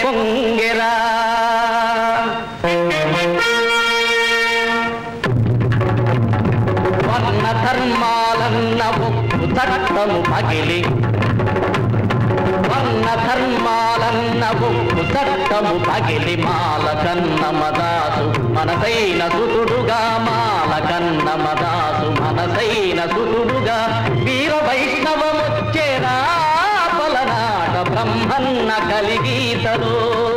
పొంగెరా వర్ణ ధర్మాలన్న ఉప్పు చట్టము పగిలి వర్ణ ధర్మాలన్న ఉప్పు చట్టము పగిలి మాల కన్న మదాసు మనసైన సుతుడుగా మాల కన్న మదాసు మనసైన సుతుడుగా వీర వైష్ణవముచ్చేరా పలనాట బ్రహ్మన్న కలిగీతరు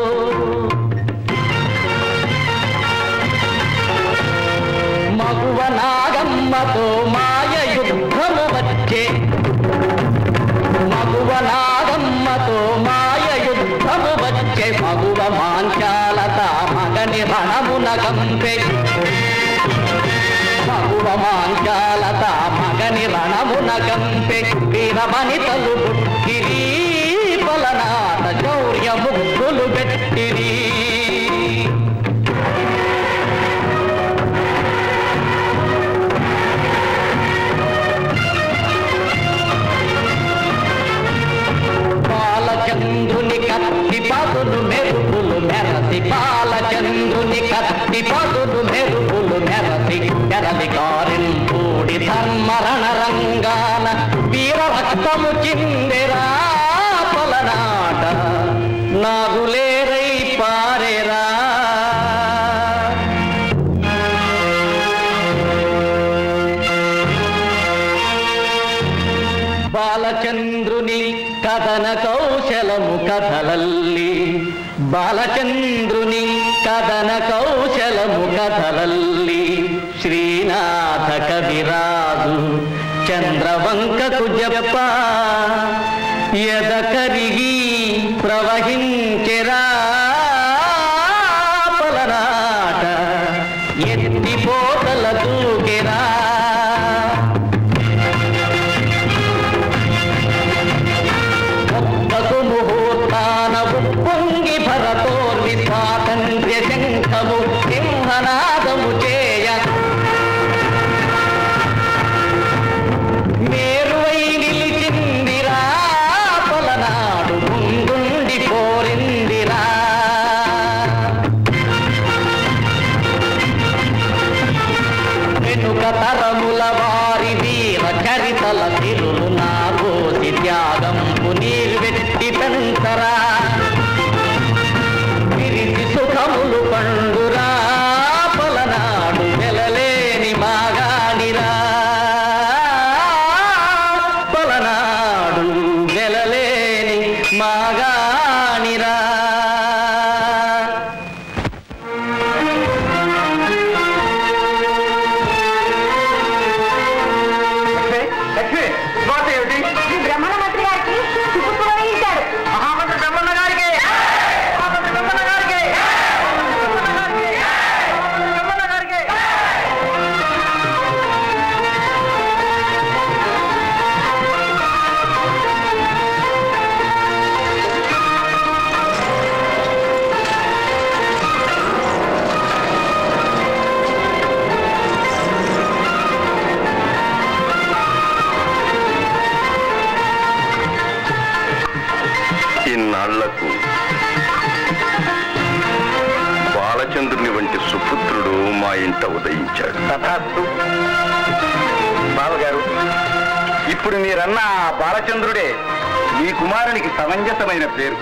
మగువ నాగమ్మతో మాయ యుద్ధము వచ్చే మగువ నాగమ్మతో మాయ యుద్ధము వచ్చే మగువ మాంచాలత మగని రణమున కంపె మగువ మాంచాలత మగని రణమున కంపె వీరమణితలు పుట్టిరి పలనాట శౌర్య ముగ్గులు పెట్టిరి బాలచంద్రుని కత్తి పదులు మెరుపులు మెరసి బాలచంద్రుని కత్తి పదులు మెరుపులు మెరసి తెరలి కారింపూడి ధర్మరణ రంగాన వీర రక్తము చిందెరా పలనాట నాగులేరై పారెరా బాలచంద్రుని కథన కౌశలము కథలల్లి ಬಾಲಚಂದ್ರುನಿ ಕದನ ಕೌಶಲಮು ಕಥಲಲ್ಲಿ ಶ್ರೀನಾಥ ಕವಿರಾಜು చంద్రవంకకు జప్ప ఎద కరిగి ప్రవహించెరా పలనాట ఎత్తిపోతల దూకెరా ఒక్కకు ముహూర్తాన ఉప్పొంగి భరతోర్వి స్వాతంత్ర్య శంఖము సింహనాదము చేయ మేరువై నిలిచిందిరా పలనాడు ముందుండి పోరిందిరా వెనుక తరముల వారి వీర చరితల తిరులు నాగోసి త్యాగంపు నీర్వెట్టి పెంచరా విరిసి సుఖములు పండురా పలనాడు వెలలేని మాగానిరా పలనాడు వెలలేని మాగానిరా లక్ష్మి శుభార్త ఏమిటి బ్రహ్మణ మంత్రి గారికి సుపుత్రుడు వహించాడు మహామంత్రి బ్రహ్మన్న గారికి మహామంత్రి బ్రహ్మన్న గారికి బ్రహ్మన్న గారికి బ్రహ్మన్న గారికి ఇన్నాళ్లకు బాలచంద్రుని వంటి సుపుత్రుడు మా ఇంట ఉదయించాడు తథాస్తు బావగారు ఇప్పుడు మీరన్న ఆ బాలచంద్రుడే మీ కుమారునికి సమంజసమైన పేరు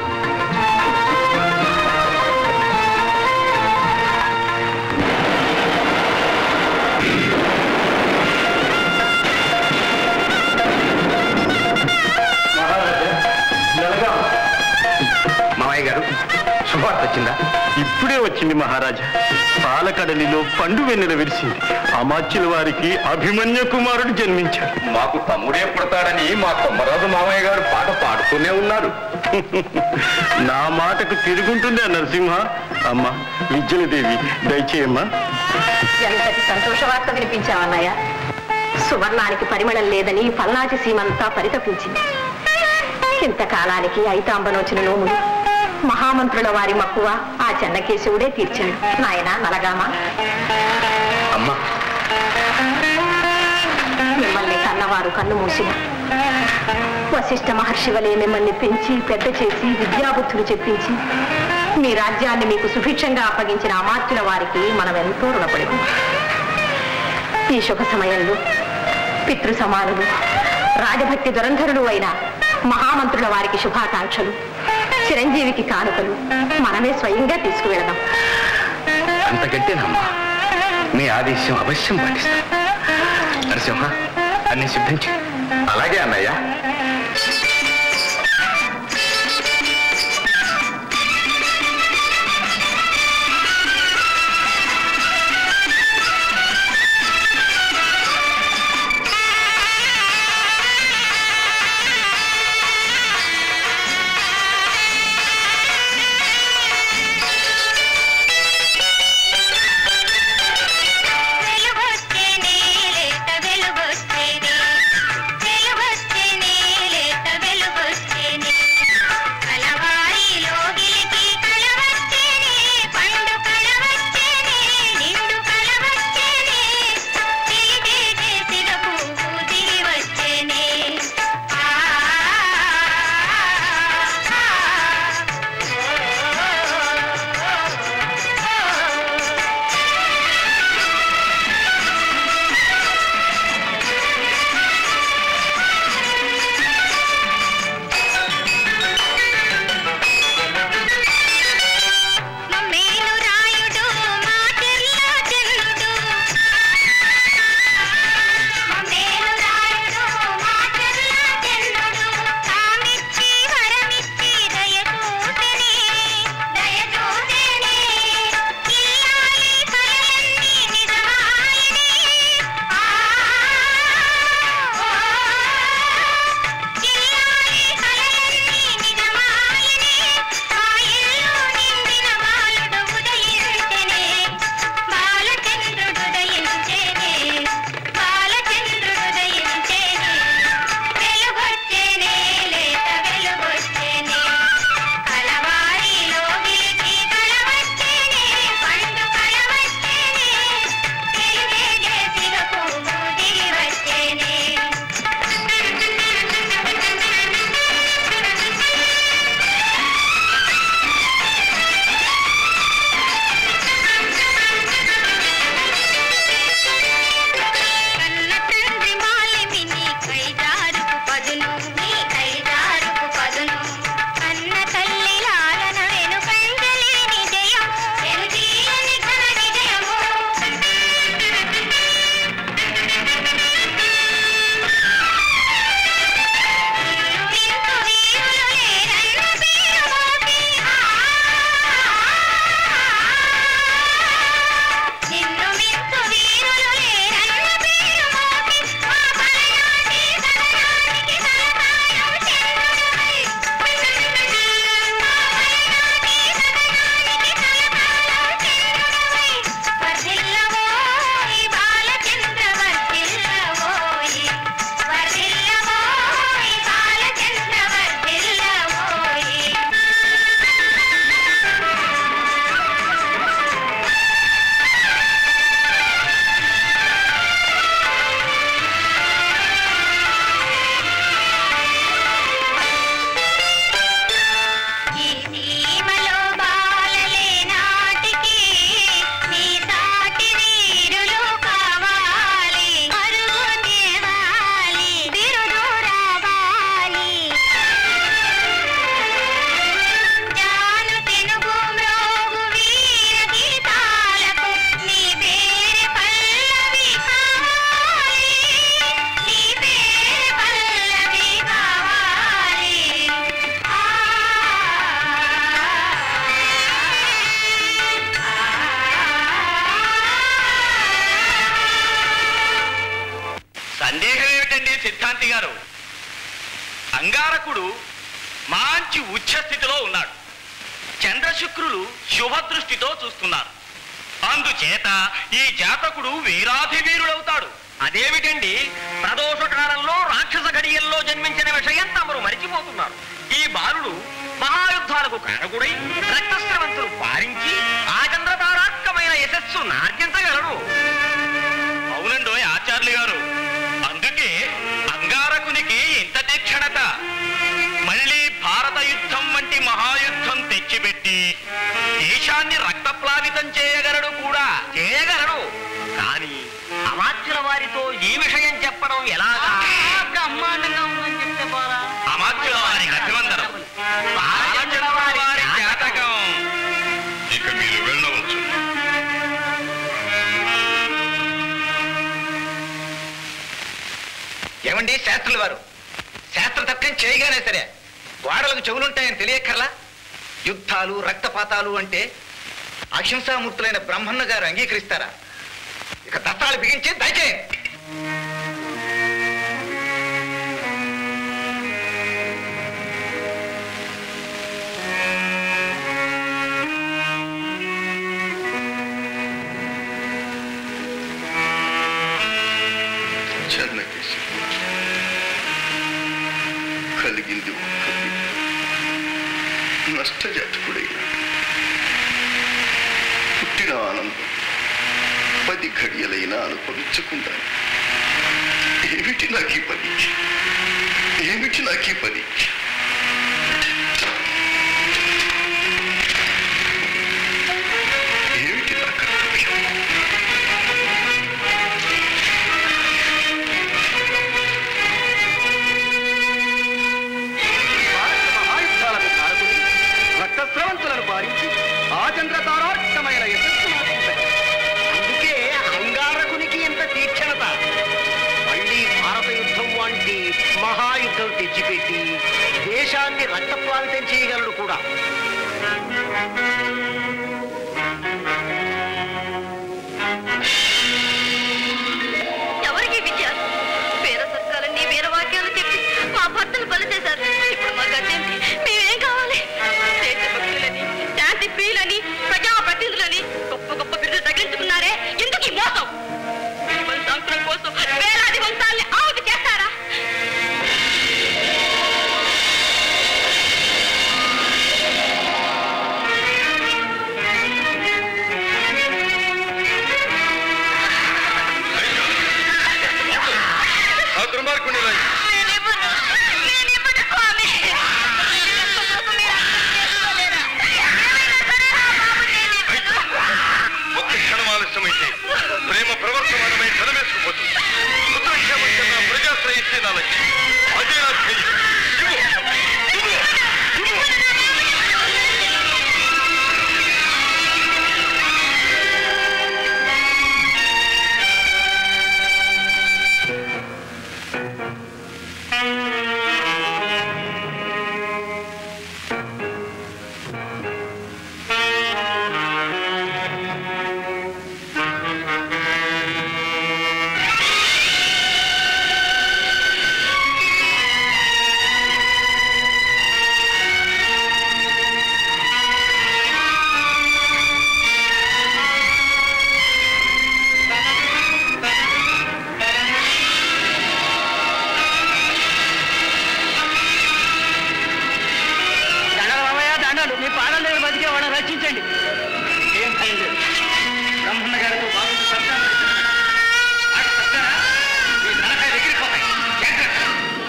మామయ్య గారు శుభార్త వచ్చిందా ఇప్పుడే వచ్చింది మహారాజా పాలకడలిలో పండు వెన్నెల విరిసింది అమాత్యుల వారికి అభిమన్య కుమారుడు జన్మించాడు మాకు తమ్ముడే పుడతాడని మా కొమ్మరాజు మామయ్య గారు పాట పాడుతూనే ఉన్నారు నా మాటకు తిరుగుంటుందే నరసింహ అమ్మ విద్యలదేవి దయచేయమ్మా ఎంతటి సంతోష వార్త వినిపించావన్నయ్య సువర్ణానికి పరిమళం లేదని పల్నాటి సీమంతా పరితపించింది ఇంతకాలానికి ఐతాంబనోచిన నోములు మహామంత్రుల వారి మక్కువ ఆ చెన్నకేశవుడే తీర్చాడు నాయన నలగామా అమ్మా మిమ్మల్ని కన్నవారు కన్ను మూసిన వశిష్ఠ మహర్షి వలె మిమ్మల్ని పెంచి పెద్ద చేసి విద్యాబుద్ధులు చెప్పించి మీ రాజ్యాన్ని మీకు సుభిక్షంగా అప్పగించిన అమాత్యుల వారికి మనం ఎంతో రుణపడి ఉన్నాం ఈ శుభ సమయంలో పితృ సమానులు రాజభక్తి దురంధరులు అయిన మహామంత్రుల వారికి శుభాకాంక్షలు చిరంజీవికి కానుకలు మనమే స్వయంగా తీసుకువెళదాం అంతకంటేనమ్మా మీ ఆదేశం అవశ్యం పాటిస్తాం నరసింహ అన్ని సిద్ధించి అలాగే అన్నయ్య వెలుగొస్తేనే లేత వెలుగొస్తేనే వెలుగొస్తేనే లేత వెలుగొస్తేనే కలవారి లోగిలికి కలవచ్చేనే పండు కలవచ్చేనే నిండు కలవచ్చేనే తిరిగే చేసిన పువ్వు దిగి వచ్చేనే ఆ మమ్మేలు రాయుడు మాటిర్ల చెల్లుడు మమ్మేలు రాయుడు మాటిర్ల చెల్లుడు కామిచ్చి వరమిచ్చి దయ చూసెనే దయ చూసెనే ఇల్లాలి కలలన్నీ నిజమాయనే ఆ ఇల్లాలి కలలన్నీ నిజమాయనే ఆ ఇల్లు నిండిన బాలుడు ఉదయించెనే బాలచంద్రుడు ఉదయించెనే బాలచంద్రుడు ఉదయించెనే వెలుగొచ్చెనే లేత వెలుగొచ్చెనే కలవారి లోగిలికి కలవచ్చెనే పండు కలవచ్చెనే తిరిగే చేసిన పువ్వు దిగి వచ్చెనే కన్న తండ్రి మాలిమి నీ కైదారుకు పదును నీ కైదారుకు పదును కన్న తల్లి లాలన వెనుకంజలేని జయం వెనుదీయని ఘన విజయము వింతు వీరులు లేరన్న పేరు మోపి నిన్ను మింతు వీరులు లేరన్న పేరు మోపి మా పలనాటి సదనానికి సలకాలం చంద్రుడవై మా పలనాటి సదనానికి సలకాలం చంద్రుడవై వర్ధిల్లవోయ్ బాలచంద్ర వర్ధిల్లవోయ్ వర్ధిల్లవోయ్ బాలచంద్ర వర్ధిల్లవోయ్ ఈ సీమలో బాలలే నాటికి నీ సాటి వీరులు కావాలి అరుగు తేవాలి బిరుదు రావాలి జాను తెనుగు మ్రోగు వీర గీతాలకు నీ పేరు పల్లవి కావాలి నీ పేరు పల్లవి కావాలి సందేహం ఏమిటండి సిద్ధాంతి గారు అంగారకుడు మంచి ఉచ్చ స్థితిలో ఉన్నాడు చంద్రశుక్రులు శుభదృష్టితో చూస్తున్నారు అందుచేత ఈ జాతకుడు వీరాధి వీరుడవుతాడు అదేమిటండి ప్రదోష కాలంలో రాక్షస గడియల్లో జన్మించిన విషయం తమరు మరిచిపోతున్నారు ఈ బాలుడు మహాయుద్ధాలకు కారకుడై రక్తస్రవంతులు పారించి ఆచంద్రతారాత్మకమైన యశస్సు నార్జించగలడు అవునండో ఆచార్యులు గారు అందుకే అంగారకునికి ఇంత తీక్షణత మళ్ళీ భారత యుద్ధం వంటి మహాయుద్ధం తెచ్చిపెట్టి రక్తప్లావితం చేయగలడు కూడా చేయగలడు కానీ అమాత్యుల వారితో ఈ విషయం చెప్పడం ఎలాగా బ్రహ్మాండంగా ఉందని చెప్తే పోరా అమాత్యుల వారి అభివందనం బాలచంద్ర వారి జాతకం ఇక మీరు వెళ్ళవచ్చు ఏమండి శాస్త్రుల వారు శాస్త్ర తత్వం చేయగానే సరే గోడలకు చెవులుంటాయని తెలియక్కర్లా యుద్ధాలు రక్తపాతాలు అంటే అహింసామూర్తులైన బ్రహ్మన్న గారు అంగీకరిస్తారా ఇక దత్తాలు బిగించి దయచేయండి చెన్నకేశ కలిగింది ఒక్క బిడ్డ. నష్టజాతకుడైన పుట్టిన ఆనందం పది ఘడియలైనా అనుభవించకుండా ఏమిటి నాకు ఈ పరీక్ష ఏమిటి నాకు ఈ పరీక్ష ఏమిటి నా కర్తవ్యం మహాయుద్ధాలకు కారకుని రక్తస్రవంతులను పారించి ఆచంద్ర తారార్థమైన యశస్సును అందుకే అంగారకునికి ఇంత తీక్షణత మళ్ళీ భారత యుద్ధం వంటి మహాయుద్ధం తెచ్చిపెట్టి దేశాన్ని రక్తప్లావితం చేయగలడు కూడా ఎవరికి విజయాలు పేర సత్కాలన్నీ వీర వాక్యాలు చెప్పి మా భర్తలు బలి చేశారు ఇప్పుడు మా గట్టేంటి మేమేం కావాలి దేశభక్తులని శాంతి ప్రియులని ప్రజాప్రతినిధులని గొప్ప గొప్ప బిరుదు తగిలించుకున్నారే ఎందుకు ఈ మోసం ఈ వంశాంతరం కోసం వేలాది వంశాలని ఆవుతి చేస్తారా ఆ దుర్మార్గుని ఇలా నేనివ్వను. నేనివ్వను, స్వామి. కోసం మీరు అర్థం చేసుకోలేరా? ఏమైనా సరే నా బాబు నేనివ్వను. ఒక్క క్షణం ఆలస్యమైతే ప్రేమ ప్రవర్తమానమై ధనమేసుకుపోతుంది పుత్రక్షేమం కన్నా ప్రజాశ్రయిస్తే నా లక్ష్యం అదే నా ధ్యేయం ఇవ్వు, ఇవ్వు, ఇవ్వు. దండాలు రామయ్య దండాలు మీ పాదాల దగ్గర బతికే వాళ్ళని రక్షించండి ఏం భయం లేదు బ్రహ్మన్న గారితో బాగుంది సంతానం ఇస్తున్నాడు. అటు పక్కన మీ తలకాయలు ఎగిరిపోతాయి. జాగ్రత్త.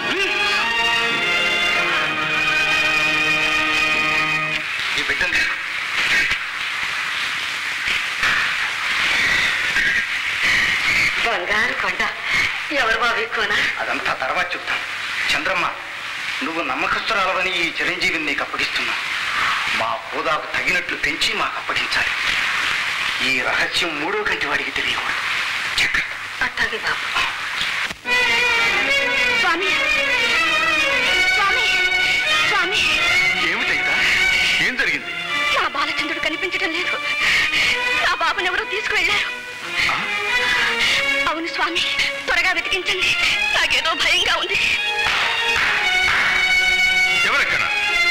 ఈ బిడ్డని బంగారు కొండ ఎవరు బాబు ఎక్కువనా అదంతా తర్వాత చెప్తాం చంద్రమ్మ నువ్వు నమ్మకస్తురాలవని ఈ చిరంజీవిని నీకు అప్పగిస్తున్నా మా హోదాకు తగినట్లు పెంచి మాకు అప్పగించాలి ఈ రహస్యం మూడో కంటి వాడికి తెలియకూడదు జాగ్రత్త. అట్టాగే బాబు స్వామి స్వామి స్వామి ఏమిటైందా ఏం జరిగింది నా బాలచంద్రుడు కనిపించడం లేదు నా బాబుని ఎవరో తీసుకువెళ్ళారు అవును స్వామి త్వరగా వెతికించండి నాకేదో భయంగా ఉంది ఎవరెక్కడ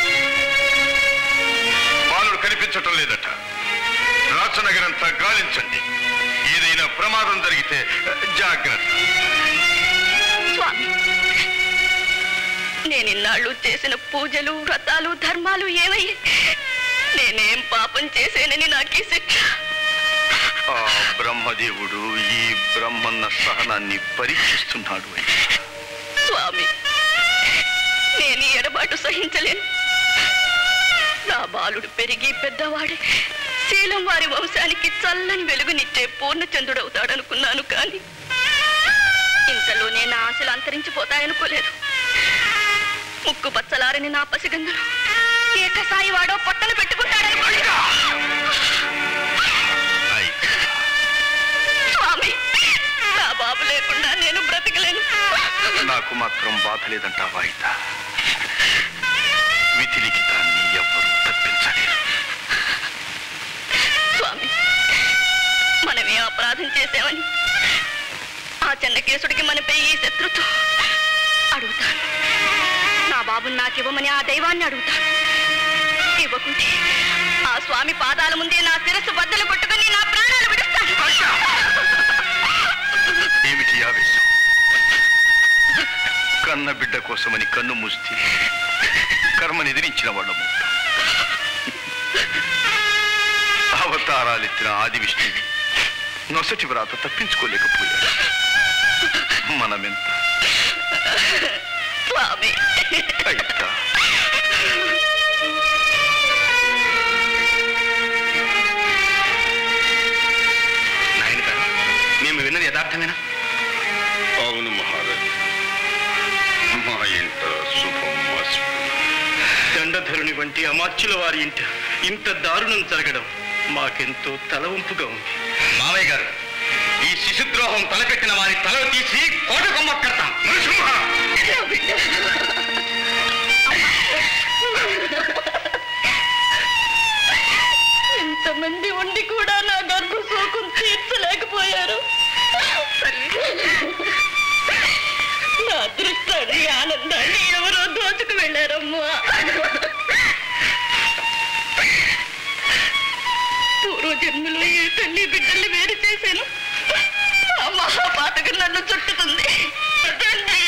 బాలుడు కనిపించటం లేదట రాచనగరంతా గాలించండి ఏదైనా ప్రమాదం జరిగితే జాగ్రత్త స్వామి నేను ఇన్నాళ్ళు చేసిన పూజలు వ్రతాలు ధర్మాలు ఏమై నేనేం పాపం చేసేనని నాకీ శిక్ష ఆ బ్రహ్మదేవుడు ఈ బ్రహ్మన్న సహనాన్ని పరీక్షిస్తున్నాడు అయ్యా. స్వామి నేను ఈ ఎడబాటు సహించలేను నా బాలుడు పెరిగి పెద్దవాడి శీలం వారి వంశానికి చల్లని వెలుగునిచ్చే పూర్ణచంద్రుడవుతాడనుకున్నాను కానీ ఇంతలోనే నా ఆశలు అంతరించిపోతాయనుకోలేదు ముక్కు పచ్చలారని నా పసిగందులు ఏ కసాయి వాడో పొట్టను పెట్టుకుంటాడనుకోలేదు స్వామి నా బాబు లేకుండా నేను బ్రతకలేను నాకు మాత్రం బాధ లేదంటావా అయిత విధి లిఖితాన్ని ఎవ్వరూ తప్పించలేరు స్వామి మనమే అపరాధం చేసామని ఆ చెన్నకేశుడికి మనపై ఈ శత్రుత్వం అడుగుతాను నా బాబుని నాకివ్వమని ఆ దైవాన్ని అడుగుతాను ఇవ్వకుంటే ఆ స్వామి పాదాల ముందే నా శిరస్సు బద్దలు కొట్టుకుని నా ప్రాణాలు విడుస్తాను ఏమిటి ఆవేశం కన్న బిడ్డ కోసమని కన్ను మూస్తే కర్మని ఎదిరించిన వాళ్ళము అవతారాలెత్తిన ఆది విష్ణువి నొసటి వ్రాత తప్పించుకోలేకపోయాడు మనమెంత స్వామి అయితా నాయన గారు మేము విన్నది యథార్థమేనా అవును మహారాజ్ మా ఇంట శుభం వాసు దండధరుని వంటి అమాత్యుల వారి ఇంట ఇంత దారుణం జరగడం మాకెంతో తలవంపుగా ఉంది మావయ్య గారు ఈ శిశుద్రోహం తలపెట్టిన వారి తల తీసి కోట కొమ్మక్కడతాం ఇంతమంది ఉండి కూడా నా గర్భ శోకం తీర్చలేకపోయారు నా అదృష్టాన్ని ఆనందాన్ని ఎవరో దోచుకు వెళ్ళారమ్మా పూర్వ జన్మలో ఏ తల్లి బిడ్డల్ని వేరు చేశాను ఆ మహాపాతకు నన్ను చుట్టుతుంది తండ్రి!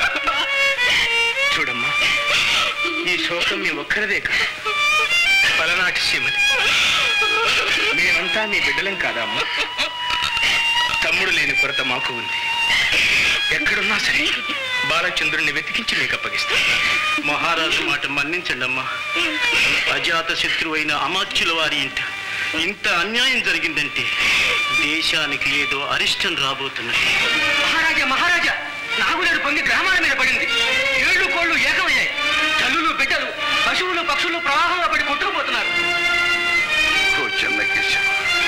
చూడమ్మా ఈ శోకం మీ ఒక్కరిదే కాదు పలనాటి శ్రీమతి మేమంతా నీ బిడ్డలం కాదా అమ్మా తమ్ముడు లేని కొరత మాకు ఉంది ఎక్కడున్నా సరే బాలచంద్రుడిని వెతికించి మీకు అప్పగిస్తాం మహారాజు మాట మన్నించండి అమ్మా అజాత శత్రువైన అమాత్యుల వారి ఇంట ఇంత అన్యాయం జరిగిందంటే దేశానికి ఏదో అరిష్టం రాబోతున్నది మహారాజా మహారాజా నాగులేడు పొంగి గ్రామాల మీద పడింది ఏళ్ళు కోళ్ళు ఏకమయ్యాయి తల్లులు బిడ్డలు పశువులు పక్షులు ప్రవాహంలో పడి కొట్టుకుపోతున్నారు ఓ చెన్నకేశవ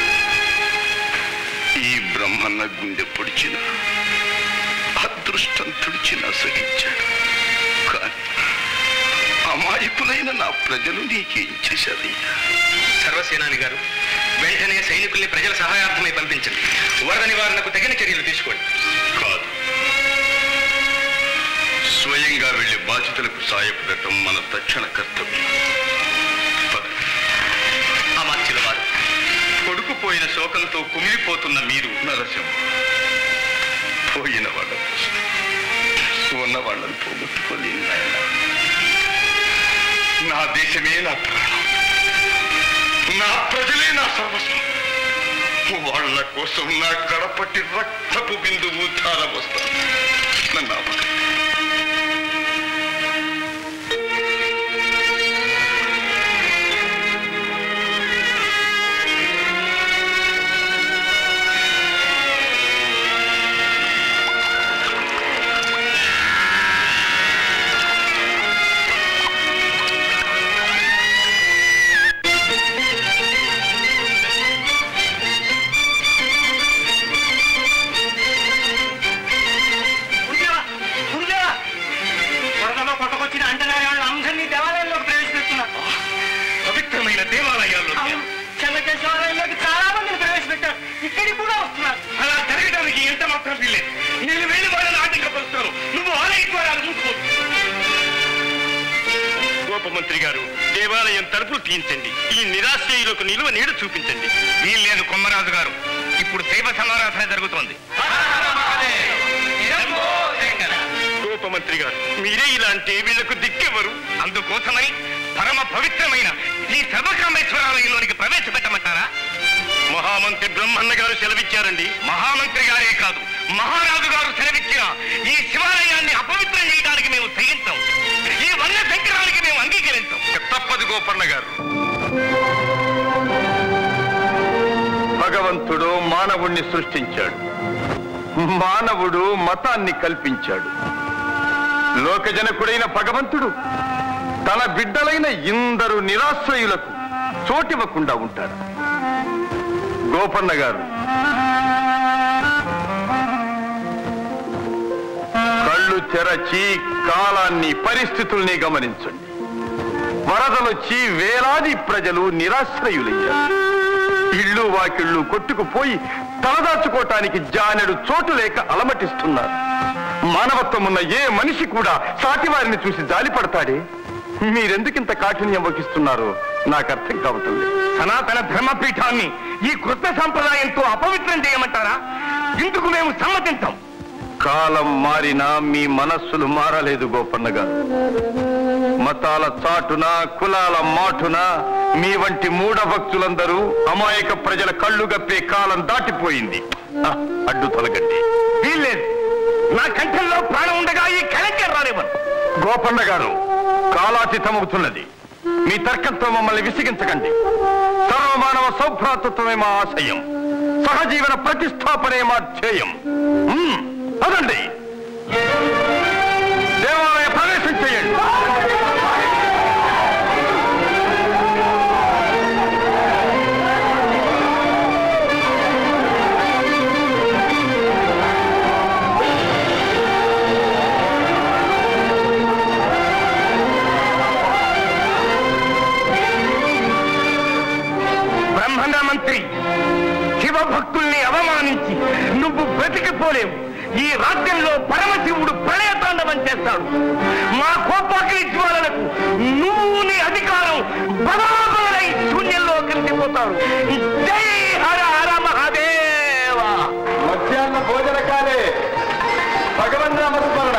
ఈ బ్రహ్మన్న గుండె పొడిచిన అదృష్టం తుడిచిన సహించాడు కానీ అమాయకులైన నా ప్రజలు నీకేం చేశారయ్యా సర్వసేనాని గారు వెంటనే సైనికుల్ని ప్రజల సహాయార్థమై పంపించండి వరద నివారణకు తగిన చర్యలు తీసుకోండి కాదు స్వయంగా వెళ్లి బాధితులకు సాయపడటం మన తక్షణ కర్తవ్యం పద. అమాత్యుల వారు కొడుకు పోయిన శోకంతో కుమిలిపోతున్న మీరు నరసింహ పోయిన వాళ్ళ కోసం ఉన్న వాళ్ళని పోగొట్టుకోలేను నాయన నా దేశమే నా ప్రాణం నా ప్రజలే నా సర్వస్వం వాళ్ళ కోసం నా కడపట్టి రక్తపు బిందువు ధార వస్తాను నన్ను ఆపకండి. గురుదేవా గురుదేవా వరదలో కొట్టకొచ్చిన అంటనారి వాళ్ళ అందరినీ దేవాలయంలోకి ప్రవేశపెడుతున్నారు పవిత్రమైన దేవాలయాల్లో చెన్నకేశ్వరాలయంలోకి చాలా మందిని ప్రవేశపెట్టారు ఇక్కడికి కూడా వస్తున్నారు అలా జరగడానికి ఎంత మాత్రం వీల్లేదు నేను వెళ్ళి వాళ్ళని ఆటంకపరుస్తాను నువ్వు ఆలయ ద్వారాలు మూసుకో గోపమంత్రి గారు దేవాలయం తలుపులు తీయించండి ఈ నిరాశ్రయులకు నిలువ నీడ చూపించండి వీల్లేదు కొమ్మరాజు గారు ఇప్పుడు శైవ సమారాధన జరుగుతోంది గోపమంత్రి గారు మీరే ఇలా అంటే వీళ్లకు దిక్కెవరు అందుకోసమని పరమ పవిత్రమైన ఈ సర్వకామేశ్వరాలయంలోనికి ప్రవేశపెట్టమంటారా మహామంత్రి బ్రహ్మన్న గారు సెలవిచ్చారండి మహామంత్రి గారే కాదు మహారాజు గారు సెలవిచ్చిన ఈ శివాలయాన్ని అపవిత్రం చేయడానికి మేము తెగించాం ఈ వన్య శంకరానికి మేము అంగీకరించాం తప్పదు గోపన్న గారు భగవంతుడు మానవుణ్ణి సృష్టించాడు మానవుడు మతాన్ని కల్పించాడు లోకజనకుడైన భగవంతుడు తన బిడ్డలైన ఇందరు నిరాశ్రయులకు చోటివ్వకుండా ఉంటాడు గోపన్న గారు కళ్ళు తెరచి కాలాన్ని పరిస్థితుల్ని గమనించండి వరదలొచ్చి వేలాది ప్రజలు నిరాశ్రయులయ్యారు ఇళ్ళు వాకిళ్ళు కొట్టుకుపోయి తలదాచుకోవటానికి జానెడు చోటు లేక అలమటిస్తున్నారు మానవత్వం ఉన్న ఏ మనిషి కూడా సాటివారిని చూసి జాలిపడతాడే మీరెందుకింత కాఠిన్యం వహిస్తున్నారో నాకు అర్థం కావటం లేదు సనాతన ధర్మపీఠాన్ని ఈ కృత సంప్రదాయంతో అపవిత్రం చేయమంటారా ఇందుకు మేము సమ్మతించాం కాలం మారినా మీ మనస్సులు మారలేదు గోపన్న గారు మతాల చాటున కులాల మాటున మీ వంటి మూఢ భక్తులందరూ అమాయక ప్రజల కళ్ళు గప్పే కాలం దాటిపోయింది ఆ, అడ్డు తొలగండి వీల్లేదు నా కంఠంలో ప్రాణం ఉండగా ఈ కళంకర్ రానివ్వను గోపన్న గారు కాలాతీతమవుతున్నది మీ తర్కంతో మమ్మల్ని విసిగించకండి సర్వమానవ సౌభ్రాతృత్వమే మా ఆశయం సహజీవన ప్రతిష్టాపనే మా ధ్యేయం మ్మ్, పదండి దేవాలయ ప్రవేశం చేయండి బ్రహ్మణ మంత్రి శివభక్తుల్ని అవమానించి నువ్వు బ్రతికిపోలేవు ఈ రాజ్యంలో పరమశివుడు ప్రళయతాండవం చేస్తాడు మా కోపాగ్ని జ్వాలలకు నువ్వు నీ అధికారం బలాబలై శూన్యంలో కలిసిపోతాడు జై హర హర మహాదేవ మధ్యాహ్న భోజన కాలే భగవన్ నామస్మరణ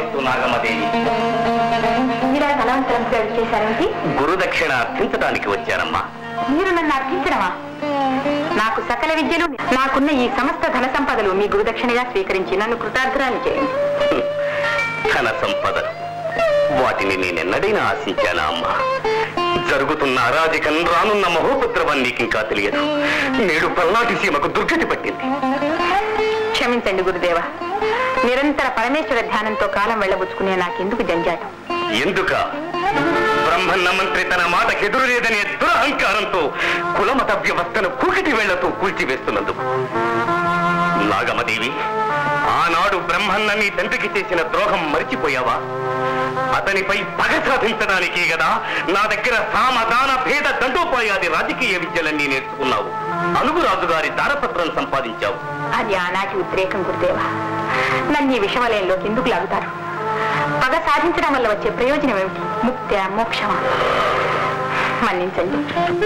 ఏమంటూ నాగమ్మదేవి మీరా ధనవంతరం సేవ చేశారేమిటి గురుదక్షిణ అర్థించడానికి వచ్చారమ్మా మీరు నన్ను అర్థించడమా నాకు సకల విద్యలు నాకున్న ఈ సమస్త ధన సంపదలు మీ గురుదక్షిణగా స్వీకరించి నన్ను కృతార్థురాలు చేయండి ధన సంపద వాటిని నేనెన్నడైనా ఆశించానా అమ్మా జరుగుతున్న అరాజకం రానున్న మహోపద్రవం నీకింకా తెలియదు నేడు పల్నాటి సీమకు దుర్గతి పట్టింది క్షమించండి గురుదేవ నిరంతర పరమేశ్వర ధ్యానంతో కాలం వెళ్ళబుచ్చుకునే నాకెందుకు జంజాటం ఎందుక బ్రహ్మన్న మంత్రి తన మాటకెదురు లేదనే దురహంకారంతో కులమత వ్యవస్థను కూకటి వేళ్లతో కూల్చివేస్తున్నందుకు నాగమదేవి ఆనాడు బ్రహ్మన్న నీ తండ్రికి చేసిన ద్రోహం మరిచిపోయావా అతనిపై పగ సాధించడానికే కదా నా దగ్గర సామదాన భేద దండోపాయాది రాజకీయ విద్యలన్నీ నేర్చుకున్నావు అనుగురాజు గారి దారపత్రం సంపాదించావు అది ఆనాటి ఉద్రేకం గురుదేవ నన్ను ఈ విషవలయంలోకి ఎందుకు లాగుతారు పగ సాధించడం వల్ల వచ్చే ప్రయోజనం ఏమిటి ముక్త మోక్షమా మన్నించండి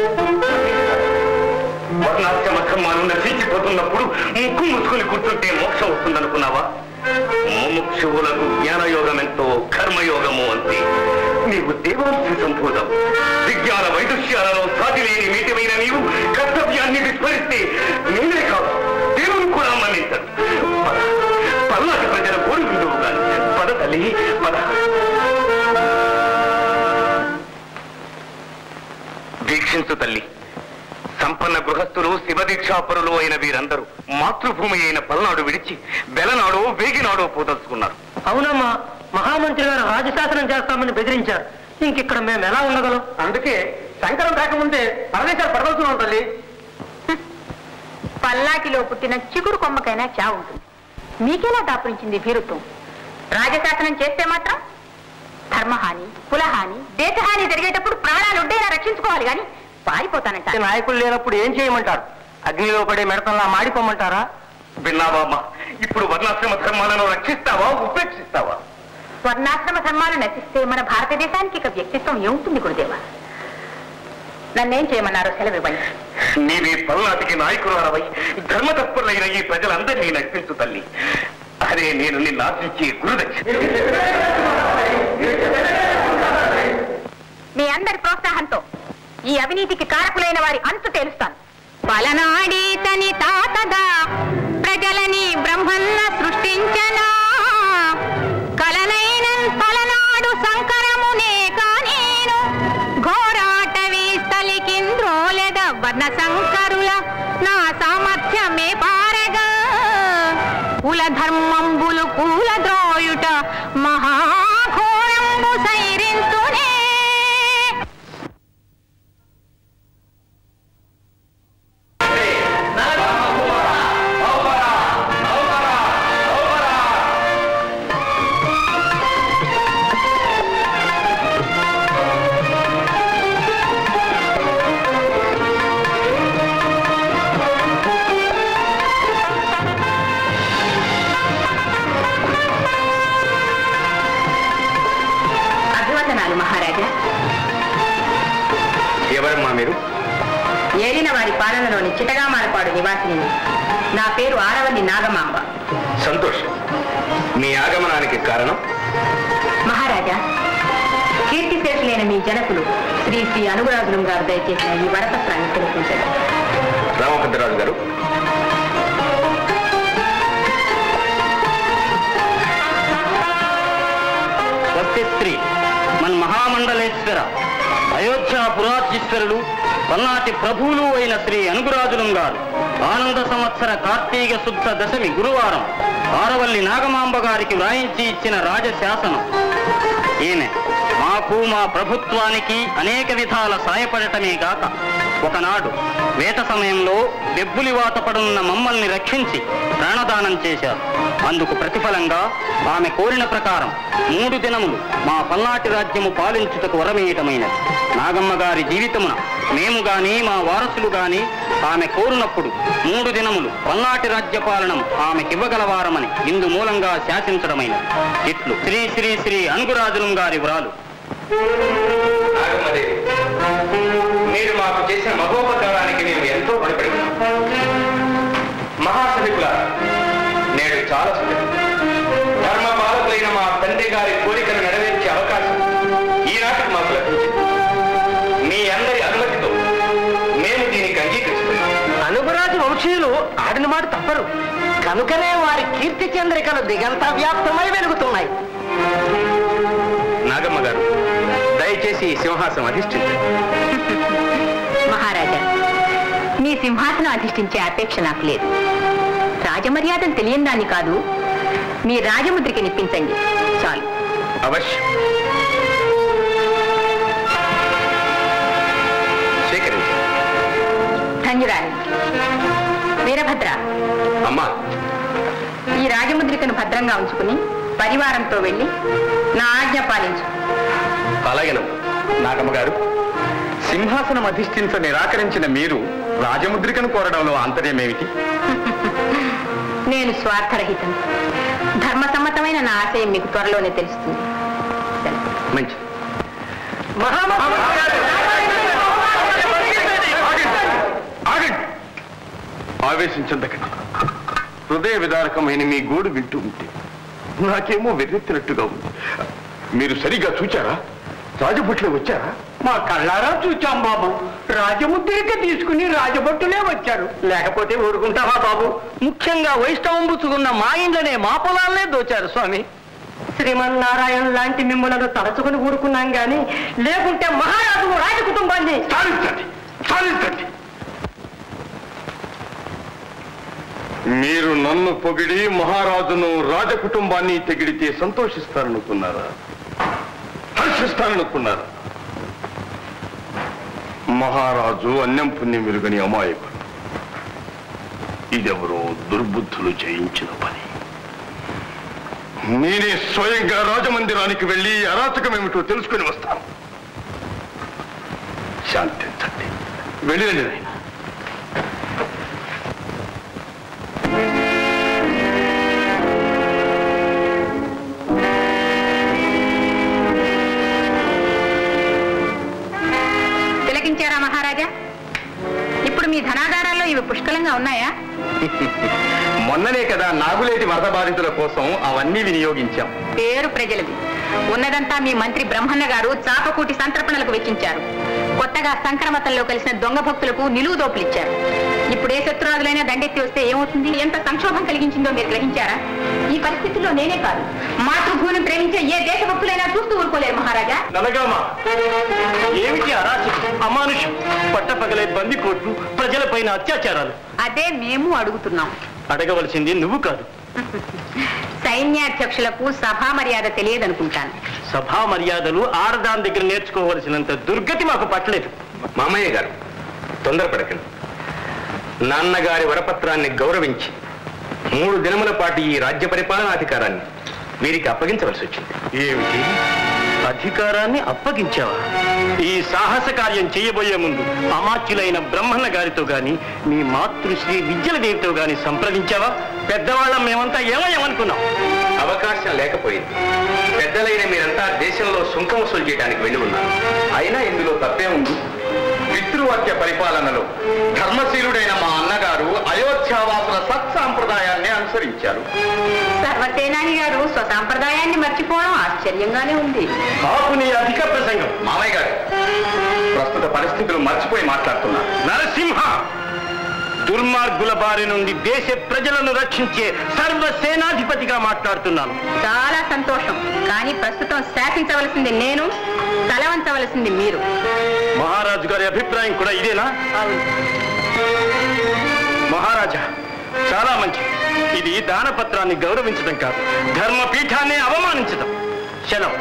వర్ణాశ్రమ ధర్మాలు నశించిపోతున్నప్పుడు ముక్కు ముసుకుని కూర్చుంటే మోక్షం వస్తుందనుకున్నావా ముముక్షువులకు జ్ఞానయోగం ఎంతో కర్మయోగము అంతే నీవు దేవాంశ సంభూతం విజ్ఞాన వైదుష్యాలలో సాటి లేని మీటమైన నీవు కర్తవ్యాన్ని విస్మరిస్తే నేనే కాదు దేవుని కూడా మన్నించదు పద, పల్నాటి ప్రజల కోడి విందువు కాని పద తల్లి పద దీక్షించు తల్లి సంపన్న గృహస్థులు శివదీక్షాపరులు అయిన వీరందరూ మాతృభూమి అయిన పల్నాడు విడిచి బెలనాడో వేగినాడో పోదలుచుకున్నారు అవునమ్మా మహామంత్రి గారు రాజశాసనం చేస్తామని బెదిరించారు ఇంకిక్కడ మేము ఎలా ఉండగలం అందుకే శంకరం కాకముందే పరదేశాలు పడవలసిన తల్లి పల్లాటిలో పుట్టిన చిగురు కొమ్మకైనా చా ఉంటుంది మీకెలా దాపురించింది భీరుత్వం రాజశాసనం చేస్తే మాత్రం ధర్మహాని కులహాని దేశహాని జరిగేటప్పుడు ప్రాణాలు ఉండేలా రక్షించుకోవాలి కానీ పారిపోతానంట నాయకులు లేనప్పుడు ఏం చేయమంటారు అగ్నిలో పడే మెడతల్లా మాడిపోమంటారా విన్నావా అమ్మా ఇప్పుడు వర్ణాశ్రమ ధర్మాలను రక్షిస్తావా ఉపేక్షిస్తావా వర్ణాశ్రమ ధర్మాలు నశిస్తే మన భారతదేశానికి ఇక వ్యక్తిత్వం ఏముంటుంది గురుదేవ నన్నేం చేయమన్నారో సెలవివ్వండి నీవే పల్నాటికి నాయకురాలవై ధర్మతత్పరులైన ఈ ప్రజలందరినీ నడిపించు తల్లి అదే నేను నిన్ను ఆశించే గురుదక్షిణ మీ అందరి ప్రోత్సాహంతో ఈ అవినీతికి కారకులైన వారి అంతు తేలుస్తాను పలనాడి తని తాతదా ప్రజలని బ్రహ్మన్న సృష్టించనా కలనైన పలనాడు సంకరమునే కానేను ఘోరాటవి స్థలికింద్రోలెద వర్ణ సంకరుల నా సామర్థ్యమే పారగా కుల ధర్మంబులు కూల ద్రోయుట మహాఘోరంబు సైరింతునే అభివందనాలు మహారాజా ఎవరమ్మా మీరు ఏలిన వారి పాలనలోని చిటగామాలపాడు నివాసిని నా పేరు ఆరవల్లి నాగమాంబ సంతోషం మీ ఆగమనానికి కారణం మహారాజా కీర్తిశేషులైన మీ జనకులు శ్రీ శ్రీ అనుగురాజులం గారు దయచేసిన ఈ వరపత్రాన్ని తెలిపించండి రామభద్రరాజు గారు స్వస్తిస్త్రీ మన మహామండలేశ్వర అయోధ్య పురాధీశ్వరులు పల్నాటి ప్రభువులు అయిన శ్రీ అనుగురాజులం గారు ఆనంద సంవత్సర కార్తీక శుద్ధ దశమి గురువారం ఆరవల్లి నాగమాంబ గారికి వ్రాయించి ఇచ్చిన రాజశాసనం ఈమె మాకు మా ప్రభుత్వానికి అనేక విధాల సాయపడటమే గాక ఒకనాడు వేట సమయంలో దెబ్బులి వాత పడున్న మమ్మల్ని రక్షించి ప్రాణదానం చేశారు అందుకు ప్రతిఫలంగా ఆమె కోరిన ప్రకారం మూడు దినములు మా పల్నాటి రాజ్యము పాలించుటకు వరమేయటమైనది నాగమ్మ గారి జీవితమున మేము గాని మా వారసులు గాని ఆమె కోరినప్పుడు మూడు దినములు పల్నాటి రాజ్య పాలనం ఆమెకివ్వగలవారమని ఇందు మూలంగా శాసించడమైనది ఇట్లు శ్రీ శ్రీ శ్రీ అనుగురాజులం గారి వ్రాలు నాగమ్మదేవి మీరు మాకు చేసిన మహోపకారానికి మేము ఎంతో రుణపడి ఉన్నాం మహాసభికుల నేడు చాలా సుఖం ధర్మ పాలకులైన మా తండ్రి గారి వంశీయులు ఆడిన మాట తప్పరు కనుకనే వారి కీర్తి చంద్రికలు దిగంత వ్యాప్తమై వెలుగుతున్నాయి నాగమ్మ గారు దయచేసి ఈ సింహాసనం అధిష్ఠించండి మహారాజా మీ సింహాసనం అధిష్ఠించే అపేక్ష నాకు లేదు రాజమర్యాదలు తెలియని దాన్ని కాదు మీ రాజముద్రికి నిప్పించండి చాలు అవశ్యం స్వీకరించండి ధన్యురాలి వీరభద్ర అమ్మా ఈ రాజముద్రికను భద్రంగా ఉంచుకుని పరివారంతో వెళ్ళి నా ఆజ్ఞ పాలించు అలాగేనమ్మా నాగమ్మ గారు సింహాసనం అధిష్ఠించ నిరాకరించిన మీరు రాజముద్రికను కోరడంలో ఆంతర్యమేమిటి నేను స్వార్థరహితం ధర్మసమ్మతమైన నా ఆశయం మీకు త్వరలోనే తెలుస్తుంది సెలవు. మంచిది ఆగండి ఆవేశించందకండి హృదయ విదారకమైన మీ గోడు వింటూ ఉంటే నాకేమో వెర్రెత్తినట్టుగా ఉంది మీరు సరిగా చూచారా రాజభుట్లో వచ్చారా మా కళ్ళారా చూచాం బాబు రాజముద్రిక తీసుకుని రాజభట్టులే వచ్చారు లేకపోతే ఊరుకుంటావా బాబు ముఖ్యంగా వైష్ణవం పుచ్చుకున్న మా ఇండ్లనే మా పొలాలనే దోచారు స్వామి శ్రీమన్నారాయణ లాంటి మిమ్మల్ని తలచుకుని ఊరుకున్నాం గాని లేకుంటే మహారాజు రాజ కుటుంబాన్ని సాధించండి సాధించండి మీరు నన్ను పొగిడి మహారాజును రాజకుటుంబాన్ని తెగిడితే సంతోషిస్తారనుకున్నారా హర్షిస్తారనుకున్నారా మహారాజు అన్నం పుణ్యం వెలుగని అమాయకుడు ఇదెవరో దుర్బుద్ధులు చేయించిన పని నేనే స్వయంగా రాజమందిరానికి వెళ్ళి అరాచకమేమిటో తెలుసుకుని వస్తాను శాంతించండి వెళ్ళండి నాయన తిలకించారా మహారాజా ఇప్పుడు మీ ధనాగారాల్లో ఇవి పుష్కలంగా ఉన్నాయా మొన్ననే కదా నాగులేటి వరద బాధితుల కోసం అవన్నీ వినియోగించాం పేరు ప్రజలది ఉన్నదంతా మీ మంత్రి బ్రహ్మన్న గారు చాపకూటి సంతర్పణలకు వెచ్చించారు కొత్తగా సంక్రమతంలో కలిసిన దొంగ భక్తులకు నిలువు దోపులు ఇచ్చారు ఇప్పుడు ఏ శత్రురాజులైనా దండెత్తి వస్తే ఏమవుతుంది ఎంత సంక్షోభం కలిగించిందో మీరు గ్రహించారా ఈ పరిస్థితుల్లో నేనే కాదు మాతృభూమిని ప్రేమించే ఏ దేశభక్తులైనా చూస్తూ ఊరుకోలేరు మహారాజా నలగామా ఏమిటి అరాచకం అమానుషం పట్టపగలే బందికోట్లు ప్రజలపైన అత్యాచారాలు అదే మేము అడుగుతున్నాం అడగవలసింది నువ్వు కాదు సైన్యాధ్యక్షులకు సభా మర్యాద తెలియదనుకుంటాను సభా మర్యాదలు ఆడదాని దగ్గర నేర్చుకోవలసినంత దుర్గతి మాకు పట్టలేదు మామయ్య గారు తొందరపడకండి నాన్నగారి వరపత్రాన్ని గౌరవించి మూడు దినముల పాటు ఈ రాజ్య పరిపాలనాధికారాన్ని వీరికి అప్పగించవలసి వచ్చింది ఏమిటి అధికారాన్ని అప్పగించావా ఈ సాహస కార్యం చేయబోయే ముందు అమాత్యులైన బ్రహ్మన్న గారితో గాని మీ మాతృశ్రీ విద్యల దేవితో గాని సంప్రదించావా పెద్దవాళ్ళం మేమంతా ఏమయ్యామనుకున్నాం అవకాశం లేకపోయింది పెద్దలైన మీరంతా దేశంలో సుంకం వసూలు చేయడానికి వెళ్ళి ఉన్నారు అయినా ఇందులో తప్పే ఉంది పితృవాక్య పరిపాలనలో ధర్మశీలుడైన మా అన్నగారు అయోధ్యావాసుల సత్సాంప్రదాయాన్ని అనుసరించారు సర్వసేనాని గారు స్వసాంప్రదాయాన్ని మర్చిపోవడం ఆశ్చర్యంగానే ఉంది ఆపు నీ అధిక ప్రసంగం మామయ్య గారు ప్రస్తుత పరిస్థితులు మర్చిపోయి మాట్లాడుతున్నారు నరసింహ దుర్మార్గుల బారి నుండి దేశ ప్రజలను రక్షించే సర్వసేనాధిపతిగా మాట్లాడుతున్నాను చాలా సంతోషం కానీ ప్రస్తుతం శాసించవలసింది నేను తలవంచవలసింది మీరు మహారాజు గారి అభిప్రాయం కూడా ఇదేనా మహారాజా చాలా మంచిది ఇది దానపత్రాన్ని గౌరవించడం కాదు ధర్మపీఠాన్ని అవమానించడం శలం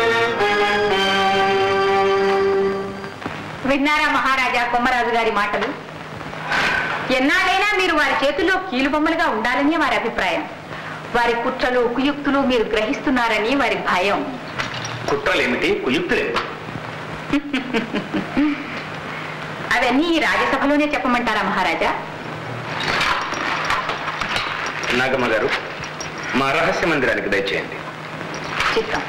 విన్నారా మహారాజా కొమ్మరాజు గారి మాటలు ఎన్నాళ్ళైనా మీరు వారి చేతుల్లో కీలుబొమ్మలుగా ఉండాలని వారి అభిప్రాయం వారి కుట్రలు కుయుక్తులు మీరు గ్రహిస్తున్నారని వారి భయం కుట్రలేమిటి కుయుక్తులేమిటి అవన్నీ ఈ రాజ్యసభలోనే చెప్పమంటారా మహారాజా నాగమ్మ గారు మా రహస్య మందిరానికి దయచేయండి చిత్తం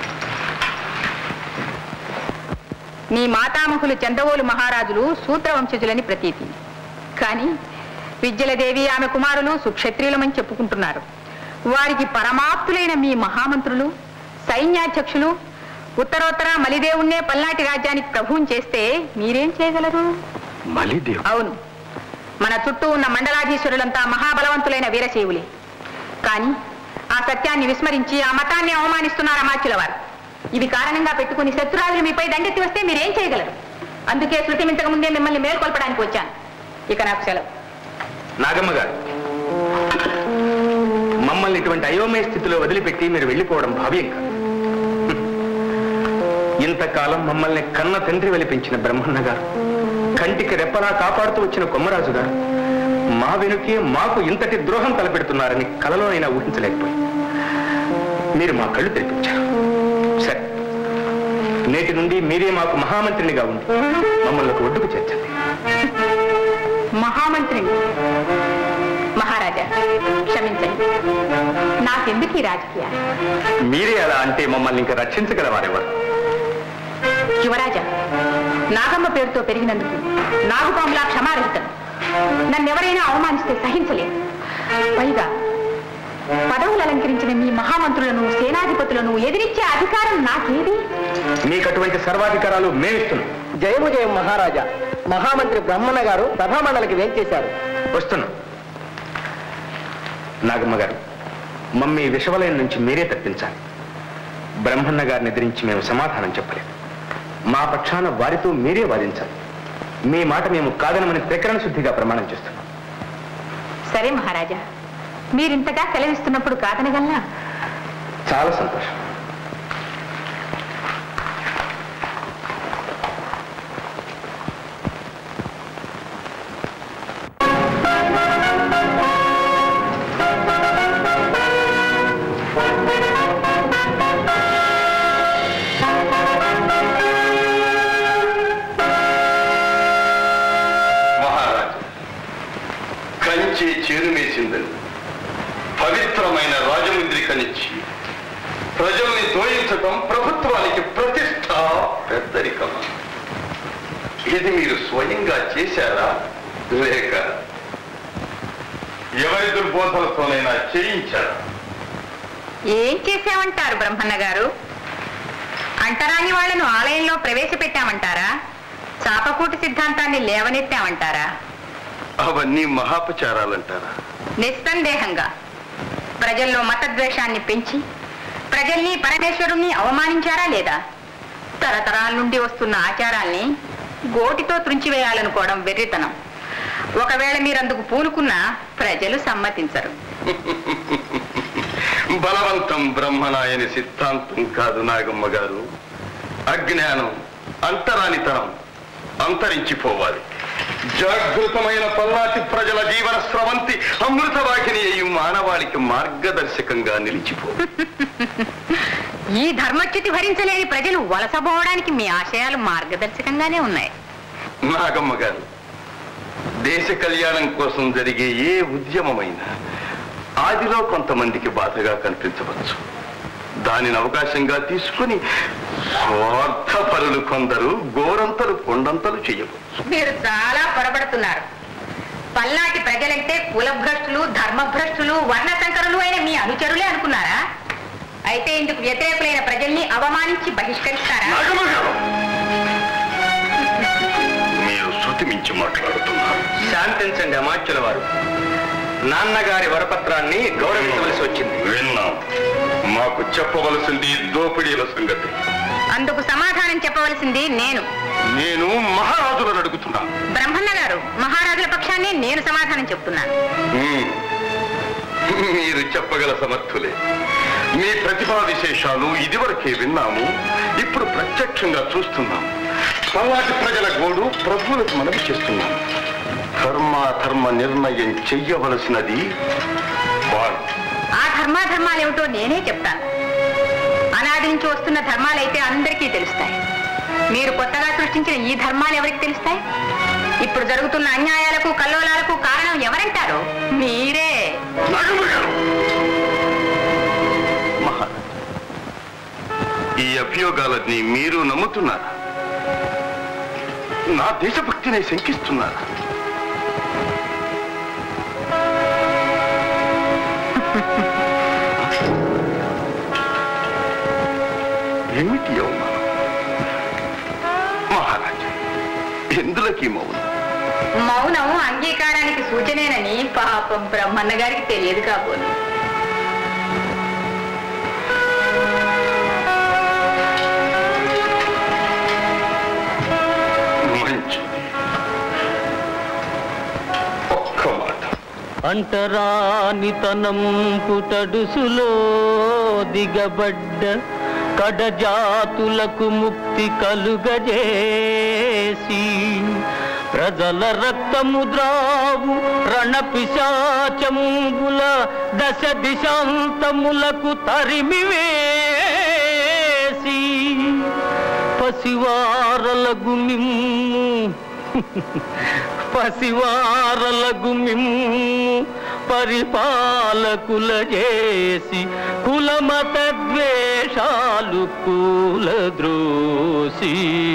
మీ మాతామహులు చందవోలు మహారాజులు సూత్రవంశజులని ప్రతీతి కానీ విద్యలదేవి ఆమె కుమారులు సుక్షత్రియులమని చెప్పుకుంటున్నారు వారికి పరమాప్తులైన మీ మహామంత్రులు సైన్యాధ్యక్షులు ఉత్తరోత్తర మలిదేవుణ్ణే పల్నాటి రాజ్యానికి ప్రభువుని చేస్తే మీరేం చేయగలరు మలిదేవ్ అవును మన చుట్టూ ఉన్న మండలాధీశ్వరులంతా మహాబలవంతులైన వీరశైవులే కానీ ఆ సత్యాన్ని విస్మరించి ఆ మతాన్ని అవమానిస్తున్నారు అమాత్యుల వారు ఇవి కారణంగా పెట్టుకుని శత్రురాజులు మీపై దండెత్తి వస్తే మీరేం చేయగలరు అందుకే శృతి మింతకు ముందే మిమ్మల్ని మేల్కొల్పడానికి వచ్చాను ఇక నాకు సెలవు నాగమ్మ గారు మమ్మల్ని ఇటువంటి అయోమయ స్థితిలో వదిలిపెట్టి మీరు వెళ్ళిపోవడం భావ్యం కాదు ఇంతకాలం మమ్మల్ని కన్న తండ్రి వెలిపించిన బ్రహ్మన్న గారు కంటికి రెప్పలా కాపాడుతూ వచ్చిన కొమ్మరాజు గారు మా వెనుకే మాకు ఇంతటి ద్రోహం తలపెడుతున్నారని కలలో అయినా ఊహించలేకపోయి మీరు మా కళ్ళు తెరిపించారు సరే నేటి నుండి మీరే మాకు మహామంత్రినిగా ఉండి మమ్మల్ని ఒక ఒడ్డుకు చేర్చండి మహామంత్రిని మహారాజా క్షమించండి నాకెందుకు ఈ రాజకీయాలు మీరే అలా అంటే మమ్మల్ని ఇంకా రక్షించగలవారెవరు యువరాజా నాగమ్మ పేరుతో పెరిగినందుకు నాగుపాములా క్షమారహితం నన్నెవరైనా అవమానిస్తే సహించలేదు పైగా పదవులు అలంకరించిన మీ మహామంత్రులను సేనాధిపతులను ఎదిరించే అధికారం నాకేది మీకు అటువంటి సర్వాధికారాలు మేమిస్తున్నాం జయము జయం మహారాజా మహామంత్రి బ్రహ్మణ గారు సభామండలికి వేంచేశారు వస్తున్నాం నాగమ్మ గారు మమ్మీ విషవలయం నుంచి మీరే తప్పించాలి బ్రహ్మన్న గారిని ఎదిరించి మేము సమాధానం చెప్పలేదు మా పక్షాన వారితో మీరే వాదించాలి మీ మాట మేము కాదనమని త్రికరణ శుద్ధిగా ప్రమాణం చేస్తున్నాం సరే మహారాజా మీరింతగా సెలవిస్తున్నప్పుడు కాదనగలనా చాలా సంతోషం మహారాజు కంచి చేరుమేసిందని పవిత్రమైన రాజముద్రికనిచ్చి ప్రజల్ని దోయించటం ప్రభుత్వానికి ప్రతిష్ట పెద్దరికం ఇది మీరు స్వయంగా చేశారా లేక ఎవరి దుర్బోధలతోనైనా చేయించారా ఏం చేశామంటారు బ్రహ్మన్న గారు అంటరాని వాళ్లను ఆలయంలో ప్రవేశపెట్టామంటారా చాపకూటి సిద్ధాంతాన్ని లేవనెత్తామంటారా అవన్నీ మహాపచారాలంటారా నిస్సందేహంగా ప్రజల్లో మతద్వేషాన్ని పెంచి ప్రజల్ని పరమేశ్వరుణ్ణి అవమానించారా లేదా తరతరాల నుండి వస్తున్న ఆచారాల్ని గోటితో త్రుంచివేయాలనుకోవడం వెర్రితనం ఒకవేళ మీరందుకు పూనుకున్నా ప్రజలు సమ్మతించరు బలవంతం బ్రహ్మనాయని సిద్ధాంతం కాదు నాగమ్మ గారు అజ్ఞానం అంతరానితనం అంతరించిపోవాలి జాగృతమైన పల్నాటి ప్రజల జీవన స్రవంతి అమృతవాహిని అయి మానవాళికి మార్గదర్శకంగా నిలిచిపో ఈ ధర్మచ్యుతి భరించలేని ప్రజలు వలసపోవడానికి మీ ఆశయాలు మార్గదర్శకంగానే ఉన్నాయి నాగమ్మ గారు దేశ కళ్యాణం కోసం జరిగే ఏ ఉద్యమమైనా ఆదిలో కొంతమందికి బాధగా కనిపించవచ్చు దానిని అవకాశంగా తీసుకుని స్వార్థపరులు కొందరు గోరంతలు కొండంతలు చేయవచ్చు మీరు చాలా పొరపడుతున్నారు పల్నాటి ప్రజలంటే కులభ్రష్టులు ధర్మభ్రష్టులు వర్ణ సంకరులు అయిన మీ అనుచరులే అనుకున్నారా అయితే ఇందుకు వ్యతిరేకులైన ప్రజల్ని అవమానించి బహిష్కరిస్తారా నాగమ్మ గారు మీరు శృతి మించి మాట్లాడుతున్నారు శాంతించండి అమాత్యుల వారు నాన్నగారి వరపత్రాన్ని గౌరవించవలసి వచ్చింది విన్నాం మాకు చెప్పవలసింది దోపిడీల సంగతి అందుకు సమాధానం చెప్పవలసింది నేను నేను మహారాజులను అడుగుతున్నాను బ్రహ్మన్న గారు మహారాజుల పక్షాన్ని నేను సమాధానం చెప్తున్నాను మ్మ్. మీరు చెప్పగల సమర్థులే మీ ప్రతిభా విశేషాలు ఇదివరకే విన్నాము ఇప్పుడు ప్రత్యక్షంగా చూస్తున్నాం పల్నాటి ప్రజల గోడు ప్రభువులకు మనవి చేస్తున్నాం ధర్మాధర్మ నిర్ణయం చెయ్యవలసినది వారు ఆ ధర్మాధర్మాలు ఏమిటో నేనే చెప్తాను అనాది నుంచి వస్తున్న ధర్మాలైతే అందరికీ తెలుస్తాయి మీరు కొత్తగా సృష్టించిన ఈ ధర్మాలు ఎవరికి తెలుస్తాయి ఇప్పుడు జరుగుతున్న అన్యాయాలకు కల్లోలాలకు కారణం ఎవరంటారు మీరే నాగమ్మ గారు. మహారాజ్ ఈ అభియోగాలన్నీ మీరు నమ్ముతున్నారా నా దేశభక్తిని శంకిస్తున్నారా ఏమిటి ఈ అవమానం మహారాజా ఎందులకి మౌనం మౌనం అంగీకారానికి సూచనేనని పాపం బ్రహ్మన్న గారికి తెలియదు కాబోలు మంచిది ఒక్క మాట అంటరానితనం పుటడుసులో దిగబడ్డ కడజాతులకు ముక్తి కలుగజేసి ప్రజల రక్తము ద్రావు రణపిశాచముల దశ దిశాంతములకు తరిమివేసి పసివారలకు మిమ్ము పసివారలకు మిమ్ము పరిపాలకుల చేసి కులమత ద్వేషాలు కూలద్రోసి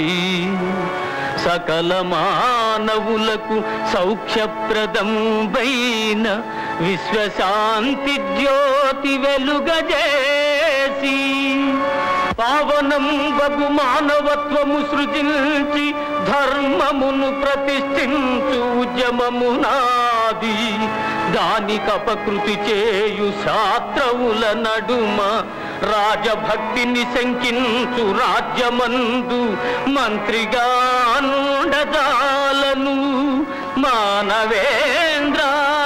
సకల మానవులకు సౌఖ్యప్రదం వైన విశ్వశాంతి జ్యోతి వెలుగజేసి పావనం బగు మానవత్వము సృజించి ధర్మమును ప్రతిష్ఠించు ఉద్యమమునాది దానికి అపకృతి చేయు శాస్త్రవుల నడుమ రాజభక్తిని శంకించు రాజ్యమందు మంత్రిగా నుండజాలను మానవేంద్ర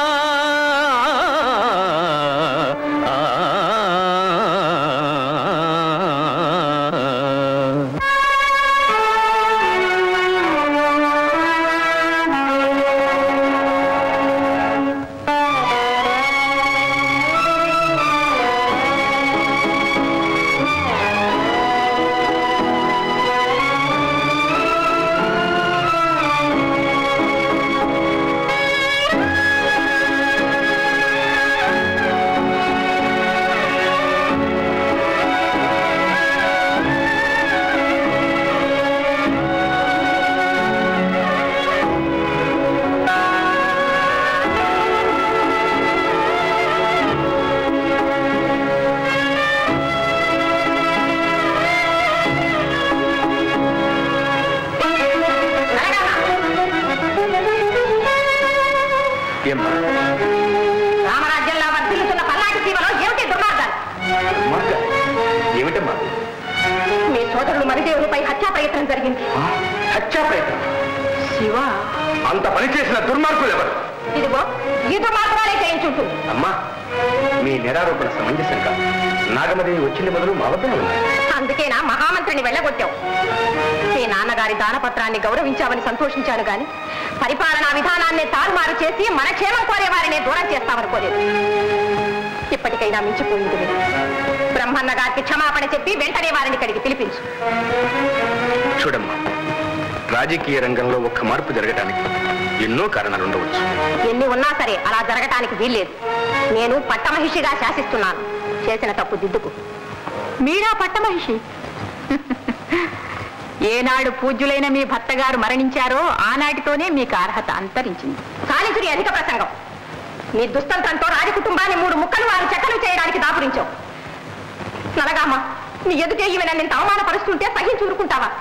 ఏమ్మా రామరాజ్యంలో వర్ధిల్లుతున్న పల్నాటి సీమలో ఏమిటి దుర్మార్గాలు మాట ఏమిటమ్మా మీ సోదరులు మరిదేవునిపై హత్యా ప్రయత్నం జరిగింది ఆ, హత్యా ప్రయత్నం శివ అంత పని చేసిన దుర్మార్గులు ఎవరు ఇదిగో ఈ దుర్మార్గాలే చేయించుంటుంది అమ్మా మీ నిరారోపణ సమంజసం కాదు నాగమదేవి వచ్చింది మొదలు మా వద్ద ఉన్నారు అందుకేనా మహామంత్రిని వెళ్ళగొట్టావు మీ నాన్నగారి దానపత్రాన్ని గౌరవించావని సంతోషించాను గాని పరిపాలనా విధానాన్ని తారుమారు చేసి మన క్షేమం కోరే వారిని దూరం చేస్తామనుకోలేదు ఇప్పటికైనా మించిపోయింది లేదు. బ్రహ్మన్న గారికి క్షమాపణ చెప్పి వెంటనే వారిని ఇక్కడికి పిలిపించు చూడమ్మా రాజకీయ రంగంలో ఒక్క మార్పు జరగటానికి ఎన్నో కారణాలు ఉండవచ్చు ఎన్ని ఉన్నా సరే అలా జరగటానికి వీల్లేదు నేను పట్టమహిషిగా శాసిస్తున్నాను చేసిన తప్పు దిద్దుకు మీరా పట్టమహిషి ఏనాడు పూజ్యులైన మీ భర్తగారు మరణించారో ఆనాటితోనే మీకు అర్హత అంతరించింది సాలించుడి అధిక ప్రసంగం నీ దుస్తంత్రంతో రాజకుటుంబాన్ని మూడు ముక్కలు వారు చెక్కలు చేయడానికి దాపురించావు నలగామ నీ ఎదుటే ఈమె నన్ను ఇంత అవమానపరుస్తుంటే సహించి ఊరుకుంటావా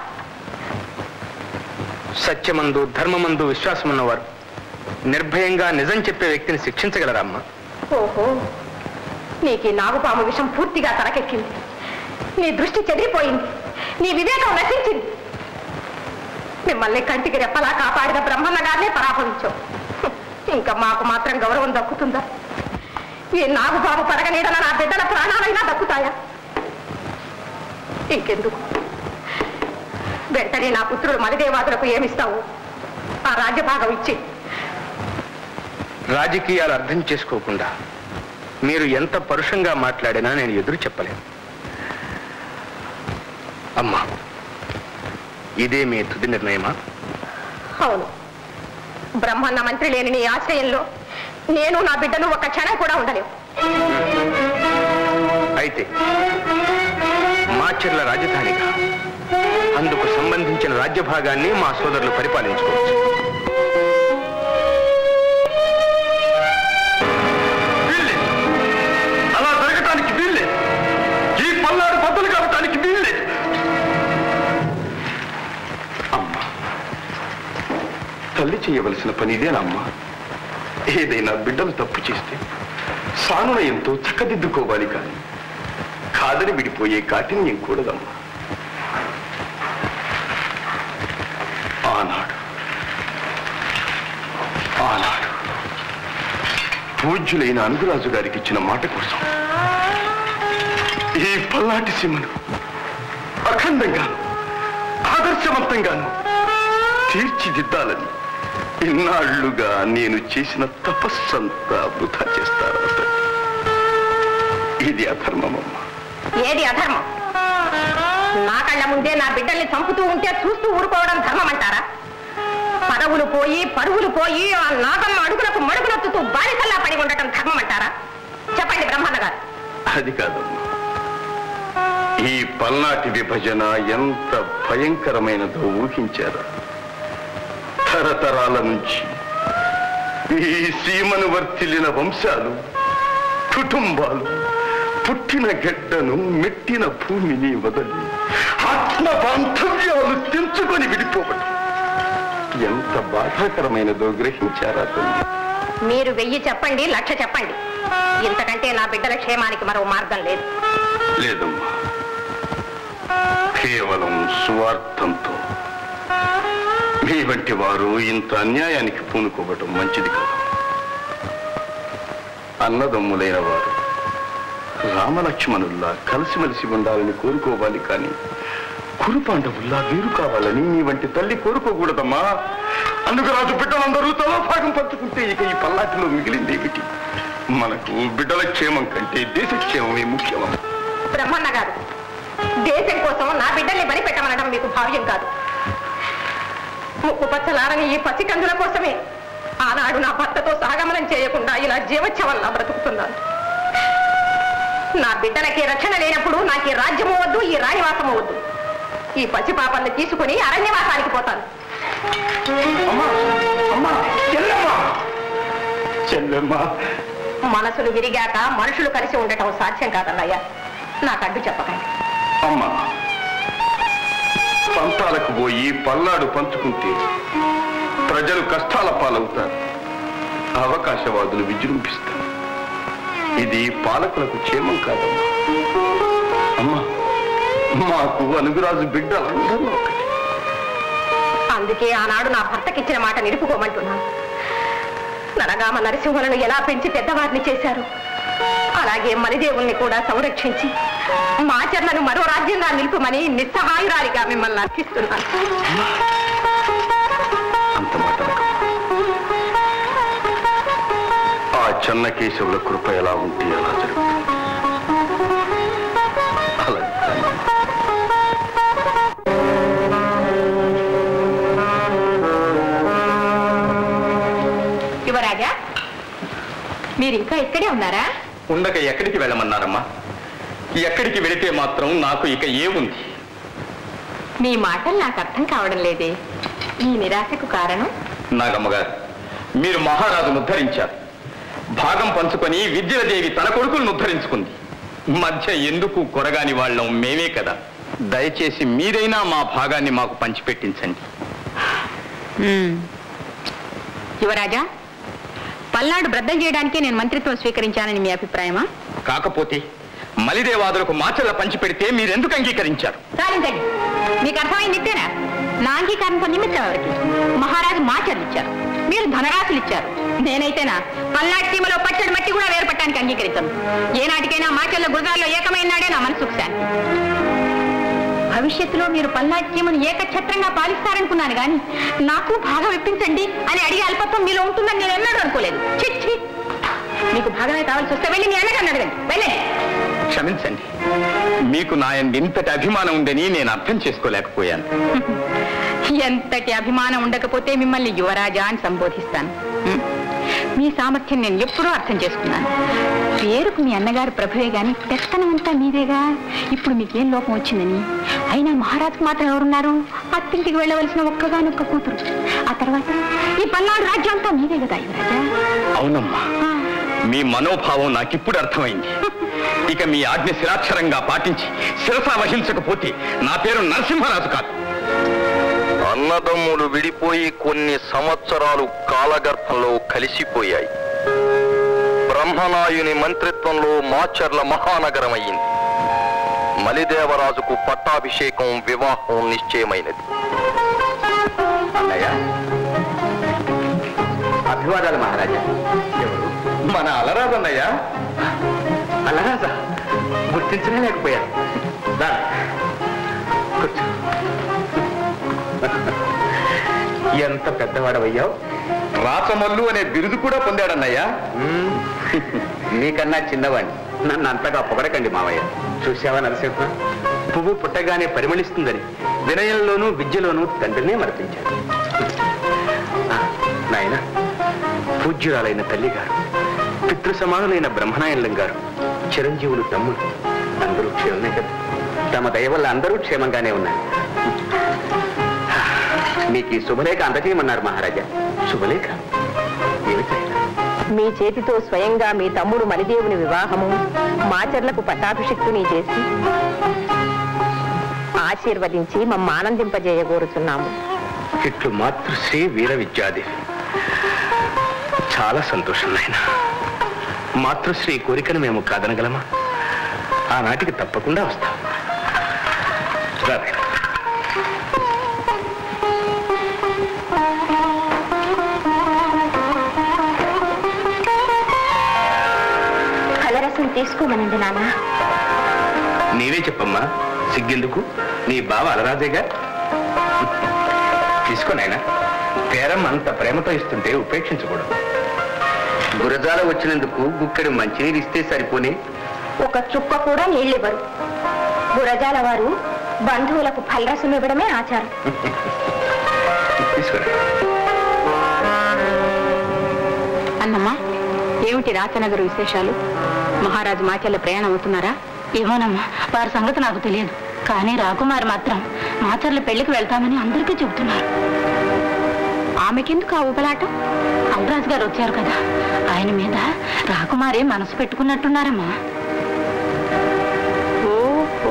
సత్యమందు ధర్మమందు విశ్వాసమున్నవారు నిర్భయంగా నిజం చెప్పే వ్యక్తిని శిక్షించగలరా అమ్మా ఓహో నీకు ఈ నాగుపాము విషం పూర్తిగా తలకెక్కింది నీ దృష్టి చెదిరిపోయింది నీ వివేకం నశించింది మిమ్మల్ని కంటికి రెప్పలా కాపాడిన బ్రహ్మన్న గారినే పరాభవించావు హ్మ్. ఇంకా మాకు మాత్రం గౌరవం దక్కుతుందా ఈ నాగుబాబు పడగనీడన నా బిడ్డల ప్రాణాలైనా దక్కుతాయా ఇంకెందుకు వెంటనే నా పుత్రుడు మలిదేవాదులకు ఏమిస్తావు ఆ రాజ్యభాగం ఇచ్చి రాజకీయాలు అర్థం చేసుకోకుండా మీరు ఎంత పరుషంగా మాట్లాడినా నేను ఎదురు చెప్పలేను అమ్మా ఇదే మీ తుది నిర్ణయమా అవును బ్రహ్మన్న మంత్రి లేని నీ ఆశ్రయంలో నేను నా బిడ్డను ఒక క్షణం కూడా ఉండలేవు అయితే మాచర్ల రాజధానిగా అందుకు సంబంధించిన రాజ్యభాగాన్ని మా సోదరులు పరిపాలించుకోవచ్చు వీల్లేదు అలా జరగటానికి వీల్లేదు ఈ పల్నాడు బద్దలు కావటానికి వీల్లేదు అమ్మా తల్లి చేయవలసిన పని ఇదేనమ్మా ఏదైనా బిడ్డలు తప్పు చేస్తే సానునయంతో చక్కదిద్దుకోవాలి కానీ కాదని విడిపోయే కాఠిన్యం కూడదమ్మా ఆనాడు ఆనాడు పూజ్యులైన అనుగురాజు గారికి ఇచ్చిన మాట కోసం ఈ పల్నాటి సీమను అఖండంగాను ఆదర్శవంతంగాను తీర్చిదిద్దాలని ఇన్నాళ్లుగా నేను చేసిన తపస్సంతా వృధా చేస్తారా తల్లి? ఇది అధర్మమమ్మా ఏది అధర్మం నా కళ్ళ ముందే నా బిడ్డల్ని చంపుతూ ఉంటే చూస్తూ ఊరుకోవడం ధర్మం అంటారా పదవులు పోయి పరువులు పోయి ఆ నాగమ్మ అడుగులకు మడుగులొత్తుతూ బాలికల్లా పడి ఉండటం ధర్మం అంటారా చెప్పండి బ్రహ్మన్న గారు అది కాదమ్మా ఈ పల్నాటి విభజన ఎంత భయంకరమైనదో ఊహించారా తరతరాల నుంచి ఈ సీమను వర్తిల్లిన వంశాలు కుటుంబాలు పుట్టిన గడ్డను మెట్టిన భూమిని వదలి ఆత్మ బాంధవ్యాలు తెంచుకొని విడిపోవడం ఎంత బాధాకరమైనదో గ్రహించారా తల్లి మీరు వెయ్యి చెప్పండి లక్ష చెప్పండి ఇంతకంటే నా బిడ్డల క్షేమానికి మరో మార్గం లేదు లేదమ్మా కేవలం స్వార్థంతో మీ వంటి వారు ఇంత అన్యాయానికి పూనుకోవటం మంచిది కాదు అన్నదమ్ములైన వారు రామలక్ష్మణుల్లా కలిసిమెలిసి ఉండాలని కోరుకోవాలి కానీ కురు పాండవుల్లా వేరు కావాలని మీ వంటి తల్లి కోరుకోకూడదమ్మా అందుకు రాజు బిడ్డలందరూ తలో భాగం పంచుకుంటే ఇక ఈ పల్లాటిలో మిగిలింది ఏమిటి మనకు బిడ్డల క్షేమం కంటే దేశ క్షేమమే ముఖ్యమమ్మా బ్రహ్మన్న గారు దేశం కోసం నా బిడ్డల్ని బలి పెట్టమనడం మీకు భావ్యం కాదు ముక్కు పచ్చలారని ఈ పసికందుల కోసమే ఆనాడు నా భర్తతో సహగమనం చేయకుండా ఇలా జీవోత్సవంలా బ్రతుకుతున్నాను నా బిడ్డలకి రక్షణ లేనప్పుడు నాకు ఈ రాజ్యము వద్దు ఈ రాణివాసము వద్దు ఈ పసిపాపల్ని తీసుకుని అరణ్యవాసానికి పోతాను అమ్మా చెల్లెమ్మా చెల్లెమ్మా మనసులు విరిగాక మనుషులు కలిసి ఉండటం సాధ్యం కాదన్నయ్య నాకు అడ్డు చెప్పకండి అమ్మా పంతాలకు పోయి పల్లాడు పంచుకుంటే ప్రజలు కష్టాల పాలవుతారు అవకాశవాదులు విజృంభిస్తారు ఇది పాలకులకు క్షేమం కాదమ్మా అమ్మా మాకు అనుగురాజు బిడ్డలందరూ ఒకటి అందుకే ఆనాడు నా భర్తకిచ్చిన మాట నిలుపుకోమంటున్నాను నరగామ నరసింహులను ఎలా పెంచి పెద్దవారిని చేశారు అలాగే మణిదేవుల్ని కూడా సంరక్షించి మాచర్లను మరో రాజ్యంగా నిలుపుమని నిస్సహాయురాలిగా మిమ్మల్ని అర్పిస్తున్నాను అంత మాట అనకమ్మా. ఆ చెన్నకేశవుల కృప ఎలా ఉంటే అలా జరుగుతుంది అలాగే కానీ యువరాజా మీరు ఇంకా ఇక్కడే ఉన్నారా ఉండక ఎక్కడికి వెళ్ళమన్నారమ్మా ఎక్కడికి వెళితే మాత్రం నాకు ఇక ఏముంది మీ మాటలు నాకు అర్థం కావడం లేదే ఈ నిరాశకు కారణం నాగమ్మగారు మీరు మహారాజును ఉద్ధరించారు భాగం పంచుకొని విద్యలదేవి తన కొడుకులను ఉద్ధరించుకుంది మధ్య ఎందుకు కొరగాని వాళ్ళం మేమే కదా దయచేసి మీరైనా మా భాగాన్ని మాకు పంచిపెట్టించండి యువరాజా పల్నాడు బ్రద్దం చేయడానికే నేను మంత్రిత్వం స్వీకరించానని మీ అభిప్రాయమా కాకపోతే మలిదేవాదులకు మాచర్ల పంచిపెడితే మీరెందుకు అంగీకరించారు సాధించండి మీకు అర్థమైంది ఇట్టేనా నా అంగీకారంతో నిమిత్తం ఎవరికి మహారాజు మాచర్లు ఇచ్చారు మీరు ధనరాశులు ఇచ్చారు నేనైతేనా పల్నాటి సీమలో పచ్చడి మట్టి కూడా వేరుపట్టడానికి అంగీకరించను ఏనాటికైనా మాచర్ల గురగాల్లో ఏకమైన నాడే నా మనసుకు శాంతి భవిష్యత్తులో మీరు పల్నాటి సీమను ఏకఛత్రంగా పాలిస్తారనుకున్నాను కానీ నాకు భాగం ఇప్పించండి అని అడిగే అల్పత్వం మీలో ఉంటుందని నేను ఎన్నడూ అనుకోలేదు చిచ్చి మీకు భాగమే కావాల్సి వస్తే వెళ్ళి మీ అన్నగారిని అడగండి వెళ్ళండి క్షమించండి మీకు నాయంది ఇంతటి అభిమానం ఉందని నేను అర్థం చేసుకోలేకపోయాను ఎంతటి అభిమానం ఉండకపోతే మిమ్మల్ని యువరాజా అని సంబోధిస్తాను హ్మ్. మీ సామర్థ్యం నేను ఎప్పుడూ అర్థం చేసుకున్నాను పేరుకు మీ అన్నగారు ప్రభువే గాని పెత్తనం అంతా మీదేగా ఇప్పుడు మీకేం లోపం వచ్చిందని అయినా మహారాజుకు మాత్రం ఎవరున్నారు అత్తింటికి వెళ్ళవలసిన ఒక్కగానొక్క కూతురు ఆ తర్వాత ఈ పల్నాడు రాజ్యం అంతా మీదే కదా యువరాజా అవునమ్మా ఆ. మీ మనోభావం నాకిప్పుడు అర్థమైంది ఇక మీ ఆజ్ఞ శిరాక్షరంగా పాటించి శిరస వహించకపోతే నా పేరు నరసింహరాజు కాదు అన్నదమ్ములు విడిపోయి కొన్ని సంవత్సరాలు కాలగర్భంలో కలిసిపోయాయి బ్రహ్మనాయుని మంత్రిత్వంలో మాచర్ల మహానగరమయ్యింది మలిదేవరాజుకు పట్టాభిషేకం వివాహం నిశ్చయమైనది అన్నయ్య అభివాదాలు మహారాజా ఎవరు మన అలరాజు అన్నయ్య అలరాజా గుర్తించనే లేకపోయాను రా. కూర్చో. ఎంత పెద్దవాడవయ్యావు రాసమల్లు అనే బిరుదు కూడా పొందాడన్నయ్యా నీకన్నా చిన్నవాణ్ణి నన్ను అంతగా పొగడకండి మావయ్య చూసావా నరసింహ పువ్వు పుట్టగానే పరిమళిస్తుందని వినయంలోనూ విద్యలోనూ తండ్రినే మరపించాడు ఆ, నాయన పూజ్యురాలైన తల్లి గారు పితృ సమానులైన బ్రహ్మనాయనం గారు చిరంజీవులు తమ్ముడు అందరూ క్షేమమే కదా తమ దయ వల్ల అందరూ క్షేమంగానే ఉన్నారు మీకు ఈ శుభలేఖ అందజేయమన్నారు మహారాజా శుభలేఖ ఏమిటైనా మీ చేతితో స్వయంగా మీ తమ్ముడు మలిదేవుని వివాహము మాచర్లకు పట్టాభిషిక్తుని చేసి ఆశీర్వదించి మమ్మ ఆనందింపజేయగోరుచున్నాము ఇట్లు మాతృశ్రీ వీర విద్యాదేవి చాలా సంతోషం నాయన మాతృశ్రీ కోరికను మేము కాదనగలమా ఆనాటికి తప్పకుండా వస్తాం రా నాయనా. ఫలరసం తీసుకోమనండి నాన్న నీవే చెప్పమ్మా సిగ్గెందుకు నీ బావ అలరాజేగా తీసుకో నాయనా పేరం అంత ప్రేమతో ఇస్తుంటే ఉపేక్షించకూడదు గురజాల వచ్చినందుకు గుక్కడి మంచినీరు ఇస్తే సరిపోని ఒక చుక్క కూడా నీళ్ళివ్వరు గురజాల వారు బంధువులకు ఫలరసం ఇవ్వడమే ఆచారం తీసుకురా అన్నమ్మా ఏమిటి రాచనగర్ విశేషాలు మహారాజు మాచల్ల ప్రయాణం అవుతున్నారా ఏమోనమ్మా వారి సంగతి నాకు తెలియదు కానీ రాకుమారి మాత్రం మాచర్ల పెళ్లికి వెళ్తామని అందరికీ చెబుతున్నారు ఆమెకెందుకు ఆ ఊపలాటం అమరాజు గారు వచ్చారు కదా ఆయన మీద రాకుమారి మనసు పెట్టుకున్నట్టున్నారమ్మా ఓహో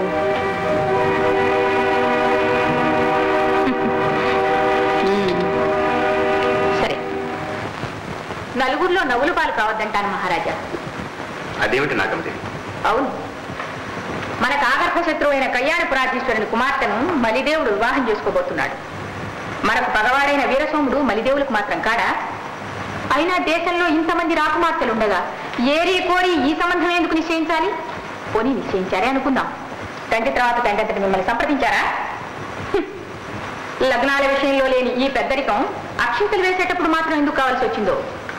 మ్మ్. సరే నలుగురిలో నవ్వులు పాలు కావద్దంటాను మహారాజా అదేమిటి నాకమ్మది అవును మన కాగర్భ శత్రువైన కళ్యాణపురాధీశ్వరుని కుమార్తెను మలిదేవుడు వివాహం చేసుకోబోతున్నాడు మనకు పగవాడైన వీరసోముడు మలిదేవులకు మాత్రం కాడా అయినా దేశంలో ఇంతమంది రాకుమార్తెలుండగా ఏరి కోరి ఈ సంబంధం ఎందుకు నిశ్చయించాలి పోనీ నిశ్చయించారే అనుకుందాం తండ్రి తర్వాత తండ్రి మిమ్మల్ని సంప్రదించారా హ్మ్. లగ్నాల విషయంలో లేని ఈ పెద్దరికం అక్షింతలు వేసేటప్పుడు మాత్రం ఎందుకు కావాల్సి వచ్చిందో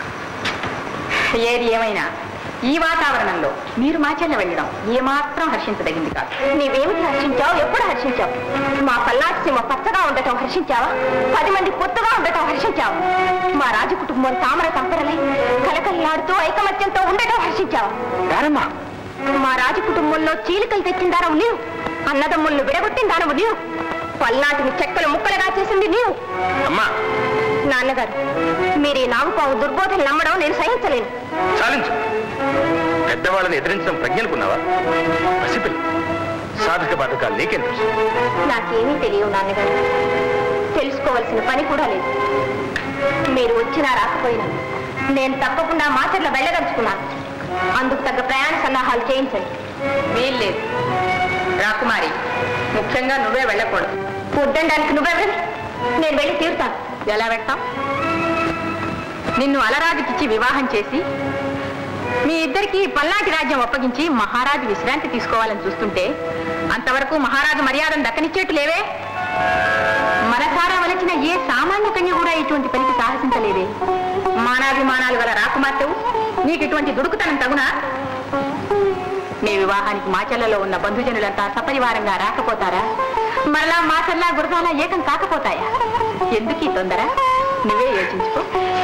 ఏది ఏమైనా ఈ వాతావరణంలో మీరు మాచెల్ల వెళ్ళడం ఏమాత్రం హర్షించదగింది కాదు నీవేమిటి హర్షించావు ఎప్పుడు హర్షించావు మా పల్నాటి సీమ పచ్చగా ఉండటం హర్షించావా పది మంది పొత్తుగా ఉండటం హర్షించావు మా రాజు కుటుంబం తామర తంపరలై కలకల్లాడుతూ ఐకమత్యంతో ఉండటం హర్షించావా దారమ్మా మా రాజు కుటుంబంలో చీలికలు తెచ్చిన దానవు నీవు అన్నదమ్ములను విడగొట్టిన దానవు నీవు పల్నాటిని చెక్కలు ముక్కలుగా చేసింది నీవు అమ్మా నాన్నగారు మీరు ఈ నాగుపాము దుర్బోధలు నమ్మడం నేను సహించలేను చాలించు పెద్దవాళ్ళని ఎదిరించడం ప్రజ్ఞలుకున్నావా పసిపిల్ల సాధక బాధకాలు నీకేం తెలుసు నాకేమీ తెలియవు నాన్నగారు తెలుసుకోవలసిన పని కూడా లేదు మీరు వచ్చినా రాకపోయినా నేను తప్పకుండా మాచర్ల వెళ్ళదలుచుకున్నాను అందుకు తగ్గ ప్రయాణ సన్నాహాలు చేయించండి వీల్లేదు రాకుమారి ముఖ్యంగా నువ్వే వెళ్ళకూడదు వద్దడానికి నువ్వే వెళ్ళి నేను వెళ్ళి తీరుతాను ఎలా వెళ్తాం నిన్ను అలరాజుకిచ్చి వివాహం చేసి మీ ఇద్దరికి పల్నాటి రాజ్యం అప్పగించి మహారాజు విశ్రాంతి తీసుకోవాలని చూస్తుంటే అంతవరకు మహారాజు మర్యాదను దక్కనిచ్చేట్టు లేవే మనసారా వలచిన ఏ సామాన్య కన్య కూడా ఇటువంటి పనికి సాహసించలేదే మానాభిమానాలు గల రాకుమార్తెవు నీకు ఇటువంటి దుడుకుతనం తగునా మీ వివాహానికి మాచల్లలో ఉన్న బంధుజనులంతా సపరివారంగా రాకపోతారా మరలా మాచల్లా గురజాల ఏకం కాకపోతాయా ఎందుకు ఈ తొందర నువ్వే యోచించుకో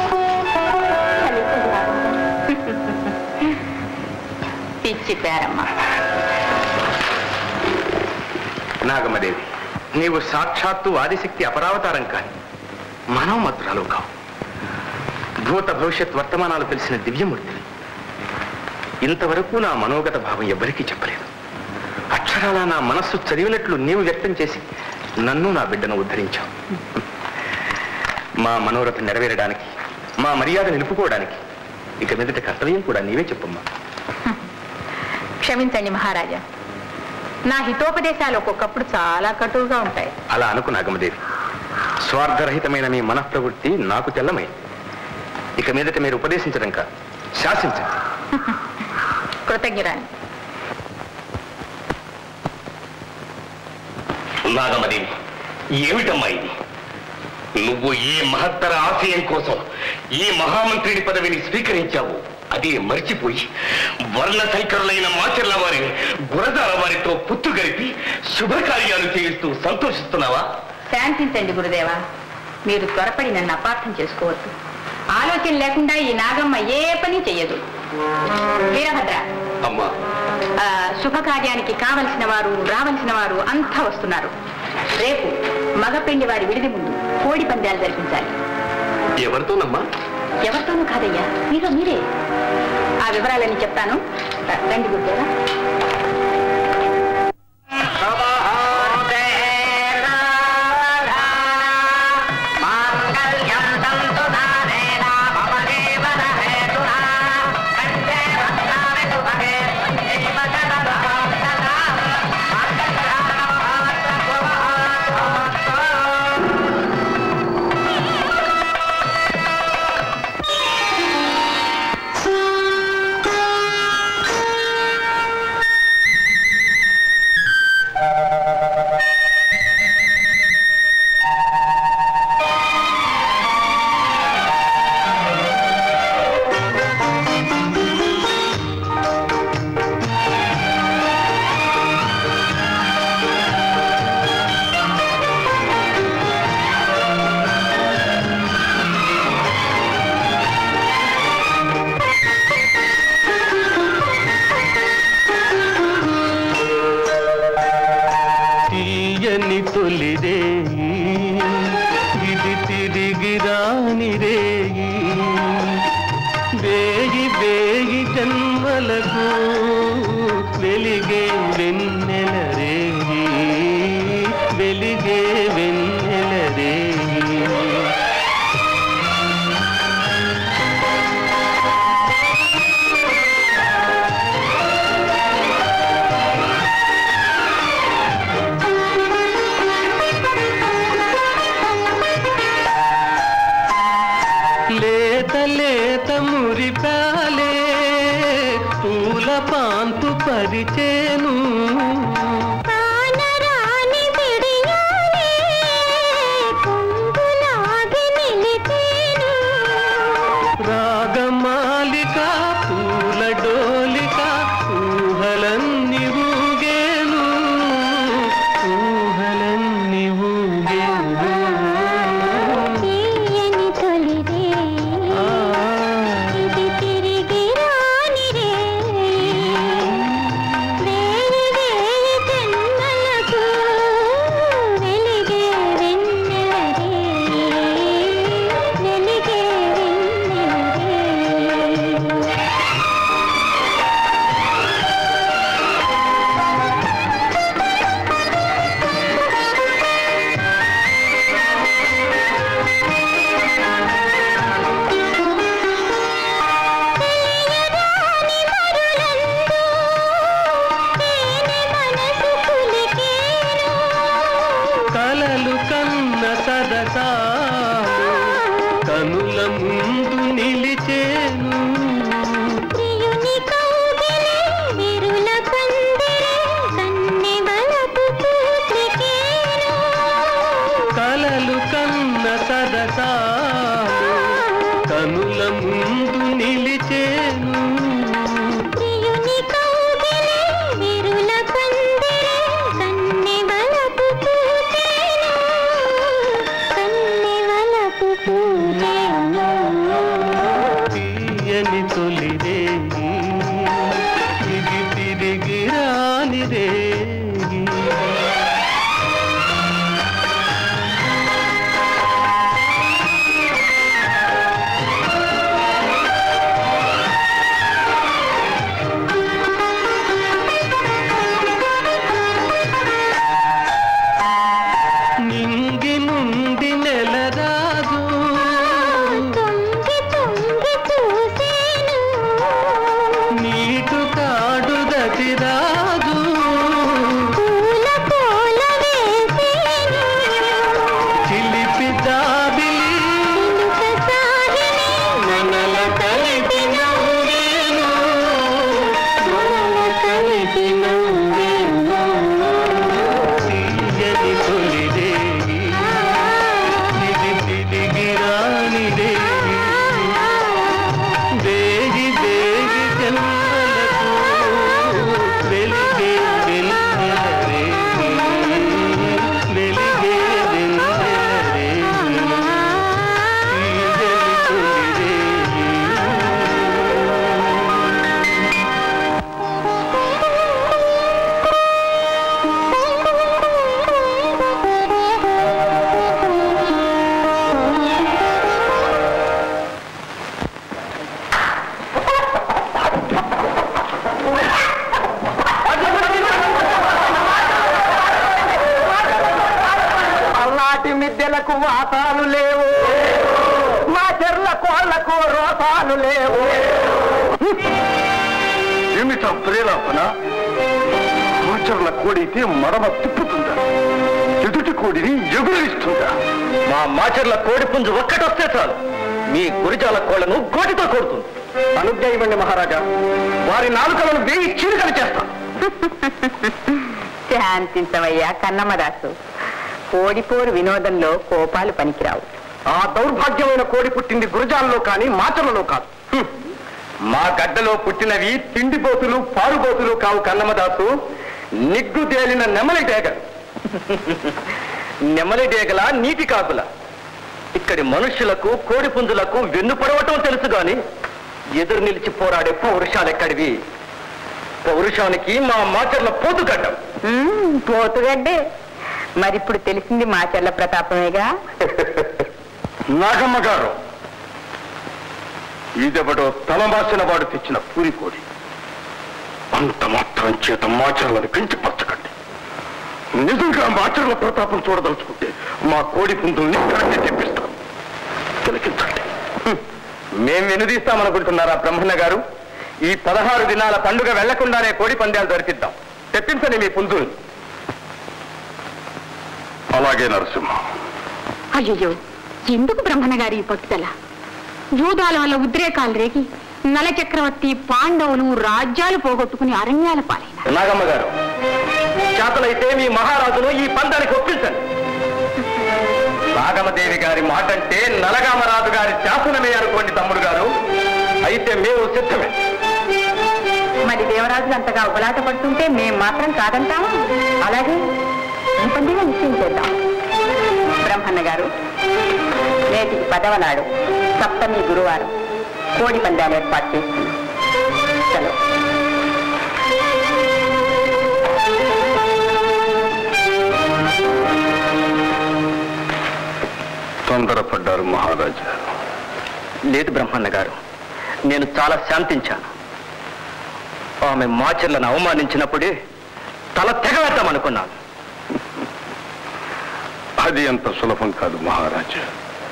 పిచ్చి పేరమ్మా నాగమ్మదేవి నీవు సాక్షాత్తు ఆదిశక్తి అపరావతారం కాని మనోమతురాలు కావు భూత భవిష్యత్ వర్తమానాలు తెలిసిన దివ్యమూర్తి ఇంతవరకు నా మనోగత భావం ఎవ్వరికీ చెప్పలేదు అక్షరాల నా మనస్సు చదివినట్లు నీవు వ్యక్తం చేసి నన్ను నా బిడ్డను ఉద్ధరించావు మా మనోరథం నెరవేరడానికి మా మర్యాద నిలుపుకోవడానికి ఇక మీదట కర్తవ్యం కూడా నీవే చెప్పమ్మా క్షమించండి మహారాజా నా హితోపదేశాలు ఒక్కొక్కప్పుడు చాలా కటువుగా ఉంటాయి అలా అనుకు నాగమదేవి స్వార్థరహితమైన మీ మనఃప్రవృత్తి నాకు తెల్లమైంది ఇక మీదట మీరు ఉపదేశించడం కాదు శాసించండి కృతజ్ఞరాన్ని నాగమదేవి ఏమిటమ్మా ఇది నువ్వు ఈ మహత్తర ఆశయం కోసం ఈ మహామంత్రిని పదవిని స్వీకరించావు అదే మర్చిపోయి వర్ణ సంకరులైన మాచర్ల వారిని గురదాల వారితో పుత్తు గరిపి శుభకార్యాలు చేయిస్తూ సంతోషిస్తున్నావా శాంతించండి గురుదేవా మీరు త్వరపడి నన్ను అపార్థం చేసుకోవద్దు ఆలోచన లేకుండా ఈ నాగమ్మ ఏ పని చెయ్యదు వీరభద్ర అమ్మా ఆ, శుభకార్యానికి కావలసిన వారు రావలసిన వారు అంతా వస్తున్నారు రేపు మగపెండి వారి విడిది ముందు కోడి పందాలు జరిపించాలి ఎవరితోనమ్మా ఎవరితోనూ కాదయ్యా మీరు మీరే ఆ వివరాలన్నీ చెప్తాను ర- రండి గురుదేవా తీయని తొలిరేయి ఇది తిరిగి రాని రేయి వేయి వేయి జన్మలకు వెలిగే వెన్నెల రేయి వెలిగే వెన్నెల రేయి లేత లేత మురిపాలే పూల పాంతు పరిచేను కానరాని విడియాలే పొంగులాగి నిలిపేను రాగమాలిక పూల డోలిక ఊహలన్నీ ఊగేను ఊహలన్నీ ఊగేను తీయని తొలిరే ఆ, ఇది తిరిగి రాని రే వేయి వేయి జన్మలకు వెలిగే వెన్నెల రే వెలిగే వెన్నెల రే తెలియరాని మరులందు తేనె మనసు పులికేను కలలు కన్న సరసాలు కనుల ముందు నిలిచేను ప్రియుని కౌగిలే విరుల పందిరే కన్నె వలపు పూత్రికేను కలలు కన్న సరసాలు కనుల ముందు నిలిచేను ప్రియుని కౌగిలే విరుల పందిరే కన్నె వలపు పూతేను కన్నె వలపు పూతేను తీయని తొలిరేగి ఇది తిరిగి రాని రేగి వాటి మిద్దెలకు వాతాలు లేవు మా చెర్ల కోళ్లకు రోతాలు లేవు ఏమిటా ప్రేలాపన ఆచరణ కోడైతే మడమ తిప్పుతుందా ఎదుటి కోడిని ఎగురిస్తుందా మా మాచర్ల కోడి పుంజు ఒక్కటొస్తే చాలు మీ గురిజాల కోళ్లను గోటితో కొడుతుంది అనుజ్ఞ ఇవ్వండి మహారాజా వారి నాలుకలను వేయి చీలికలు చేస్తాం శాంతించవయ్యా కన్నమ్మదాసు కోడిపోరు వినోదంలో కోపాలు పనికిరావు ఆ దౌర్భాగ్యమైన కోడి పుట్టింది గురజాలలో కానీ మాచర్లలో కాదు హ్మ్. మా గడ్డలో పుట్టినవి తిండిపోతులు పారుబోతులు కావు కన్నమదాసు నిగ్గు తేలిన నెమలి డేగలు నెమలి డేగల నీటి కాకుల ఇక్కడి మనుష్యులకు కోడి పుంజులకు వెన్ను పడవటం తెలుసు గాని ఎదురు నిలిచి పోరాడే పౌరుషాలెక్కడివి పౌరుషానికి మా మాచర్ల పోతు గడ్డం మ్మ్, పోతుగడ్డే మరిప్పుడు తెలిసింది మాచర్ల ప్రతాపమేగా నాగమ్మ గారు ఈదెవడో తలమాసిన వాడు తెచ్చిన పూరికోడి అంత మాత్రం చేత మాచర్లను పెంచిపరచకండి నిజంగా మాచర్ల ప్రతాపం చూడదలుచుకుంటే మా కోడి పుంజుల్ని ఇక్కడికి తెప్పిస్తాను తిలకించండి మేం వెనుదీస్తామనుకుంటున్నారా బ్రహ్మణ గారు ఈ పదహారు దినాల పండుగ వెళ్లకుండానే కోడి పందాలు దొరికిద్దాం తెప్పించండి మీ పుంజుల్ని అలాగే నరసింహ అయ్యో ఎందుకు బ్రహ్మణ గారి ఈ పట్టుదల జూదాల వల్ల ఉద్రేకాలు రేగి నల చక్రవర్తి పాండవులు రాజ్యాలు పోగొట్టుకుని అరణ్యాల పాలైన నాగమ్మ గారు చేతలైతే మీ మహారాజును ఈ పందానికి ఒప్పించండి నాగమదేవి గారి మాట అంటే నలగామరాజు గారి శాసనమే అనుకోండి తమ్ముడు గారు అయితే మేము సిద్ధమే మరి దేవరాజులు అంతగా ఉబలాట పడుతుంటే మేం మాత్రం కాదంటామా అలాగే ఈ పండుగ నిశ్చయం చేద్దాం బ్రహ్మన్న గారు నేటికి పదవనాడు సప్తమి గురువారం కోడి పందాలు ఏర్పాటు చేస్తున్నాం చలో తొందరపడ్డారు మహారాజా లేదు బ్రహ్మన్న గారు నేను చాలా శాంతించాను ఆమె మాచర్లను అవమానించినప్పుడే తల తెగవేద్దామనుకున్నాను అది అంత సులభం కాదు మహారాజా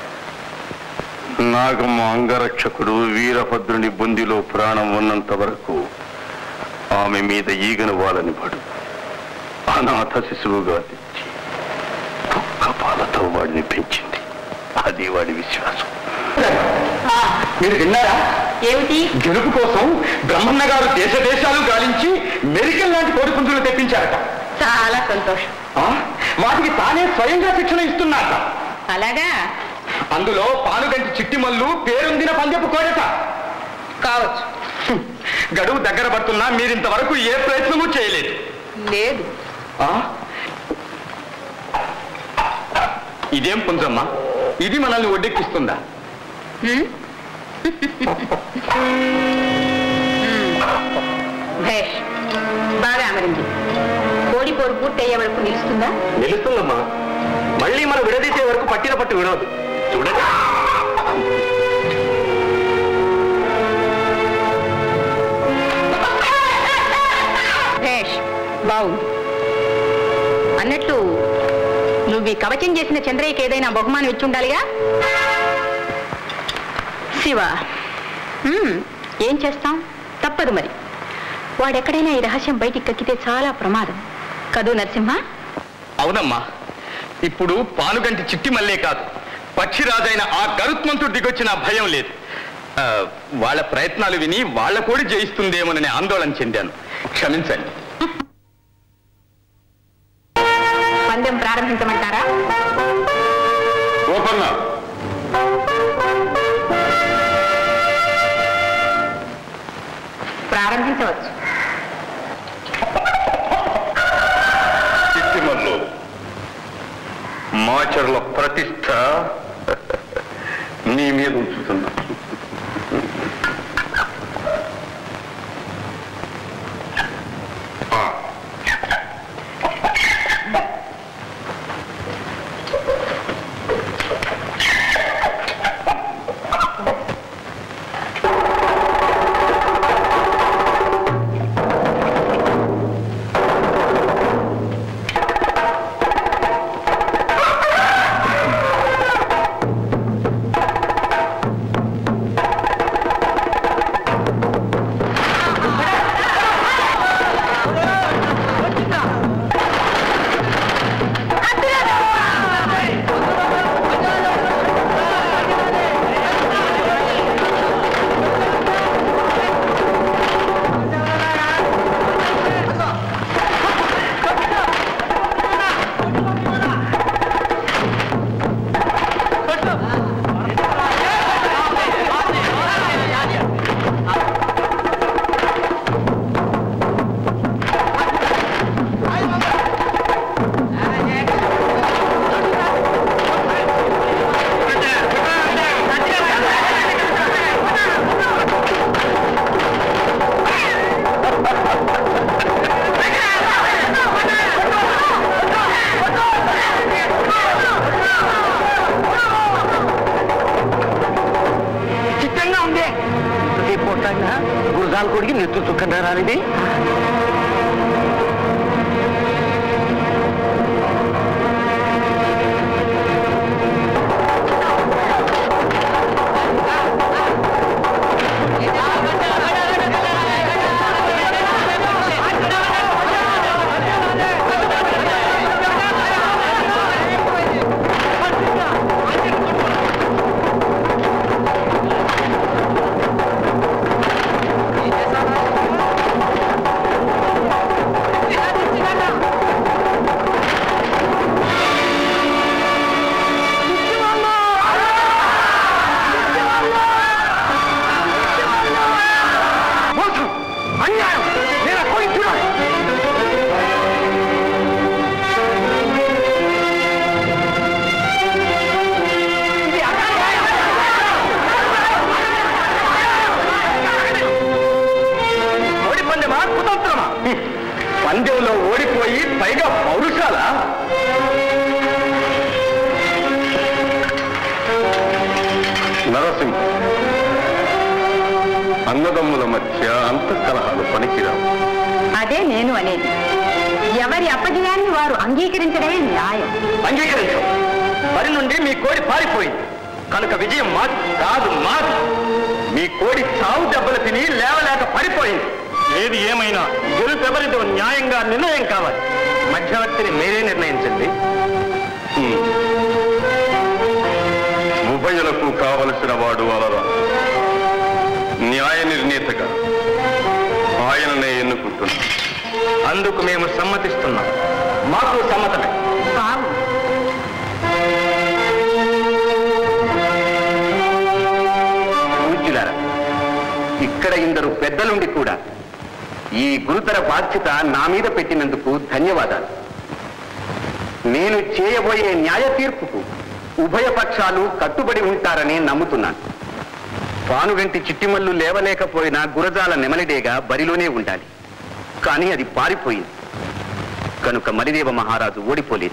నాగమ్మ అంగరక్షకుడు వీరభద్రుని బొందిలో ప్రాణం ఉన్నంత వరకు ఆమె మీద ఈగను వాలని పడు అనాథ శిశువుగా తెచ్చి ఒక్క పాలతో వాడిని పెంచింది అది వాడి విశ్వాసం మీరు విన్నారా ఏమిటి గెలుపు కోసం బ్రహ్మన్న గారు దేశ దేశాలు గాలించి మెరికల్ లాంటి కోడి పుంజులు తెప్పించారట చాలా సంతోషం ఆ? వాటికి తానే స్వయంగా శిక్షణ ఇస్తున్నారట అలాగా అందులో పానుగంటి చిట్టిమల్లు పేరొందిన పందెపు కోడట కావచ్చు హ్మ్. గడువు దగ్గర పడుతున్నా మీరింతవరకు ఏ ప్రయత్నమూ చేయలేదు లేదు ఆ? ఇదేం పుంజమ్మ ఇది మనల్ని ఒడ్డెక్కిస్తుందా హ్మ్? భేష్ బాగా అమరింది కోడి పోరు పూర్తయ్యే వరకు నిలుస్తుందా నిలుస్తుందమ్మా మళ్ళీ మనం విడదీసే వరకు పట్టిన పట్టు విడవదు చూడండి భేష్ బాగుంది అన్నట్లు నువ్వు ఈ కవచం చేసిన చంద్రయ్యకి ఏదైనా బహుమానం ఇచ్చి ఉండాలిగా శివ హ్మ్, ఏం చేస్తాం తప్పదు మరి వాడెక్కడైనా ఈ రహస్యం బయటికి కక్కితే చాలా ప్రమాదం కదూ నరసింహ అవునమ్మా ఇప్పుడు పానుగంటి చిట్టి మల్లే కాదు పక్షిరాజైన ఆ గరుత్మంతుడు దిగొచ్చిన భయం లేదు ఆ, వాళ్ళ ప్రయత్నాలు విని వాళ్ళ కోడి జయిస్తుందేమోనని ఆందోళన చెందాను క్షమించండి పందెం ప్రారంభించమంటారా గోపన్న ప్రారంభించవచ్చు చిట్టిమల్లు మాచర్ల ప్రతిష్ట నీ మీద ఉంచుతున్నా ఆ. మనరాలిది మోసం అన్యాయం నేను అప్పగించున్నా ఓడి పందెమా కుతంత్రమా పందెంలో ఓడిపోయి పైగా పౌరుషాల నరసింహ అన్నదమ్ముల మధ్య అంతఃకలహాలు పనికిరావు అదే నేను అనేది ఎవరి అపజయాన్ని వారు అంగీకరించడమే న్యాయం అంగీకరించు బరి నుండి మీ కోడి పారిపోయింది కనుక విజయం మాది కాదు మాది మీ కోడి చావు దెబ్బలు తిని లేవలేక పడిపోయింది ఏది ఏమైనా గెలుపెవరిదో న్యాయంగా నిర్ణయం కావాలి మధ్యవర్తిని మీరే నిర్ణయించండి హ్మ్. ఉభయులకు కావలసిన వాడు అలరా న్యాయ నిర్ణేతగా ఆయననే ఎన్నుకుంటున్నాను అందుకు మేము సమ్మతిస్తున్నాం మాకు సమ్మతమే కావు పూజ్యులారా ఇక్కడ ఇందరు పెద్దలుండి కూడా ఈ గురుతర బాధ్యత నా మీద పెట్టినందుకు ధన్యవాదాలు నేను చేయబోయే న్యాయ తీర్పుకు ఉభయ పక్షాలు కట్టుబడి ఉంటారని నమ్ముతున్నాను పానుగంటి చిట్టిమల్లు లేవలేకపోయినా గురజాల నెమలిడేగా బరిలోనే ఉండాలి కానీ అది పారిపోయింది కనుక మలిదేవ మహారాజు ఓడిపోలేదు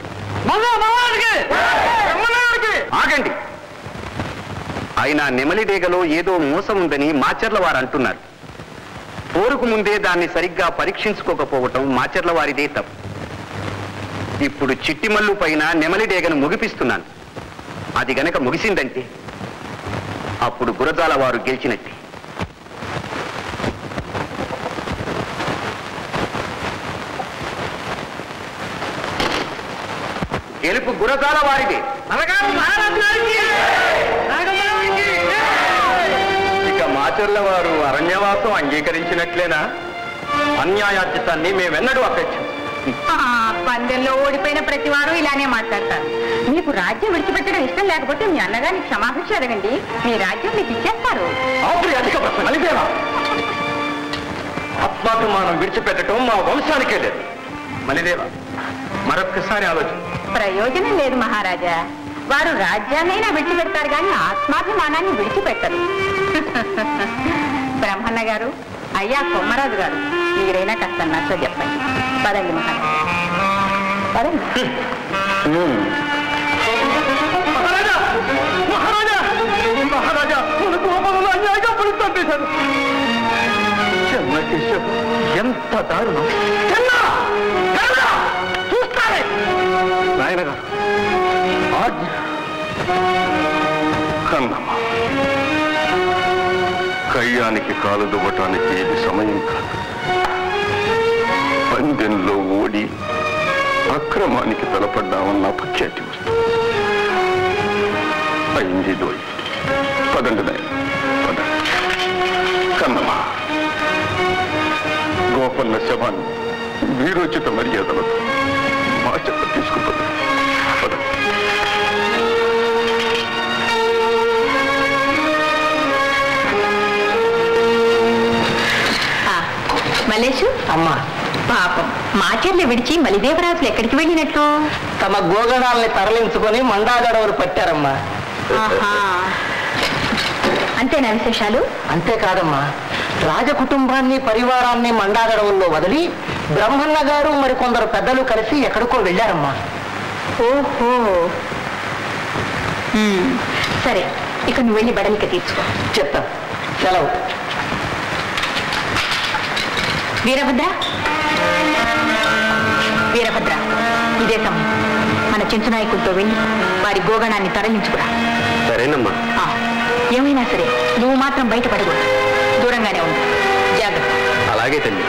ఆగండి అయినా నెమలిడేగలో ఏదో మోసం ఉందని మాచర్ల వారు అంటున్నారు పోరుకు ముందే దాన్ని సరిగ్గా పరీక్షించుకోకపోవటం మాచర్ల వారిదే తప్పు ఇప్పుడు చిట్టిమల్లు పైన నెమలిడేగను ముగిపిస్తున్నాను అది గనక ముగిసిందంటే అప్పుడు గురజాల వారు గెలిచినట్టే గెలుపు గురజాల వారిదే ఇక మాచర్ల వారు అరణ్యవాసం అంగీకరించినట్లేనా అన్యాయార్జితాన్ని మేమెన్నడూ అపేక్షించం ఆ, పందెంలో ఓడిపోయిన ప్రతి వారు ఇలానే మాట్లాడతారు మీకు రాజ్యం విడిచిపెట్టడం ఇష్టం లేకపోతే మీ అన్నగారికి క్షమాభిక్ష అడగండి మీ రాజ్యం మీకు ఇచ్చేస్తారు ఆపురి అధిక ప్రశ్న మలిదేవా ఆత్మాభిమానం విడిచిపెట్టడం మా వంశానికే లేదు మలిదేవ మరొక్కసారి ఆలోచన ప్రయోజనం లేదు మహారాజా వారు రాజ్యాన్నైనా విడిచిపెడతారు కానీ ఆత్మాభిమానాన్ని విడిచిపెట్టరు బ్రహ్మన్న గారు అయ్యా కొమ్మరాజు గారు మీరైనా కాస్త నచ్చ చెప్పండి పదండి మహారాజా పదండి మహారాజా మహారాజా మహారాజా మన కోపంలో అన్యాయంగా పడుతాం చేశారు చెన్నకేశవ ఎంత దారుణం చెన్న కరుణ! చూస్తారే నాయన గారు ఆజ్ఞ కన్నమ్మ కయ్యానికి కాలు దువ్వటానికి ఇది సమయం కాదు పందెంలో ఓడి అక్రమానికి తలపడ్డామన్న అపఖ్యాతి వస్తుంది అయింది దోయి పదండి నాయన పదండి కన్నమ్మ గోపన్న శవాన్ని వీరోచిత మర్యాదలతో మా చెప్ప తీసుకుపోతుంది పదండి ఆ, మల్లేషు అమ్మా పాపం మాచర్లు విడిచి మలిదేవరాజులు ఎక్కడికి వెళ్ళినట్లు తమ గోగణాలని తరలించుకొని మండాగడవరు పట్టారమ్మా ఆహా. అంతేనా విశేషాలు అంతేకాదమ్మా రాజకుటుంబాన్ని పరివారాన్ని మండాగడవుల్లో వదిలి బ్రహ్మన్న గారు మరికొందరు పెద్దలు కలిసి ఎక్కడికో వెళ్ళారమ్మా ఓహో ఉమ్, సరే ఇక నువ్వు వెళ్ళి బడలిక తీర్చుకో చెప్తాను సెలవు వీరభద్ర వీరభద్ర ఇదే సమయం మన చెంచు నాయకులతో వెళ్ళి వారి గోగణాన్ని తరలించుకురా సరేనమ్మా ఆ, ఏమైనా సరే నువ్వు మాత్రం బయటపడకూడదు దూరంగానే ఉండు జాగ్రత్త అలాగే తల్లి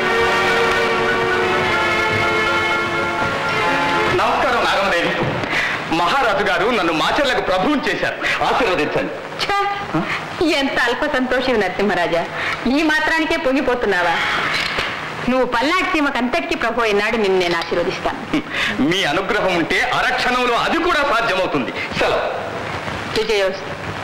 నమస్కారం నాగమదేవి మహారాజు గారు నన్ను మాచర్లకు ప్రభువుని చేశారు ఆశీర్వదించండి ఛ! ఎంత అల్ప సంతోషం నరసింహరాజా ఈ మాత్రానికే పొంగిపోతున్నావా నువ్వు పల్నాటి సీమకంతటికి ప్రభు అయినాడు నిన్ను నేను ఆశీర్వదిస్తాను మీ అనుగ్రహం ఉంటే అరక్షణంలో అది కూడా సాధ్యమవుతుంది సెలవు విజయోస్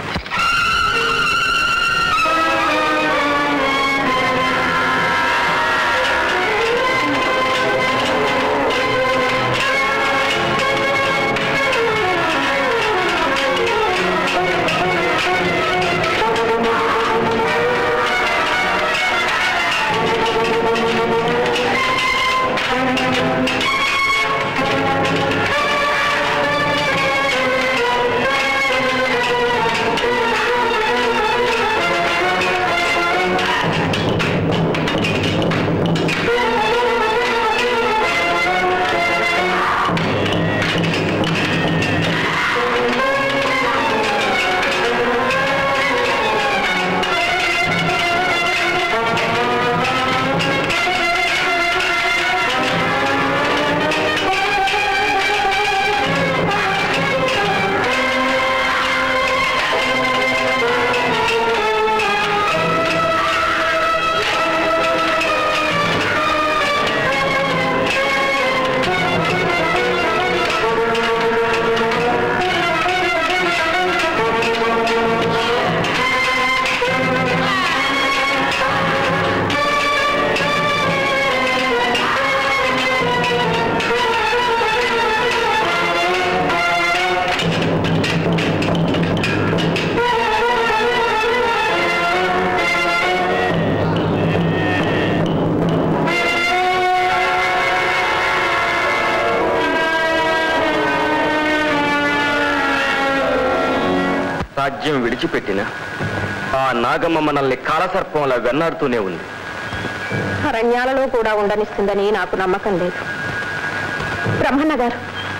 రాజ్యం విడిచిపెట్టిన ఆ నాగమ్మ మనల్ని కాలసర్పంలా వెన్నాడుతూనే ఉంది అరణ్యాలలో కూడా ఉండనిస్తుందని నాకు నమ్మకం లేదు బ్రహ్మన్న గారు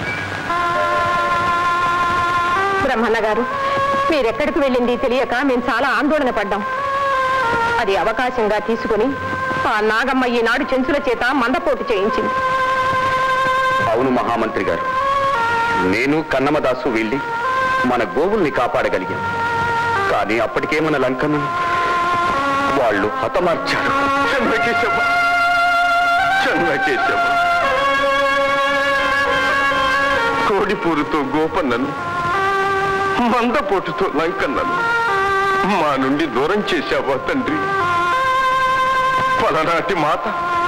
బ్రహ్మన్న గారు మీరెక్కడికి వెళ్ళింది తెలియక మేము చాలా ఆందోళన పడ్డాం అది అవకాశంగా తీసుకుని ఆ నాగమ్మ ఈనాడు చెంచుల చేత మందపోటు చేయించింది అవును మహామంత్రి గారు నేను కన్నమదాసు వెళ్ళి మన గోవుల్ని కాపాడగలిగాం కానీ అప్పటికే మన లంకను వాళ్ళు హతమార్చారు చెన్నకేశవ చెన్నకేశవ కోడిపూరుతో గోపన్నను మందపోటుతో లంకన్నను మా నుండి దూరం చేశావా తండ్రి పలనాటి మాత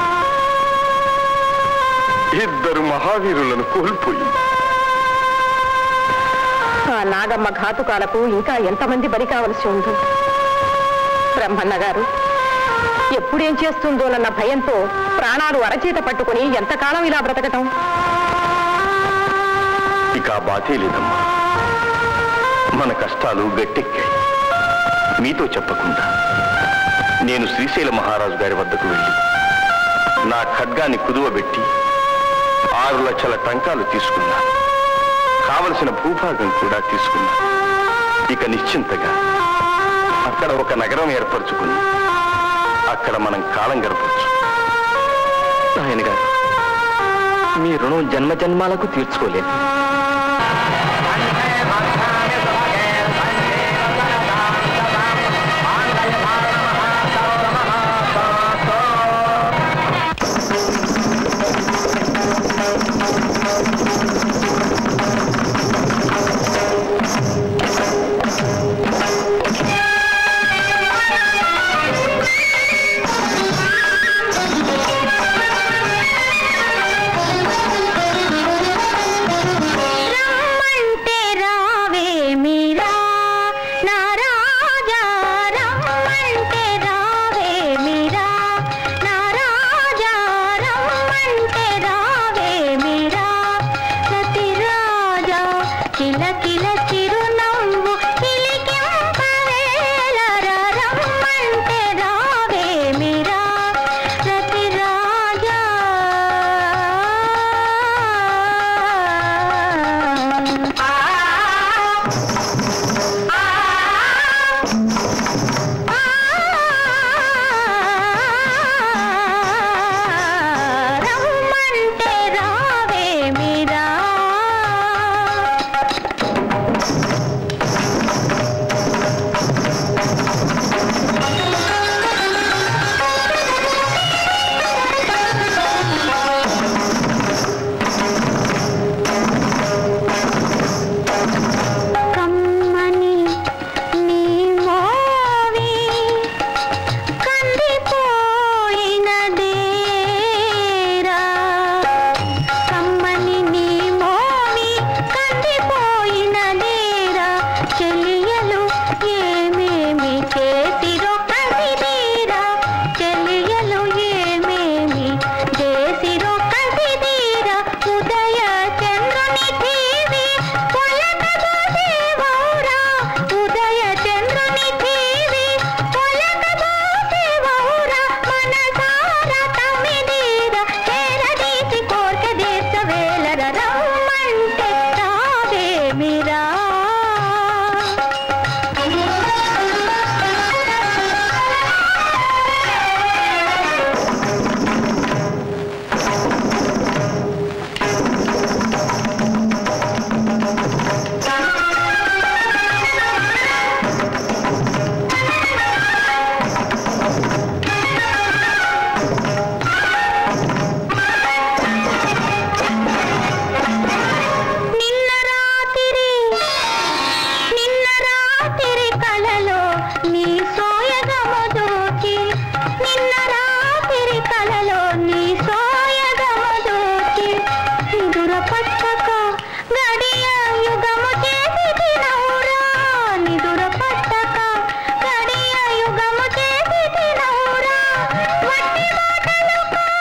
ఇద్దరు మహావీరులను కోల్పోయి ఆ నాగమ్మ ఘాతుకాలకు ఇంకా ఎంతమంది బలి కావలసి ఉందో బ్రహ్మన్న గారు ఎప్పుడేం చేస్తుందోనన్న భయంతో ప్రాణాలు అరచేత పట్టుకుని ఎంతకాలం ఇలా బ్రతకటం ఇక ఆ బాధే లేదమ్మా మన కష్టాలు గట్టెక్కాయి మీతో చెప్పకుండా నేను శ్రీశైల మహారాజు గారి వద్దకు వెళ్ళి నా ఖడ్గాన్ని కుదువబెట్టి ఆరు లక్షల టంకాలు తీసుకున్నా కావలసిన భూభాగం కూడా తీసుకున్నా ఇక నిశ్చింతగా అక్కడ ఒక నగరం ఏర్పరచుకుని అక్కడ మనం కాలం గడపచ్చు ఆయన గారు మీ రుణం జన్మ జన్మాలకు తీర్చుకోలేదు రమ్మంటే రావే మీరా నా రాజా రమ్మంటే రావే మీరా నా రాజా రమ్మంటే రావే మీరా నా నిదుర పట్టక గడియ యుగము చేసి తినౌరా నిదుర పట్టక గడియ యుగము చేసి తినౌరా వట్టి మాటలు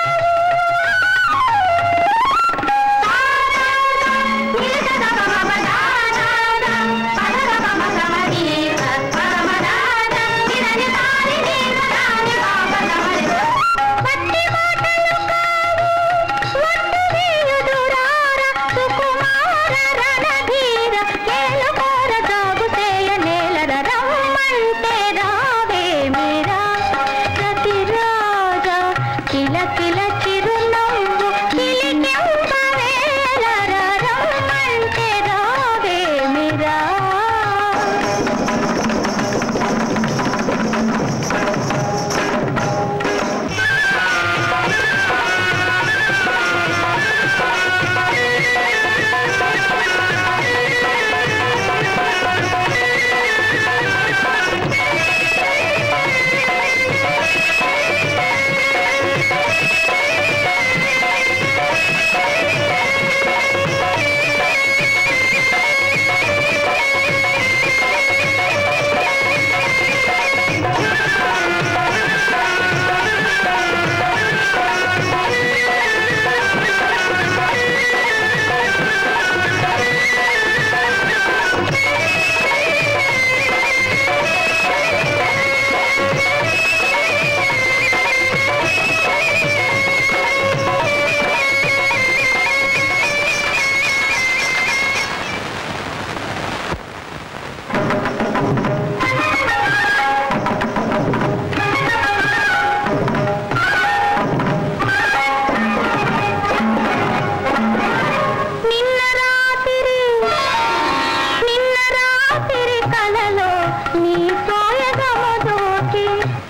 కిల కిల చిరునవ్వు కిలికెంపవేలర రమ్మంటే రావేమిరా నిన్న రాత్రి నిన్న రాత్రి కలలో నీ సోయగము దోచి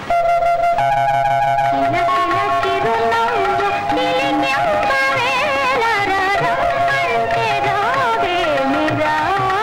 కిల కిల చిరునవ్వు కిలికెంపవేలర రమ్మంటే రావేమిరా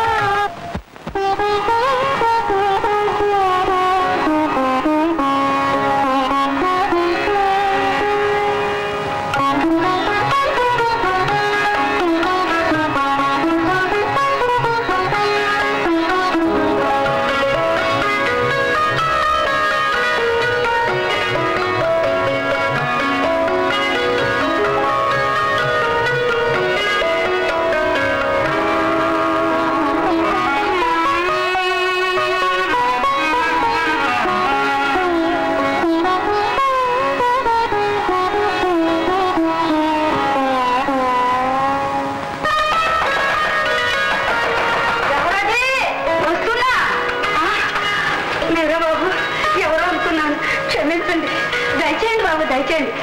ఎవరది? వస్తున్నా ఆ, మీరా బాబు ఎవరో అనుకున్నాను క్షమించండి దయచేయండి బాబు దయచేయండి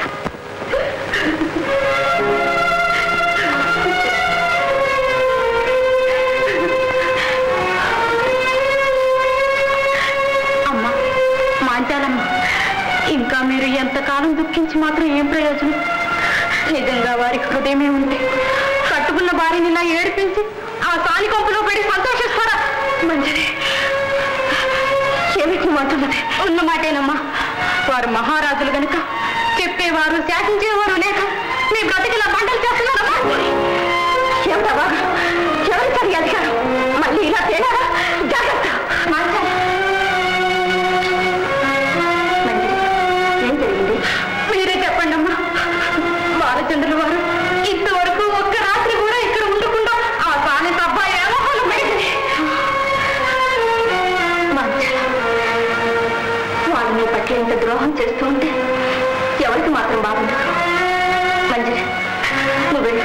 అమ్మా మాంచాలమ్మ ఇంకా మీరు ఎంతకాలం దుఃఖించి మాత్రం ఏం ప్రయోజనం నిజంగా వారికి హృదయమే ఉంది కట్టుకున్న భార్యని ఇలా ఏడిపించి ఆ సాలి కొంపులో పడి సంతోషిస్తారా మంచిది ఏమిటి మాటన్నది ఉన్న మాటేనమ్మా వారు మహారాజులు గనుక చెప్పేవారు శాసించేవారు లేక మీ బ్రతికిలా బండలు చేస్తున్నారమ్మా ఏమిటా బాగా ఎవరి సరి అధికారం మళ్ళీ ఇలా తేలారా జాగ్రత్త మాట్లాడు ఏం జరిగింది మీరే చెప్పండి అమ్మా బాలచంద్రుల వారు ఇంతవరకు ఒక్క రాత్రి కూడా ఇక్కడ ఉండకుండా ఆ సాని అబ్బాయి ఏమోహాలు పడింది వాళ్ళు మీ పట్ల ఇంత ద్రోహం చేస్తూ ఉంటే ఎవరికి మాత్రం బాగుండదు మంచిది నువ్వు వెళ్ళు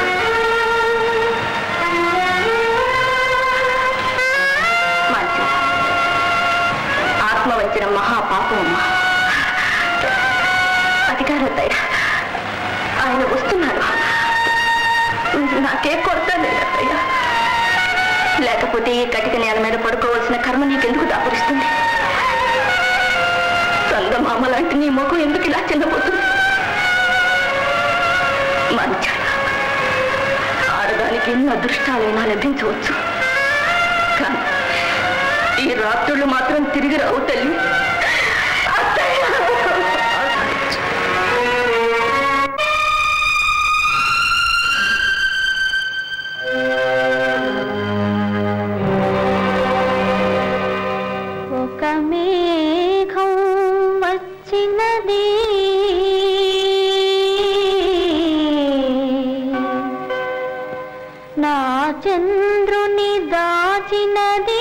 మంచిది ఆత్మ వచ్చిన మహాపాపం అమ్మా అధికారం దయ ఆయన వస్తున్నారు నాకే కొరత లేదయ్యా లేకపోతే ఈ కటిక నేల మీద పడుకోవాల్సిన కర్మ నీకెందుకు దాపురిస్తుంది సంగమామ లాంటి నీ ముఖం ఎందుకు ఇలా చిన్నపోతుంది మంచ ఆడదానికి ఎన్ని అదృష్టాలైనా లభించవచ్చు కానీ ఈ రాత్రులు మాత్రం తిరిగి రావు తల్లి అత్తయ్య నా చంద్రుని దాచినది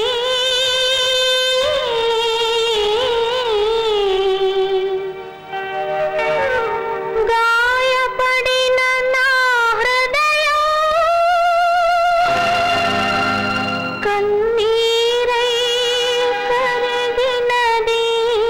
గాయపడిన నా హృదయం కన్నీరై కరిగినది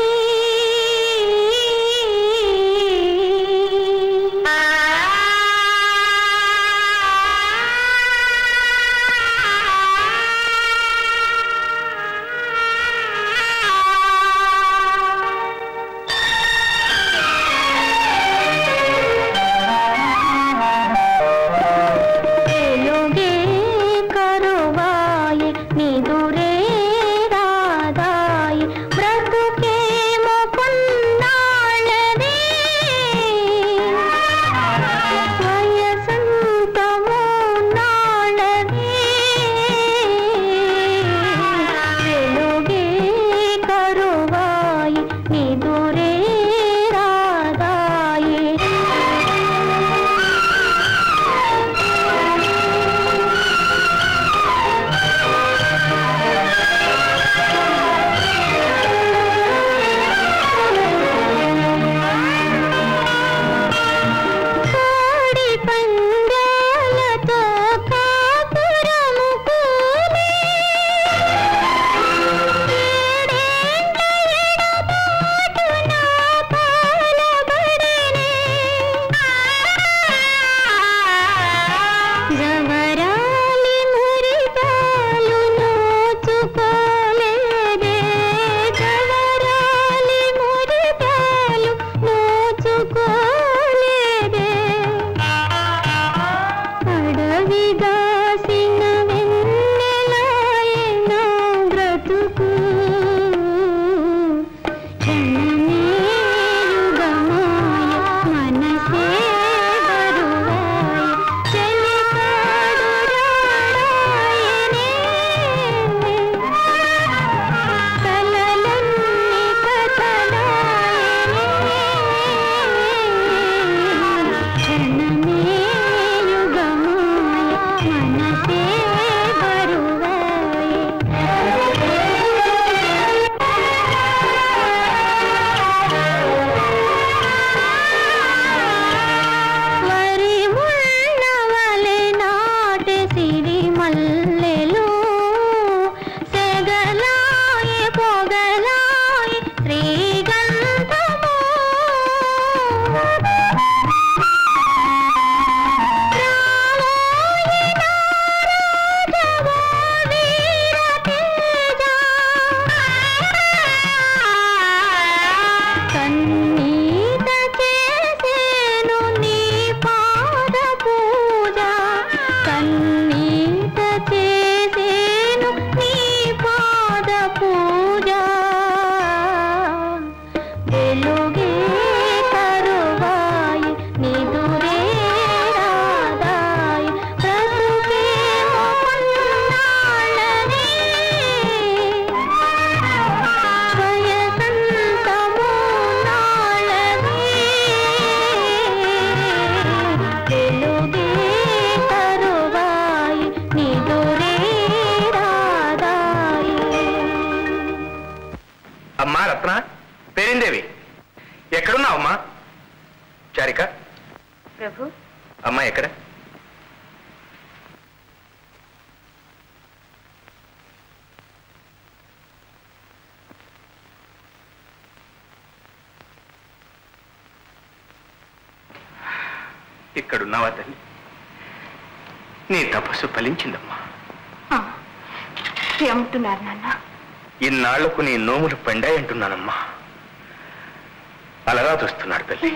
వెలుగే కరువాయి నిదురే రాదాయి బ్రతుకేమో కొన్నాళ్ళదే వయసంతమో నాళ్ళదే వెలుగే కరువాయి నిదురే రాదాయి కోడి పందాలతో కాపురము కూలే ఏడేండ్ల ఎడబాటు నా పాలబడనే జవరాలి మురిపాలు నోచుకోలేదే జవరాలి మురిపాలు నోచుకోలేదే అడవిదాసిన వెన్నెలాయన బ్రతుకు క్షణమేయుగమాయ మనసే బరువాయ చెలికాడు రాడాయనే కలలన్నీ కథలాయనే క్షణమే యుగమాయ మనసే వరి ఉన్నవలె నాటి సిరి మల్లెలు సెగలాయి పొగలాయి శ్రీగంధము కన్నీట చేసేను నీ పాద పూజ కన్నీట చేసేను నీ పాద పూజ వెలుగే కరువాయి నిదురే రాదాయి బ్రతుకేమో కొన్నాళ్ళనే వయసంతమో నాళ్ళనే వెలుగే కరువాయి నిదురే రాదాయి అమ్మా రత్న పేరిందేవి ఎక్కడున్నావు అమ్మా చారిక ప్రభు అమ్మా ఎక్కడ ఇక్కడున్నావా తల్లి నీ తపస్సు ఫలించిందమ్మా ఏమంటున్నారు నాన్న ఇన్నాళ్లకు నీ నోములు పండాయంటున్నానమ్మా అలగా చూస్తున్నాడు తల్లి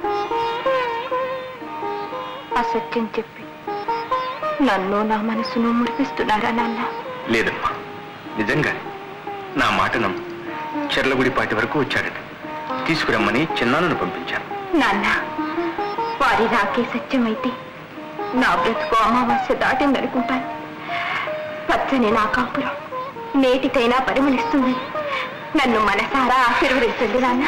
అసత్యం చెప్పి నన్ను నా మనసును మురిపిస్తున్నారా నాన్న లేదమ్మా నిజంగా నా మాట నమ్ము చెర్లగుడిపాటి వరకు వచ్చాడట తీసుకురమ్మని చిన్నాన్నను పంపించాను నాన్న వారి రాకే సత్యమైతే నా బ్రతుకు అమావాస్య దాటిందనుకుంటాను పచ్చని నా కాపురం నేటికైనా పరిమళిస్తుంది నన్ను మనసారా ఆశీర్వదించండి నాన్న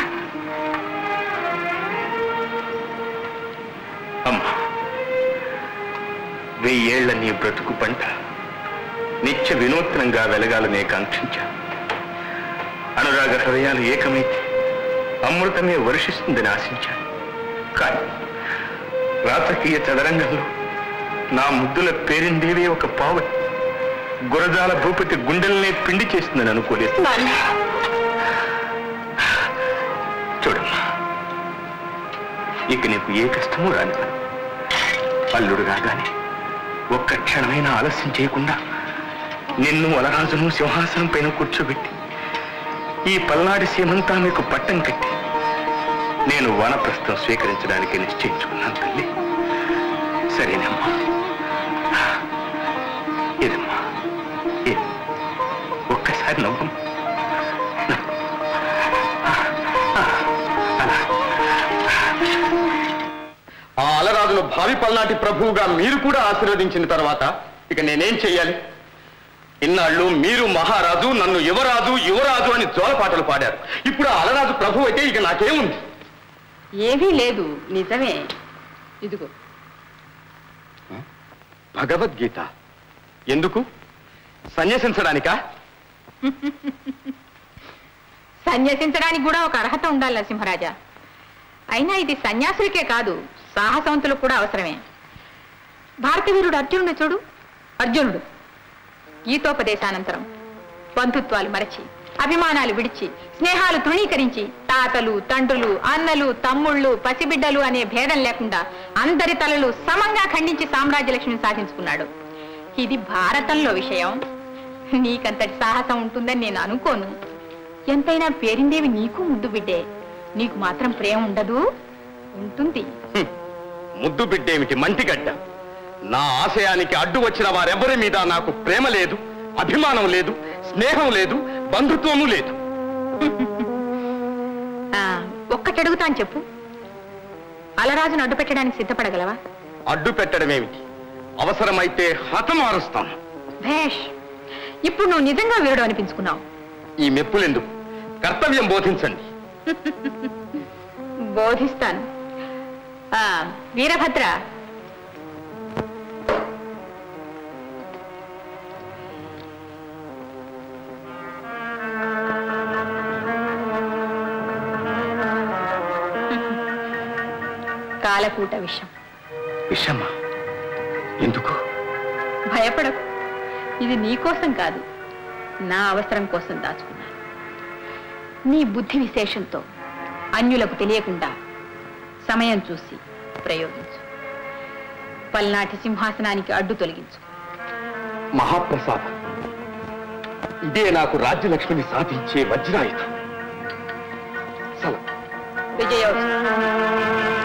అమ్మా వెయ్యేళ్ల నీ బ్రతుకు పంట నిత్య వినూత్నంగా వెలగాలనే కాంక్షించాను అనురాగ హృదయాలు ఏకమైతే అమృతమే వర్షిస్తుందని ఆశించాను కానీ రాజకీయ చదరంగంలో నా ముద్దుల పేరిందేవే ఒక పావని గురజాల భూపతి గుండెల్నే పిండి చేస్తుందని అనుకోలేదు చూడమ్మా ఇక నీకు ఏ కష్టమూ రాని అల్లుడు రాగానే ఒక్క క్షణమైనా ఆలస్యం చేయకుండా నిన్ను వలరాజును సింహాసనం పైన కూర్చోబెట్టి ఈ పల్నాడి సీమంతా మీకు పట్టం కట్టి నేను వానప్రస్థం స్వీకరించడానికి నిశ్చయించుకున్నాను తల్లి సరేనమ్మా ఇదమ్మా ఇది ఒక్కసారి నవ్వు ఆ అలరాజును భావి పల్నాటి ప్రభువుగా మీరు కూడా ఆశీర్వదించిన తర్వాత ఇక నేనేం చెయ్యాలి ఇన్నాళ్ళు మీరు మహారాజు నన్ను యువరాజు యువరాజు అని జోలపాటలు పాడారు ఇప్పుడు ఆ అలరాజు ప్రభు అయితే ఇక నాకేముంది ఏమీ లేదు నిజమే ఇదిగో భగవద్గీత ఎందుకు సన్యసించడానికా సన్యసించడానికి కూడా ఒక అర్హత ఉండాలి నరసింహరాజా అయినా ఇది సన్యాసులకే కాదు సాహసవంతులకు కూడా అవసరమే భారతవీరుడు అర్జునుడు చూడు అర్జునుడు గీతోపదేశానంతరం బంధుత్వాలు మరచి అభిమానాలు విడిచి స్నేహాలు తృణీకరించి తాతలు తండ్రులు అన్నలు తమ్ముళ్ళు పసిబిడ్డలు అనే భేదం లేకుండా అందరి తలలు సమంగా ఖండించి సామ్రాజ్యలక్ష్మిని సాధించుకున్నాడు ఇది భారతంలో విషయం నీకంతటి సాహసం ఉంటుందని నేను అనుకోను ఎంతైనా పేరిందేవి నీకు ముద్దు బిడ్డే నీకు మాత్రం ప్రేమ ఉండదు ఉంటుంది హ్మ్. ముద్దు బిడ్డేమిటి మంటిగడ్డ నా ఆశయానికి అడ్డు వచ్చిన వారెవరి మీద నాకు ప్రేమ లేదు అభిమానం లేదు స్నేహం లేదు బంధుత్వము లేదు ఆ, ఒక్కటి అడుగుతాను చెప్పు అలరాజును అడ్డు పెట్టడానికి సిద్ధపడగలవా అడ్డు పెట్టడమేమిటి అవసరమైతే హతమారుస్తాను భేష్ ఇప్పుడు నువ్వు నిజంగా వీరుడు అనిపించుకున్నావు ఈ మెప్పులెందుకు కర్తవ్యం బోధించండి బోధిస్తాను ఆ, వీరభద్ర కాలకూట విషం విషమ్మా ఎందుకు భయపడకు ఇది నీ కోసం కాదు నా అవసరం కోసం దాచుకున్నాను నీ బుద్ధి విశేషంతో అన్యులకు తెలియకుండా సమయం చూసి ప్రయోగించు పల్నాటి సింహాసనానికి అడ్డు తొలగించు మహాప్రసాదం ఇదే నాకు రాజ్యలక్ష్మిని సాధించే వజ్రాయుధం సెలవు విజయోత్సవం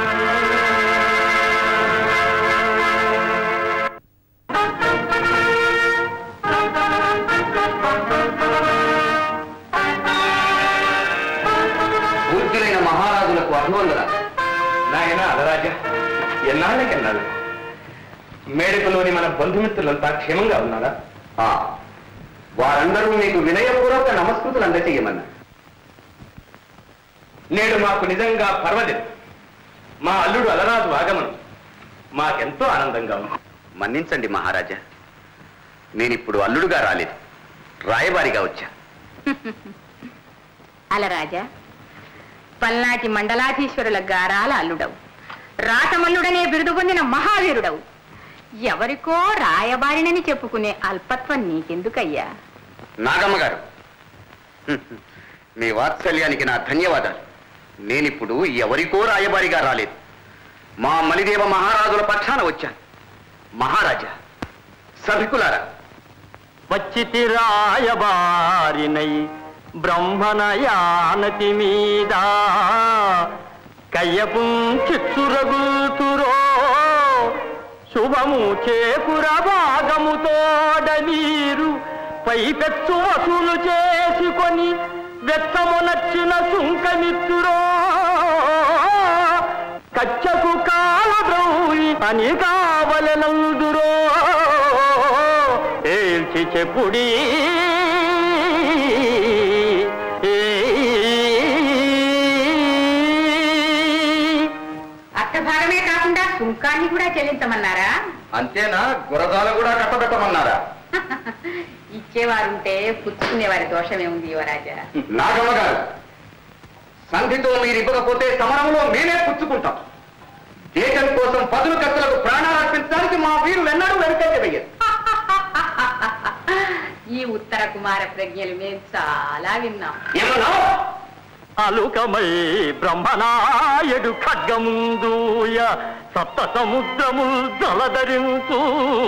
పూజ్యులైన మహారాజులకు అభివందన నాయన అలరాజా ఎన్నాళ్ళకెన్నాళ్ళు మేడకులోని మన బంధుమిత్రులంతా క్షేమంగా ఉన్నారా వారందరూ మీకు వినయపూర్వక నమస్కృతులు అందచేయమన్నా నేడు మాకు నిజంగా పర్వదినం మా అల్లుడు అలరాజు ఆగమనం మాకెంతో ఆనందంగా ఉంది మన్నించండి మహారాజా నేనిప్పుడు అల్లుడుగా రాలేదు రాయబారిగా వచ్చా అలరాజా పల్నాటి మండలాధీశ్వరుల గారాల అల్లుడవు రాతమల్లుడనే బిరుదు పొందిన మహావీరుడవు ఎవరికో రాయబారినని చెప్పుకునే అల్పత్వం నీకెందుకయ్యా నాగమ్మ గారు మీ వాత్సల్యానికి నా ధన్యవాదాలు నేనిప్పుడు ఎవరికో రాయబారిగా రాలేదు మా మలిదేవ మహారాజుల పక్షాన వచ్చాను మహారాజా సభికులారా వచ్చితి రాయబారినై బ్రహ్మణయానతి మీద కయ్యపు చిచ్చురగుతురో శుభము చేకుర భాగముతోడ మీరు పైపెచ్చు వసూలు చేసుకొని వెచ్చము నచ్చిన సుంకమిత్తురో కచ్చకు కాలద్రౌలి అని కావలనందురో ఏల్చి చెప్పుడి అర్థ భాగమే కాకుండా సుంకాన్ని కూడా చెల్లించమన్నారా అంతేనా గురదాలు కూడా కట్టబెట్టమన్నారా ఇచ్చేవారుంటే పుచ్చుకునేవారి దోషమే ఉంది యువరాజా నాగమ్మ గారు సంధితో మీరు ఇవ్వకపోతే సమరంలో మేమే పుచ్చుకుంటాం దేశం కోసం పదులు కత్తులకు ప్రాణాలు అర్పించడానికి మా వీరులు ఎన్నడూ వెనుకంజ వెయ్యరు ఈ ఉత్తర కుమార ప్రజ్ఞలు మేము చాలా విన్నాం ఏమన్నా అలుకమై బ్రహ్మనాయుడు ఖడ్గముందూయ సప్త సముద్రము జలధరించు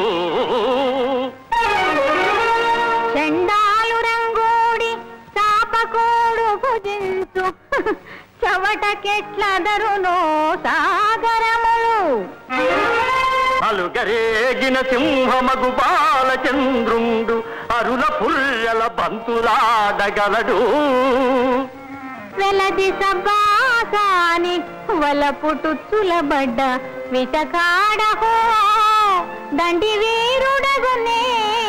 చెండాలు రంగోడి చాపకోడు భుజించు చెవటకెట్లదరునో సాగరములు అలుగరేగిన సింహమగు బాలచంద్రుండు అరుల పుర్రెల బంతులాడగలడు వెలది సబాసాని వలపుటుచ్చులబడ్డ విటకాడహో దండి వీరుడగునే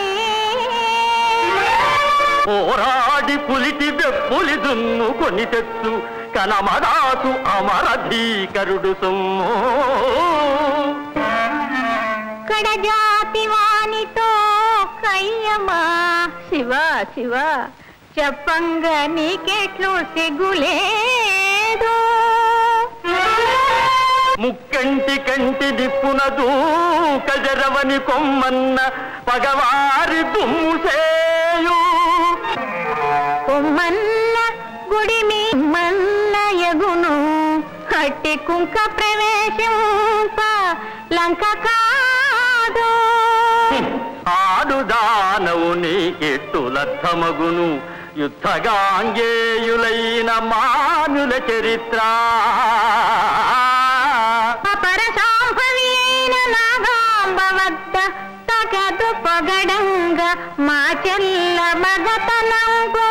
పోరాడి పులిటి వెప్పులి దున్ను కొని తెచ్చు కనమదాసు అమర భీకరుడు సొమ్ము కడజాతి వానితో కయ్యమా శివ శివ చెప్పంగా నీకెట్లు సిగులేదు ముక్కంటి కంటి దిప్పున దూకజరవని కొమ్మన్న పగవారి దుమ్ము చేయు కొమ్మన్న గుడిమి మన్న ఎగును కట్టి కుంక ప్రవేశింప లంక కాదు ఆడు దానవు నీకెట్టులర్థమగును యుద్ధగాంగేయులైన మానుల చరిత్ర అపర సాంభవి అయిన నాగాంబ వద్ద తగదు పొగడంగ మా చెల్ల మగతనంబో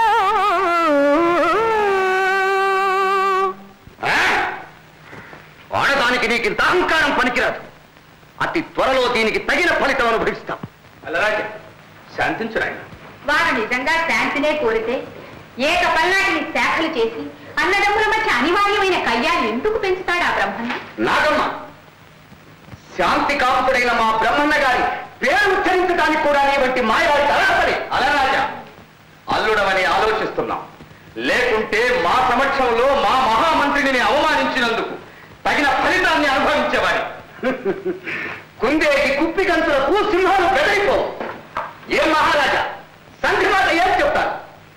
ఆడదానికి నీకు ఇంత అహంకారం పనికిరాదు అతి త్వరలో దీనికి తగిన ఫలితం అనుభవిస్తాం అలాగే శాంతించు నాయన వారు నిజంగా శాంతినే కోరితే ఏక పల్నాటిని శాఖలు చేసి అన్నదమ్ముల మధ్య అనివార్యమైన కయ్యాలు ఎందుకు పెంచుతాడు ఆ బ్రహ్మన్న నాగమ్మ శాంతి కాపుడైన మా బ్రహ్మన్న గారి పేరు ఉచ్చరించడానికి కూడా నీ వంటి మాయాడి తలపడి అలరాజా అల్లుడమని ఆలోచిస్తున్నాం లేకుంటే మా సమక్షంలో మా మహామంత్రిని అవమానించినందుకు తగిన ఫలితాన్ని అనుభవించేవాడి కుందేకి కుప్పి గంతులకు సింహాలు బెదైపో ఏ మహారాజా సంధి మాట ఏం చెప్తారు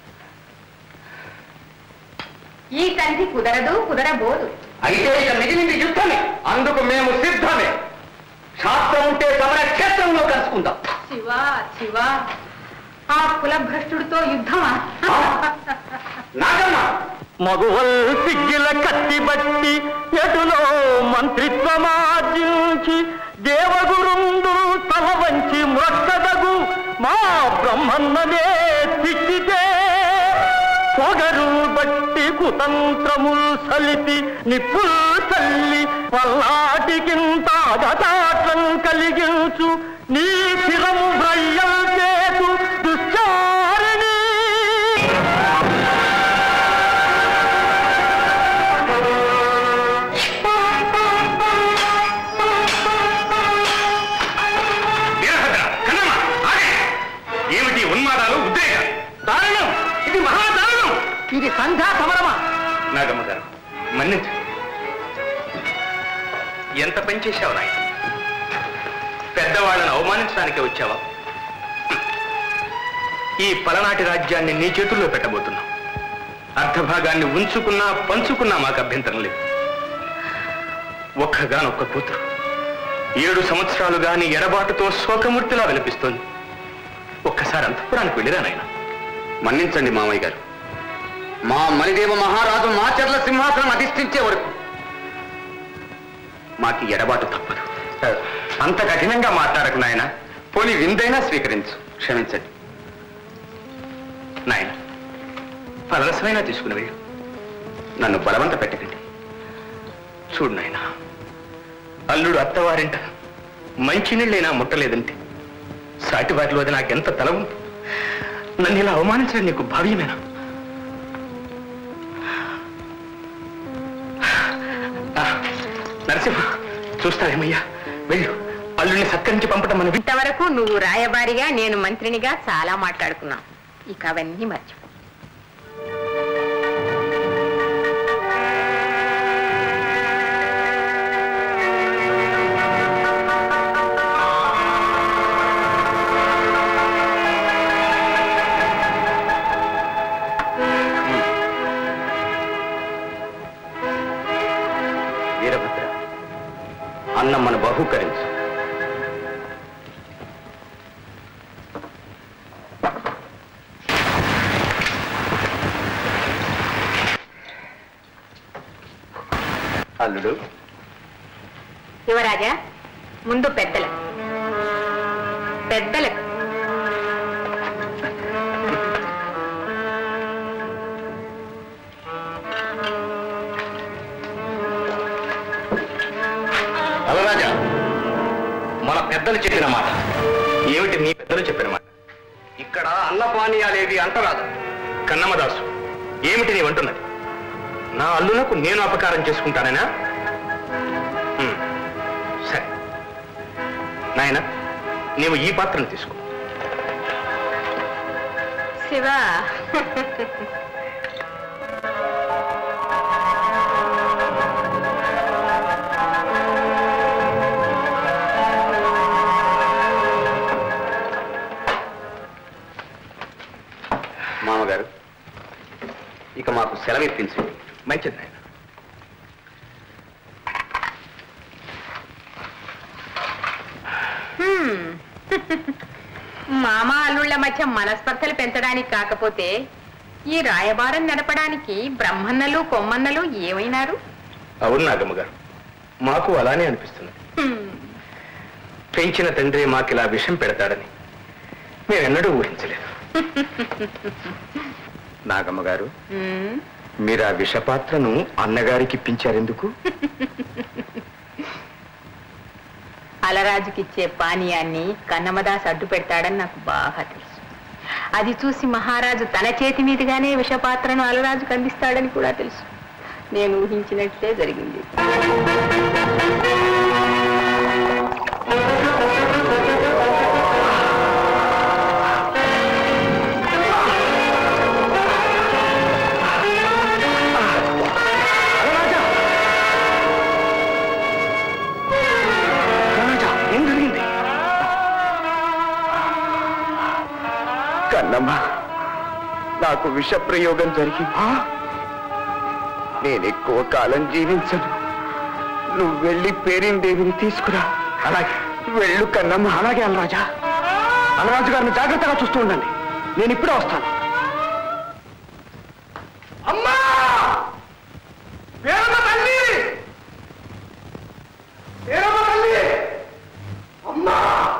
ఈ సంధి కుదరదు కుదరబోదు అయితే ఇక మిగిలింది యుద్ధమే అందుకు మేము సిద్ధమే శాస్త్రం ఉంటే సమర క్షేత్రంలో కలుసుకుందాం శివ శివ ఆ కులభ్రష్టుడితో యుద్ధమా నాగమ్మ మగువల్ సిగ్గిల కత్తి బట్టి ఎటులో మంత్రిత్వమార్జించి దేవగురుండు తల వంచి మొక్కదగు మా బ్రహ్మన్ననే తిట్టితే పొగరు బట్టి కుతంత్రముల్ సలితి నిప్పుల్ తల్లి పల్లాటికింత అగతాట్లం కలిగించు నీ శిరము భయ్యం చేతు దుశ్చారిణి వీరభద్ర కన్నమ్మ ఆగే ఏమిటి ఉన్మాదాలు ఉద్రేకాలు దారుణం ఇది మహాదారుణం ఇది సంధ్యా సమరమా నాగమ్మ గారు మన్నించు ఎంత పని చేశావు నాయన పెద్దవాళ్ళని అవమానించడానికి వచ్చావా ఈ పలనాటి రాజ్యాన్ని నీ చేతుల్లో పెట్టబోతున్నాం అర్ధభాగాన్ని ఉంచుకున్నా పంచుకున్నా మాకు అభ్యంతరం లేదు ఒక్కగానొక్క కూతురు ఏడు సంవత్సరాలుగా నీ ఎడబాటుతో శోకమూర్తిలా విలపిస్తోంది ఒక్కసారి అంతపురానికి వెళ్ళిరా నాయన మన్నించండి మామయ్య గారు మా మలిదేవ మహారాజు మాచర్ల సింహాసనం అధిష్ఠించే వరకు మాకి ఎడబాటు తప్పదు అంత కఠినంగా మాట్లాడకు నాయన పోనీ విందైనా స్వీకరించు క్షమించండి నాయన ఫలరసమైనా తీసుకుని వెళ్ళు నన్ను బలవంత పెట్టకండి చూడు నాయన అల్లుడు అత్తవారింట మంచినీళ్ళైనా ముట్టలేదంటే సాటి వారిలో అది నాకెంత తల ఉంది నన్ను ఇలా అవమానించడం నీకు భావ్యమేనా ఆ, నరసింహ చూస్తావేమయ్యా వెళ్ళు అల్లుని సత్కరించి పంపటం మన ఇంతవరకు నువ్వు రాయబారిగా నేను మంత్రినిగా చాలా మాట్లాడుకున్నాం ఇక అవన్నీ మర్చిపో వీరభద్ర అన్నమ్మను బహుకరించు అల్లుడు యువరాజా ముందు పెద్దలకు పెద్దలకు అలరాజా మన పెద్దలు చెప్పిన మాట ఏమిటి నీ పెద్దలు చెప్పిన మాట ఇక్కడ అన్నపానీయాలేవి అంటరాదు కన్నమ్మదాసు ఏమిటి నీవు అంటున్నది నా అల్లునకు నేను అపకారం చేసుకుంటానేనా హ్మ్. సరే నాయన నీవు ఈ పాత్రను తీసుకో శివ మామగారు ఇక మాకు సెలవు ఇప్పించండి మంచిది నాయన హ్మ్. మామ అల్లుళ్ళ మధ్య మనస్పర్ధలు పెంచడానికి కాకపోతే ఈ రాయబారం నడపడానికి బ్రహ్మన్నలు కొమ్మన్నలు ఏమైనారు అవును నాగమ్మ గారు మాకు అలానే అనిపిస్తుంది హ్మ్. పెంచిన తండ్రి మాకిలా విషం పెడతాడని మేమెన్నడూ ఊహించలేదు నాగమ్మ గారు హ్మ్. మీరు ఆ విషపాత్రను అన్నగారికి ఇప్పించారెందుకు అలరాజుకిచ్చే పానీయాన్ని కన్నమదాస్ అడ్డు పెడతాడని నాకు బాగా తెలుసు అది చూసి మహారాజు తన చేతి మీదుగానే విషపాత్రను అలరాజుకు అందిస్తాడని కూడా తెలుసు నేను ఊహించినట్లే జరిగింది ఏం జరిగింది కన్నమ్మ నాకు విష ప్రయోగం జరిగింది నేను ఎక్కువ కాలం జీవించను నువ్వు వెళ్ళి పేరిందేవిని తీసుకురా అలాగే వెళ్ళు కన్నమ్మ అలాగే అలరాజా అలరాజు గారిని జాగ్రత్తగా చూస్తూ ఉండండి నేను ఇప్పుడే వస్తాను అమ్మా పేరమ్మ తల్లి పేరమ్మ తల్లి అమ్మా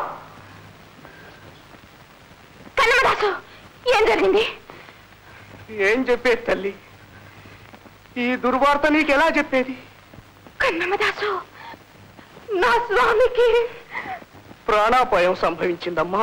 కన్నమదాసు ఏం జరిగింది ఏం చెప్పేది తల్లి ఈ దుర్వార్త నీకు ఎలా చెప్పేది కన్నమదాసు నా స్వామికి ప్రాణాపాయం సంభవించిందమ్మా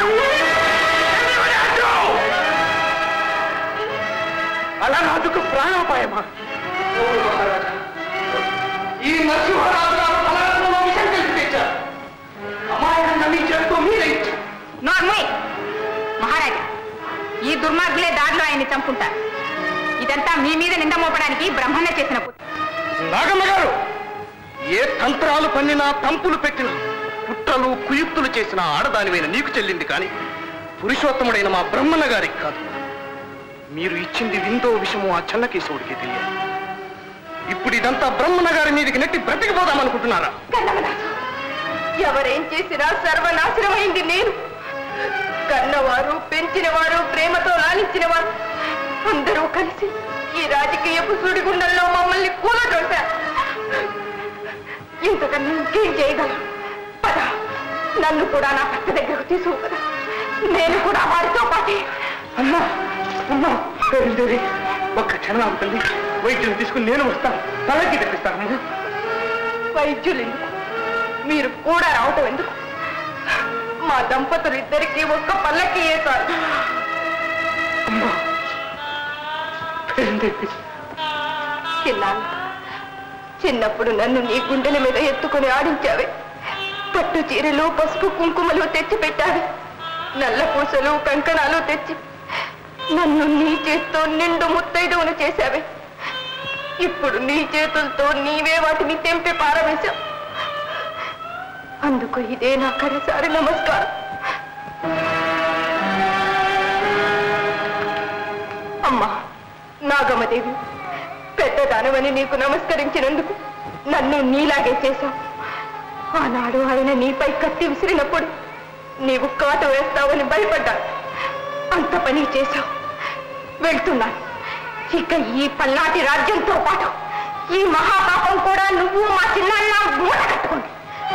అలా రాజుకు ప్రాణాపాయమా ఓ మహారాజా, ఈ నరసింహరాజు గారు పలారంలో విషం కలిసి తెచ్చారు అమాయకంగా మీ చేతితో మీరే ఇచ్చారు నార్మల్ మహారాజా ఈ దుర్మార్గులే దారిలో ఆయన్ని చంపుంటారు ఇదంతా మీ మీద నింద మోపడానికి బ్రహ్మణ చేసిన పుత్ర నాగమ్మ గారు ఏ తంత్రాలు పన్నినా తంపులు పెట్టినా కుట్రలు కుయుక్తులు చేసిన ఆడదానివైన నీకు చెల్లింది కానీ పురుషోత్తముడైన మా బ్రహ్మణ గారికి కాదు మీరు ఇచ్చింది విందో విషము ఆ చెన్నకేశవుడికి తెలియదు ఇప్పుడు ఇదంతా బ్రహ్మణ గారి మీదకి నెట్టి బ్రతికిపోదామనుకుంటున్నారా కన్నమదాసు ఎవరేం చేసినా సర్వనాశనమైంది నేను కన్నవారు పెంచినవారు ప్రేమతో లాలించినవారు అందరూ కలిసి ఈ రాజకీయపు సుడిగుండంలో మమ్మల్ని కూలదోశారు ఇంతకన్నా ఇంకేం చేయగలం పద నన్ను కూడా నా భర్త దగ్గరకు తీసుకు పద నేను కూడా వారితో పాటే అమ్మా అమ్మా పేరుదేవి ఒక్క క్షణం ఆగుతుంది వైద్యుని తీసుకుని నేను వస్తాను తలకి తెప్పిస్తాను వైద్యులు ఎందుకు మీరు కూడా రావటం ఎందుకు మా దంపతులు ఇద్దరికి ఒక్క పల్లకి చాలు అమ్మా పేరుదేవి చిన్నాను చిన్నప్పుడు నన్ను నీ గుండెల మీద ఎత్తుకొని ఆడించావే పట్టు చీరలు పసుపు కుంకుమలు తెచ్చి పెట్టాడు నల్ల పూసలు కంకణాలు తెచ్చి నన్ను నీ చేత్తో నిండు ముత్తైదువును చేశావే ఇప్పుడు నీ చేతులతో నీవే వాటిని తెంపి పారవేశావు అందుకు ఇదే నా కడసారి నమస్కారం అమ్మా నాగమదేవి పెద్దదానవని నీకు నమస్కరించినందుకు నన్ను నీలాగే చేశావు ఆనాడు ఆయన నీపై కత్తి విసిరినప్పుడు నీవు కాటు వేస్తావని భయపడ్డాను అంత పని చేశావు వెళ్తున్నాను ఇక ఈ పల్నాటి రాజ్యంతో పాటు ఈ మహాపాపం కూడా నువ్వు మా చిన్నాన్న మూట కట్టుకోండి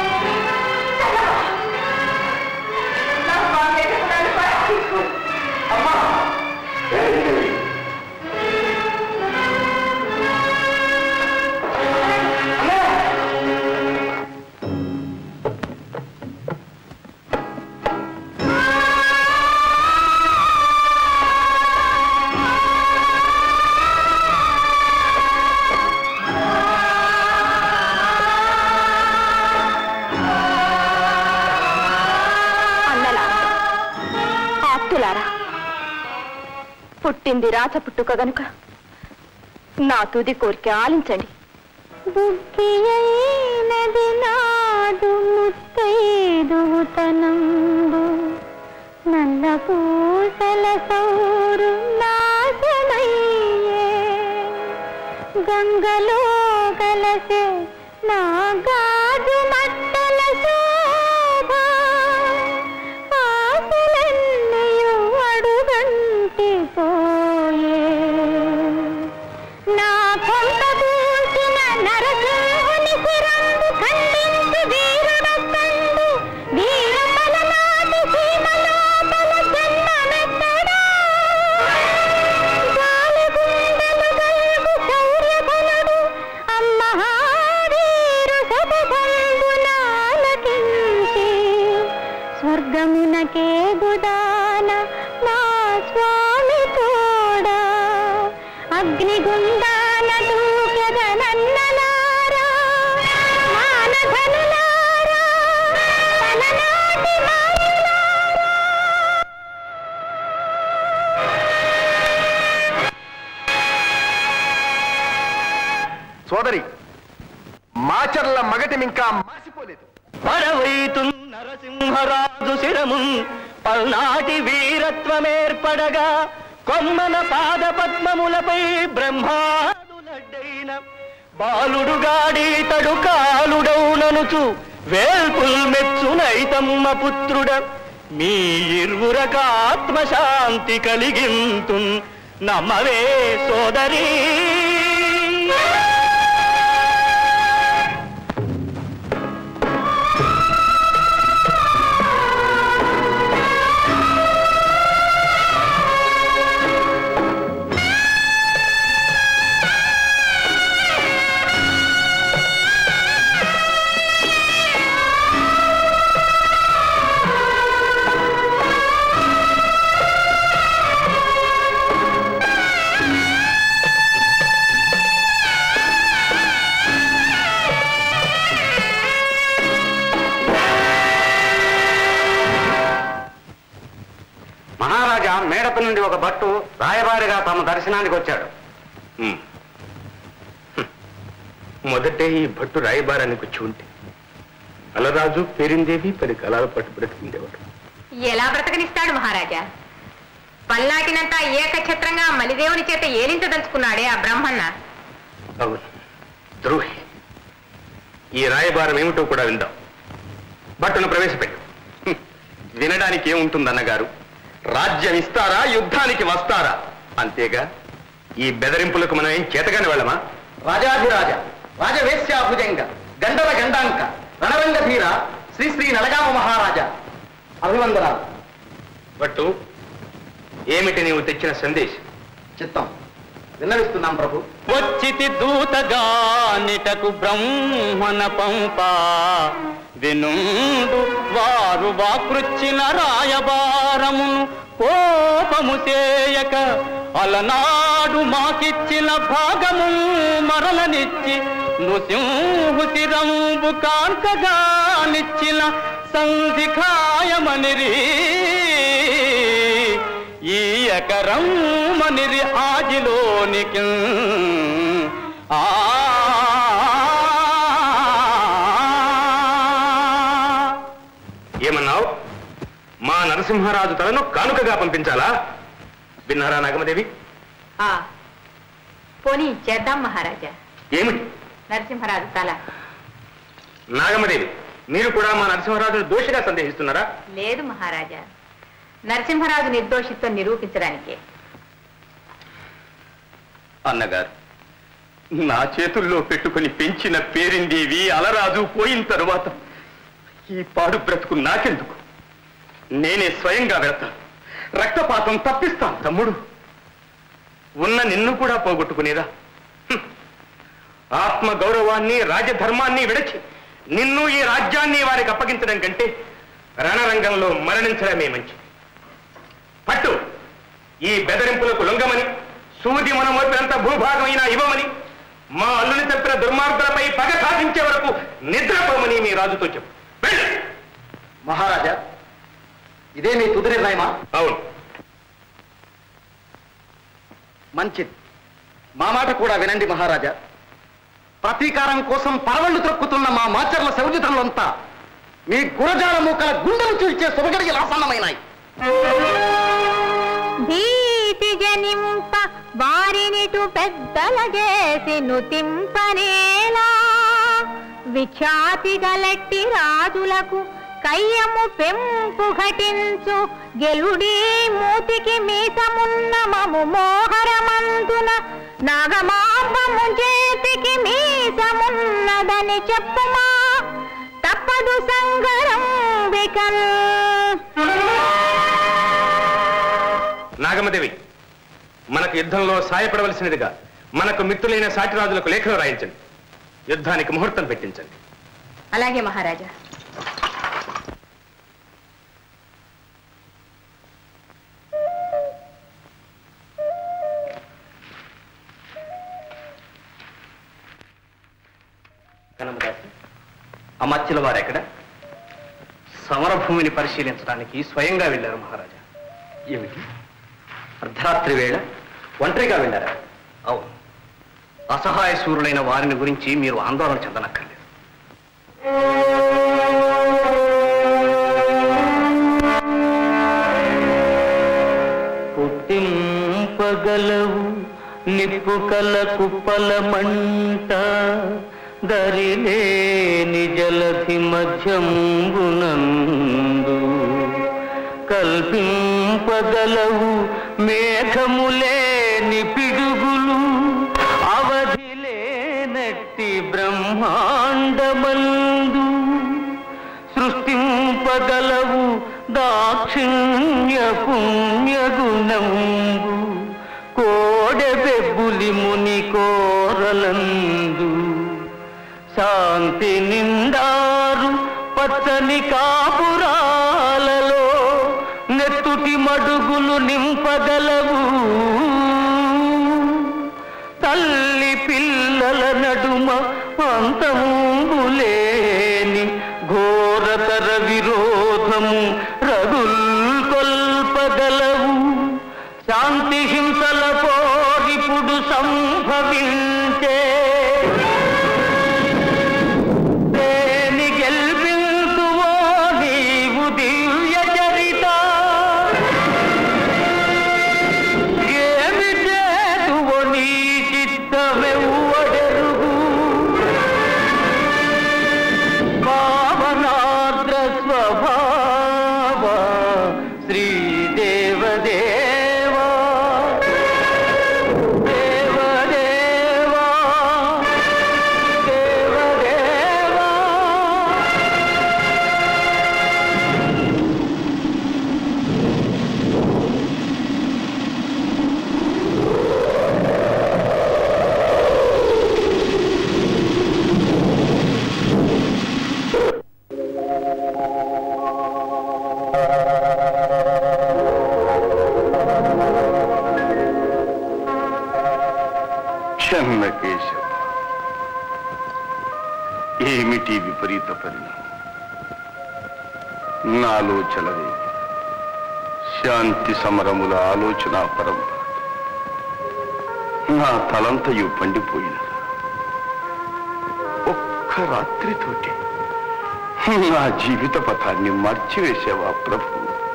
అన్నలారా ఆప్తులారా పుట్టింది రాచ పుట్టుక గనుక నా తుది కోరిక ఆలించండి బుక్కియైనది నాడు ముత్తైదుతనంబు నల్ల పూసల సౌరు నాశమయ్యే గంగలో కలసే నా గాజు మట్టల శోభ ఆశలన్నయు అడుగంటి పోయే నా కొంత పూసిన నరసింహుని శిరంబు ఖండించి వీరుడొక్కండు వీర పలనాటి సీమలోపల జన్మమెత్తడా గాలిగుండెలు గల్గు శౌర్యబలుడు అమ్మహారీరు శతకంబునాలకించి స్వర్గమునకే గుదాన నా స్వామి తోడా అగ్నిగుండాన దూకెదనన్నలారా మానధనులారా తలనాటి మాయులారా సోదరి మాచర్ల మగటిమింకా మాసిపోలేదు పరవైతు నరసింహరాజు శిరమున్ పల్నాటి వీరత్వమేర్పడగా కొమ్మన పాద పద్మములపై బ్రహ్మాదులడ్డైన బాలుడుగాడీతడు కాలుడౌననుచు వేల్పుల్ మెచ్చునైతమ్మ పుత్రుడ మీ ఇరువురకాత్మశాంతి కలిగింతు నమ్మవే సోదరీ మహారాజా మేడప నుండి ఒక భట్టు రాయబారిగా తమ దర్శనానికి వచ్చాడు హ్మ్. హ్మ్. మొదటే ఈ భట్టు రాయబారానికి వచ్చి ఉంటే అలరాజు పేరిందేవి పది కళాల పట్టు బ్రతికిండేవాడు ఎలా బ్రతకనిస్తాడు మహారాజా పల్నాటినంతా ఏకఛత్రంగా మలిదేవుని చేత ఏలించదలుచుకున్నాడే ఆ బ్రహ్మన్న అవును ద్రోహి ఈ రాయబారం ఏమిటో కూడా విందాం భట్టును ప్రవేశపెట్టు హ్మ్. వినడానికి ఏముంటుంది అన్నగారు రాజ్యం ఇస్తారా యుద్ధానికి వస్తారా అంతేగా ఈ బెదరింపులకు మనం ఏం చేతగాని వెళ్ళమా రాజాధిరాజ రాజవేశ్యాభుజంగ గండల గండాంక రణరంగ ధీర శ్రీ శ్రీ నలగామ మహారాజా అభివందనాలు భట్టు ఏమిటి నీవు తెచ్చిన సందేశం చిత్తం విన్నవిస్తున్నాం ప్రభు వచ్చితి దూతగా నిటకు బ్రహ్మణ పంప వినుండు వారు వాకృచ్చిన రాయబారమును కోపము చేయక అలనాడు మాకిచ్చిన భాగము మరలనిచ్చి నృసింహుతిరంబు కాంకగానిచ్చిన సంధి ఖాయమనిరి ఈ ఎకరం మనిరి ఆజిలోనికి ఆ ఏమన్నావు మా నరసింహరాజు తలను కానుకగా పంపించాలా విన్నారా నాగమదేవి ఆ పోనీ చేద్దాం మహారాజా ఏమిటి నరసింహరాజు తల నాగమదేవి మీరు కూడా మా నరసింహరాజును దోషిగా సందేహిస్తున్నారా లేదు మహారాజా నరసింహరాజు నిర్దోషిత్వం నిరూపించడానికే అన్నగారు నా చేతుల్లో పెట్టుకుని పెంచిన పేరిందేవి అలరాజు పోయిన తరువాత ఈ పాడు బ్రతుకు నాకెందుకు నేనే స్వయంగా వెళతాను రక్తపాతం తప్పిస్తాను తమ్ముడు ఉన్న నిన్ను కూడా పోగొట్టుకునేదా హ్మ్. ఆత్మ గౌరవాన్ని రాజధర్మాన్ని విడచి నిన్ను ఈ రాజ్యాన్ని వారికి అప్పగించడం కంటే రణరంగంలో మరణించడమే మంచిది పట్టు ఈ బెదరింపులకు లొంగమని సూది మన మోపినంత భూభాగమైనా ఇవ్వమని మా అల్లుని తప్పిన దుర్మార్గులపై పగ సాధించే వరకు నిద్రపోమని మీ రాజుతో చెప్పు వెళ్ళు. మహారాజా ఇదే మీ తుది నిర్ణయమా అవును మంచిది మా మాట కూడా వినండి మహారాజా ప్రతీకారం కోసం పరవళ్లు త్రొక్కుతున్న మా మాచర్ల శౌర్యతనులంతా మీ గురజాల మూకల గుండెలు చీల్చే సుమగడికి ఆసన్నమైనాయి భీతి జనింప వారినిటు పెద్దల చేసి నుతింపనేలా విఖ్యాతి గలట్టి రాజులకు కయ్యము పెంపు ఘటించు గెలుడీ మూతికి మీసమున్న మము మోహరమందున నాగమాంబము చేతికి మీసమున్నదని చెప్పుమా తప్పదు సంగరం వికల్ నాగమదేవి మనకు యుద్ధంలో సాయపడవలసినదిగా మనకు మిత్రులైన సాటిరాజులకు లేఖలు రాయించండి యుద్ధానికి ముహూర్తం పెట్టించండి అలాగే మహారాజా కనమదాసి అమర్చుల వారు ఎక్కడ సమరభూమిని పరిశీలించడానికి స్వయంగా వెళ్ళారు మహారాజా ఏమిటి అర్ధరాత్రి వేళ ఒంటరిగా వెళ్ళారా అవును అసహాయ సూరులైన వారిని గురించి మీరు ఆందోళన చెందనక్కర్లేదు పుట్టింపగలవు నిప్పు కల కుప్పల మంట దరిలేని జలధి మధ్యంబునందు కల్పింపగలవు మేఘములేని పిడుగులు అవధిలేనట్టి బ్రహ్మాండమందు సృష్టింపగలవు దాక్షిణ్య పుణ్యగుణంబు కోడెబెబ్బులి ముని కోరలందు శాంతి నిండారు పచ్చని కాపురాలలో నెత్తుటి మడుగులు నింపగలవు తల్లి పిల్లల నడుమ అంతములేని ఘోరతర విరోధము రగుల్ కొల్పగలవు శాంతి హింసల పోరిపుడు సంభవించే దేని గెల్పింతువో నీవు దివ్య చరిత ఏమి చేతువో నీ చిత్తమెవ్వడెరుగు పావనాద్ర స్వభావ శ్రీదేవదేవా దేవదేవా దేవదేవా చెన్నకేశవ ఏమిటి విపరీత పరిణామం నాలో చలవే శాంతి సమరముల ఆలోచన పరంపర నా తలంతయు పండిపోయినదా ఒక్క రాత్రితోటి నా జీవిత పథాన్ని మార్చివేసావా ప్రభు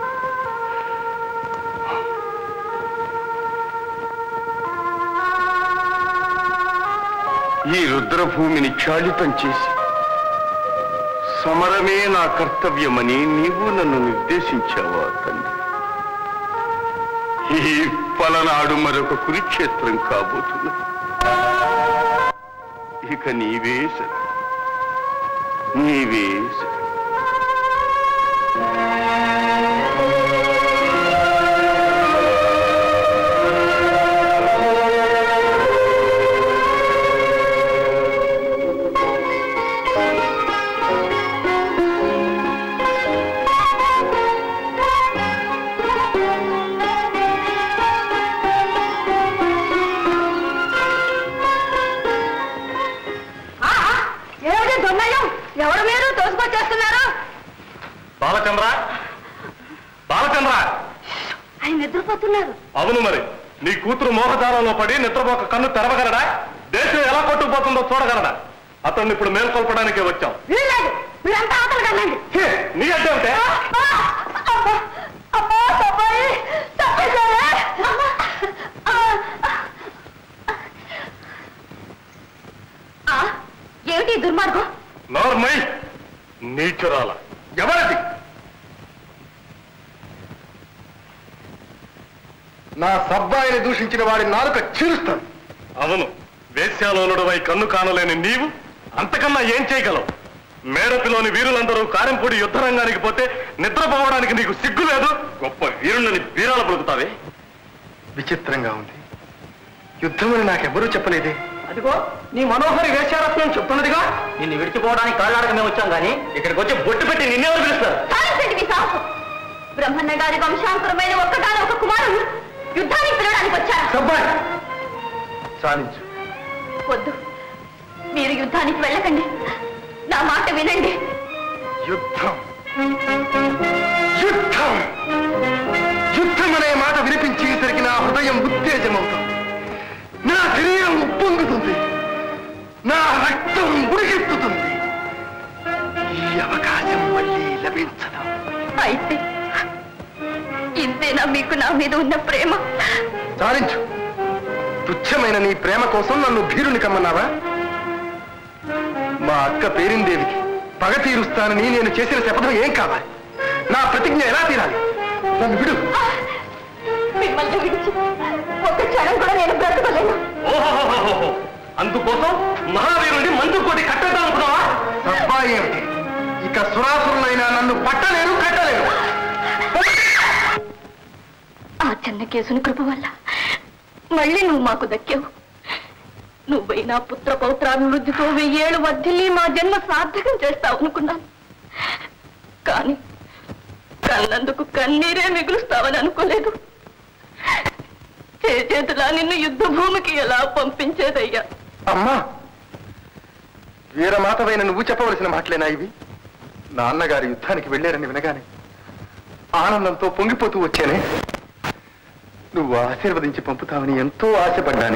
ఈ రుద్రభూమిని క్షాళితం చేసి సమరమే నా కర్తవ్యమని నీవు నన్ను నిర్దేశించావా తండ్రి ఈ పలనాడు మరొక కురుక్షేత్రం కాబోతున్నా ఇక నీవే సరే నీవే సరే ఏమిటి దొన్నయ్యం ఎవరు మీరు తోసుకొచ్చేస్తున్నారు బాలచంద్ర బాలచంద్ర ఆయన నిద్రపోతున్నారు అవును మరి నీ కూతురు మోహదారంలో పడి నిద్రపోక కన్ను తెరవగలడా దేశం ఎలా కొట్టుకుపోతుందో చూడగలడా అతన్ని ఇప్పుడు మేల్కొల్పడానికే వచ్చాం వీల్లేదు మీరంతా అవతలకి వెళ్ళండి హే, నీ అడ్డే ఉంటే అబ్బా! అబ్బా! అబ్బా, తప్పాయి! తప్పేశారే! ఆ! ఆ, ఏమిటి ఈ దుర్మార్గం నోర్మై నీచురాల ఎవరిది నా సబ్బాయిని దూషించిన వాడి నాలుక చీరుస్తాను అవును వేశ్యాలోనుడవై కన్ను కానలేని నీవు అంతకన్నా ఏం చేయగలవు మేడపిలోని వీరులందరూ కారంపూడి యుద్ధరంగానికి పోతే నిద్రపోవడానికి నీకు సిగ్గు లేదు గొప్ప వీరుణ్ణి వీరాల పలుకుతావే విచిత్రంగా ఉంది యుద్ధమని నాకెవ్వరూ చెప్పలేదే అదిగో నీ మనోహరి వేశ్యారత్నం చెప్తున్నదిగా నిన్ను విడిచిపోవడానికి కాళ్ళాడక మేము వచ్చాం కానీ ఇక్కడికి వచ్చి బొట్టు పెట్టి నిన్నెవరు పిలుస్తారు చాలండి మీ సాహసం బ్రహ్మన్న గారి వంశాంకురమైన ఒక్కగాని ఒక కుమారుడు యుద్ధానికి పిలవడానికి వచ్చారు సబ్బాయి చాలించు వద్దు మీరు యుద్ధానికి వెళ్ళకండి నా మాట వినండి యుద్ధం యుద్ధం యుద్ధం అనే మాట వినిపించేసరికి నా హృదయం ఉత్తేజమవుతుంది నా శరీరం ఉప్పొంగుతుంది నా రక్తం ఉడికెత్తుతుంది ఈ అవకాశం మళ్ళీ లభించదు అయితే ఇంతేనా మీకు నా మీద ఉన్న ప్రేమ చాలించు తుచ్చమైన నీ ప్రేమ కోసం నన్ను భీరుని కమ్మన్నావా మా అక్క పేరిందేవికి పగ తీరుస్తానని నేను చేసిన శపథం ఏం కావాలి నా ప్రతిజ్ఞ ఎలా తీరాలి నన్ను విడు మిమ్మల్ని విడిచి ఒక క్షణం కూడా నేను బ్రతకలేను ఓహోహోహోహో. అందుకోసం మహావీరుణ్ణి మందు కొట్టి కట్టేద్దాం అనుకున్నావా అబ్బాయి ఏమిటి ఇక సురాసురులైనా నన్ను పట్టలేరు కట్టలేరు ఆ చిన్న కేసుని కృప వల్ల మళ్ళీ నువ్వు మాకు దక్కావు నువ్వైనా పుత్ర పౌత్రాభివృద్ధితో వెయ్యేళ్ళు వర్ధిల్లి మా జన్మ సార్థకం చేస్తావు అనుకున్నాను కానీ కన్నందుకు కన్నీరే మిగులుస్తావని అనుకోలేదు చేతులా నిన్ను యుద్ధ భూమికి ఎలా పంపించేదయ్యా అమ్మా వీరమాతవైన నువ్వు చెప్పవలసిన మాటలేనా ఇవి నాన్నగారి యుద్ధానికి వెళ్ళారని వినగానే ఆనందంతో పొంగిపోతూ వచ్చానే నువ్వు ఆశీర్వదించి పంపుతావని ఎంతో ఆశపడ్డాని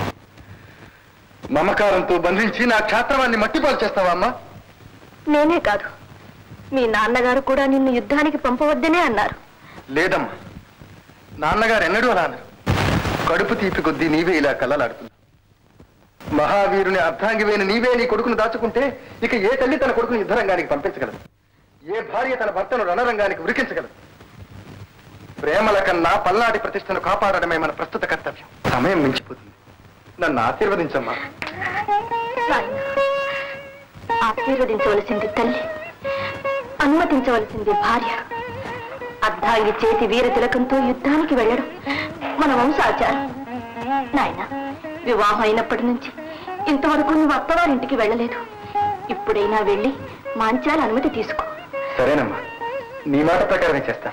మమకారంతో బంధించి నా క్షాత్రవాన్ని మట్టిపాలు చేస్తావా అమ్మా నేనే కాదు మీ నాన్నగారు కూడా నిన్ను యుద్ధానికి పంపవద్దనే అన్నారు లేదమ్మా నాన్నగారు ఎన్నడూ అలా అన్నారు కడుపు తీపి కొద్దీ నీవే ఇలా కళ్ళలాడుతున్నా మహావీరుని అర్ధాంగివైన నీవే నీ కొడుకును దాచుకుంటే ఇక ఏ తల్లి తన కొడుకుని యుద్ధరంగానికి పంపించగలదు ఏ భార్య తన భర్తను రణరంగానికి ఉరికించగలదు ప్రేమల కన్నా పల్నాటి ప్రతిష్టను కాపాడడమే మన ప్రస్తుత కర్తవ్యం సమయం మించిపోతుంది నన్ను ఆశీర్వదించమ్మా నాయనా, ఆశీర్వదించవలసింది తల్లి అనుమతించవలసింది భార్య అర్ధాంగి చేతి వీర తిలకంతో యుద్ధానికి వెళ్ళడం మన వంశాచారం నాయన వివాహం అయినప్పటి నుంచి ఇంతవరకు నువ్వు అత్తవారింటికి వెళ్ళలేదు ఇప్పుడైనా వెళ్ళి మాంచాల అనుమతి తీసుకో సరేనమ్మా నీ మాట ప్రకారమే చేస్తా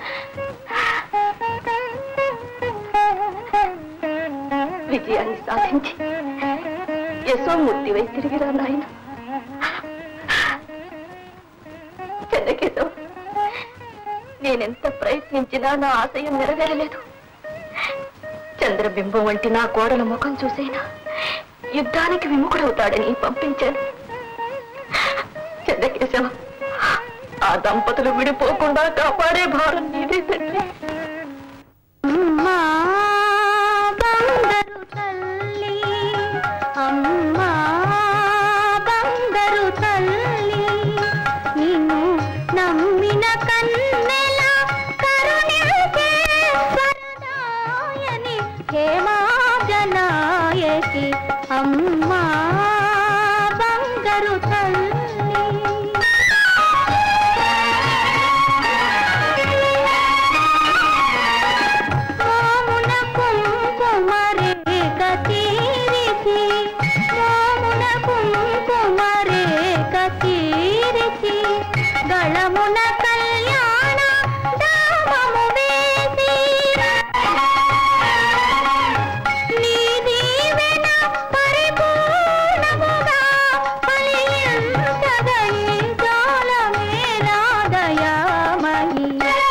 విజయాన్ని సాధించి యశోమూర్తి వై తిరిగిరా నాయన చెన్నకేశవ నేనెంత ప్రయత్నించినా నా ఆశయం నెరవేరలేదు చంద్రబింబం వంటి నా కోడల ముఖం చూసైనా యుద్ధానికి విముఖుడవుతాడని పంపించాను చంద్రకేశవ ఆ దంపతులు విడిపోకుండా కాపాడే భారం నీదే తండ్రి అమ్మా బంగారు తల్లి అమ్మా బంగారు తల్లి నిన్ను నమ్మిన కన్నెల కరుణించే వరదాయని హేమాజనాయకి అమ్మా బంగారు తల్లి మోమున కుంకుమరేఖ తీరిసి మోమున కుంకుమరేఖ తీరిసి గళమున కళ్యాణ దామము వేసి నీ దీవెన పరిపూర్ణముగా ఫలించగై జాలమేలా దయామయి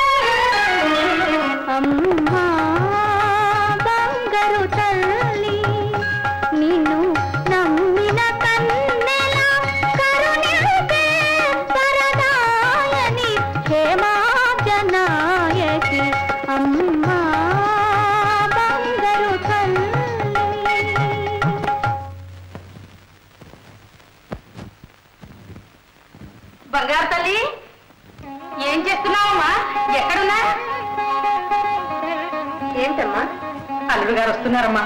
అమ్మా బంగారు తల్లి నిన్ను నమ్మిన కన్నెల కరుణించే వరదాయని క్షేమాజనాయకి అమ్మా బంగారు తల్లి బంగారు తల్లి ఏం చేస్తున్నావమ్మా ఎక్కడున్నా ఏంటమ్మా అల్లుడు గారు వస్తున్నారమ్మా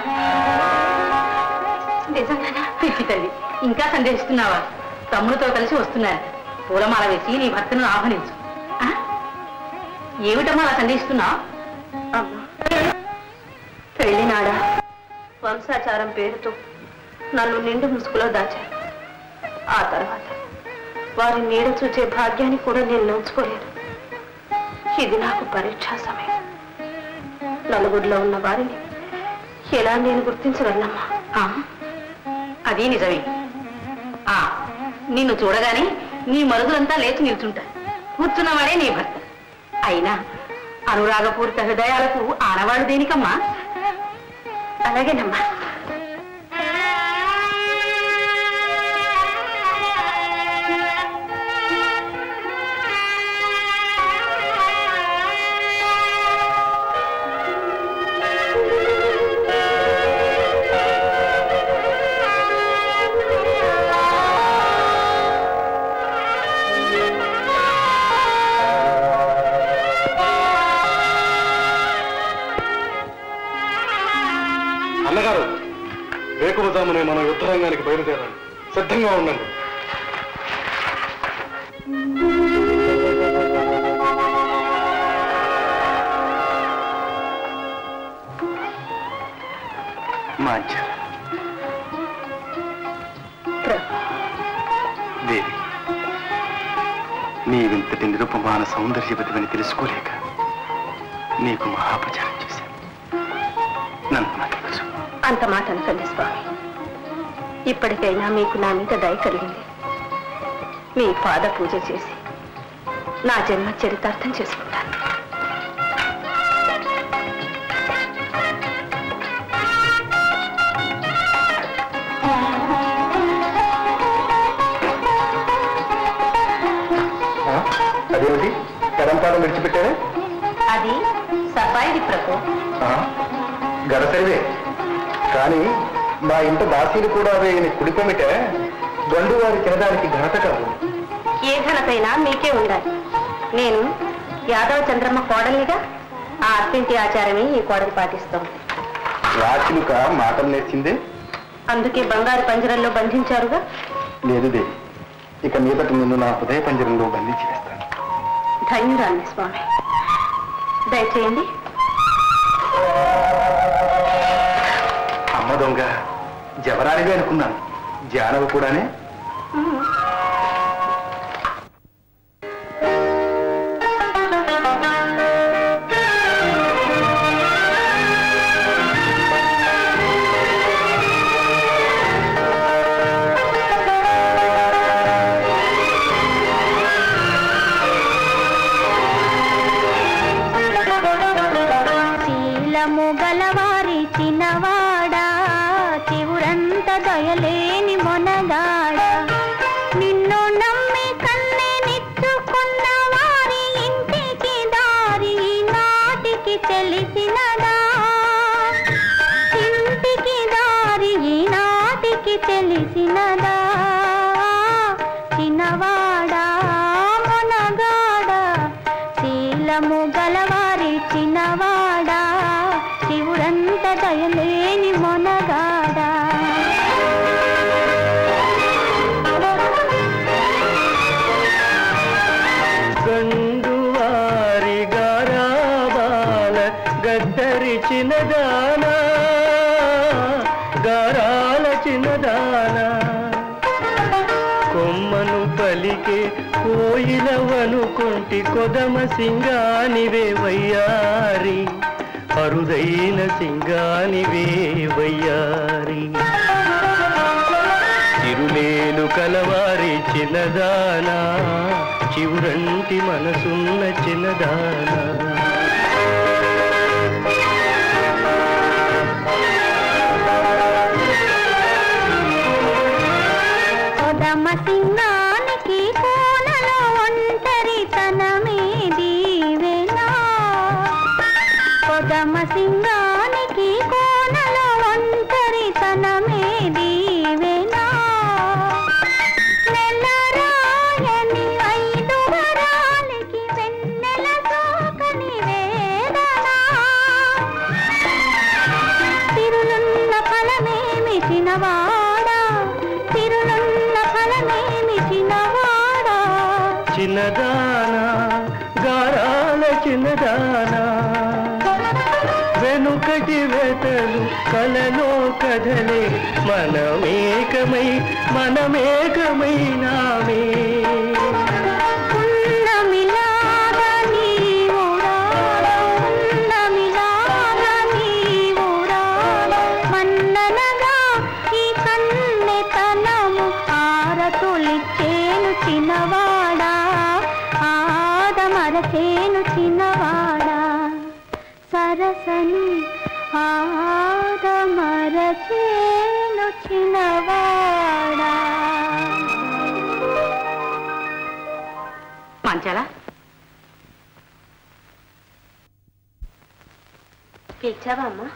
నిజంగానా పిచ్చి తల్లి ఇంకా సందేహిస్తున్నావా తమ్ముడితో కలిసి వస్తున్నారు పూలమాల వేసి నీ భర్తను ఆహ్వానించు ఆ? ఏమిటమ్మా అలా సందేహిస్తున్నావు పెళ్లినాడా వంశాచారం పేరుతో నన్ను నిండు ముసుగులో దాచారు ఆ తర్వాత వారి నీడ చూచే భాగ్యాన్ని కూడా నేను నోచుకోలేదు ఇది నాకు పరీక్షా సమయం నలుగురిలో ఉన్న వారిని ఎలా నేను గుర్తించగలనమ్మా అది నిజమే ఆ నిన్ను చూడగానే నీ మరుగులంతా లేచి నిల్చుంటారు కూర్చున్నవాడే నీ భర్త అయినా అనురాగపూరిత హృదయాలకు ఆనవాడు దేనికమ్మా అలాగేనమ్మా అన్నగారు వేకువజామునే మనం యుద్ధరంగానికి బయలుదేరాలి సిద్ధంగా ఉండండి మాంచ దేవి నీవింతటి నిరుపమాన సౌందర్యవతివని తెలుసుకోలేక నీకు మహాపచారం చేశాను నన్ను నాకు తెలుసు అంత మాట అనకండి స్వామి ఇప్పటికైనా మీకు నా మీద దయ కలిగింది మీ పాద పూజ చేసి నా జన్మ చరితార్థం చేసుకుంటాను అదేమిటి కరంపాదం విడిచిపెట్టారే అది సఫాయి ప్రభు గడసరివే కానీ మా ఇంట దాసీలు కూడా వేయని కుడిపమిట గండు వారి తినడానికి ఘనత కాదు ఏ ఘనతైనా మీకే ఉండాలి నేను యాదవ చంద్రమ్మ కోడలిగా ఆ అత్తింటి ఆచారమే ఈ కోడలు పాటిస్తాం రాచిలుక మాటలు నేర్చిందే అందుకే బంగారు పంజరంలో బంధించారుగా లేదు దేవి ఇక మీదట నిన్ను నా హృదయ పంజరంలో బంధించి వేస్తాను ధన్యురాలి స్వామి దయచేయండి అమ్మ దొంగ జవరానివే అనుకున్నాను జానవ కూడానే ఆ శీలము గలవారి చిన్నవాడా చివురంత దయలేని మొనగాడ నిన్ను నమ్మి కన్నే నిచ్చుకున్న వారి ఇంటికి దారి నాటికి తెలిసినదా ఇంటికి దారి ఈనాటికి తెలిసినదా చిన్నవాడా మొనగాడ శీలము గలవారి చిన్నవాడా శివుడంత దయలేని మొనగాడా గండువారి గారాబాల గద్దరి చిన్నదానా గారాల చిన్నదానా కొమ్మను పలికే కోయిలవనుకుంటి కొదమ సింగానివే వయ్యారి అరుదైన సింగానివే వయ్యారి తిరులేలు కలవారి చిన్నదానా చివురంటి మనసున్న చిన్నదానా కొదమ సింగానికి కోనలో ఒంటరి తనమే దీవెనా కొదమ సింగానికి కోనలో ఒంటరి తనమే దీవెనా నెల్లరాయని ఐదు వరాలకి వెన్నెల సోకని వేదనా తిరులున్న ఫలమేమి చిన్నవాడా తిరులున్న ఫలమేమి చిన్నవాడా చిన్నదానా గారాల చిన్నదానా వెనుకటి వెతలు కలలో కదలే మనమేకమై మనమేకమైనామే ఉన్నమిలాగా నీవురాడా, ఉన్నమిలాగా నీవురాడా, మన్ననగా ఈ కన్నెతనము ఆరతులిచ్చేను చిన్నవాడా ఆదమరచేను చిన్నవాడా సరసని ఆదమరచేను చిన్నవాడా మంచాలా పిలిచావా అమ్మా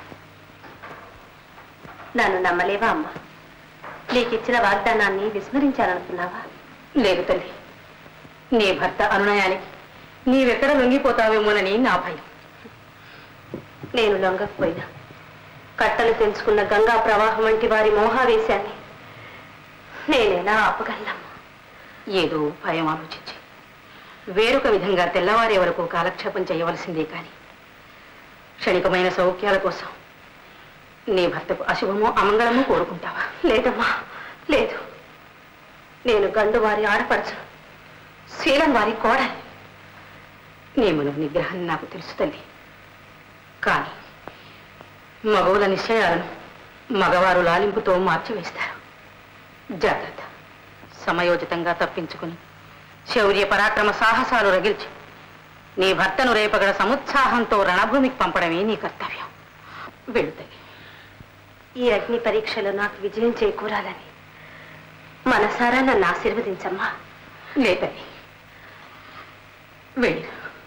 నన్ను నమ్మలేవా అమ్మా నీకిచ్చిన వాగ్దానాన్ని విస్మరించాలనుకున్నావా లేదు తల్లి నీ భర్త అనునయానికి నీవెక్కడ లొంగిపోతావేమోనని నా భయం నేను లొంగకపోయినా కట్టలు తెంచుకున్న గంగా ప్రవాహం వంటి వారి మోహావేశాన్ని నేనెలా ఆపగలనమ్మా ఏదో భయం ఆలోచించి వేరొక విధంగా తెల్లవారే వరకు కాలక్షేపం చేయవలసిందే కాని క్షణికమైన సౌఖ్యాల కోసం నీ భర్తకు అశుభమో అమంగళమో కోరుకుంటావా లేదమ్మా లేదు నేను గండు వారి ఆడపడచు శీలం వారి కోడలి నీ మన నిగ్రహం నాకు తెలుసు తల్లి కానీ మగవుల నిశ్చయాలను మగవారు లాలింపుతో మార్చివేస్తారు జాగ్రత్త సమయోచితంగా తప్పించుకుని శౌర్య పరాక్రమ సాహసాలు రగిల్చి నీ భర్తను రేపగడ సముత్సాహంతో రణభూమికి పంపడమే నీ కర్తవ్యం వెళుతాయి ఈ అగ్ని పరీక్షలో నాకు విజయం చేకూరాలని మనసారా నన్ను ఆశీర్వదించమ్మా లేదని వెళ్ళి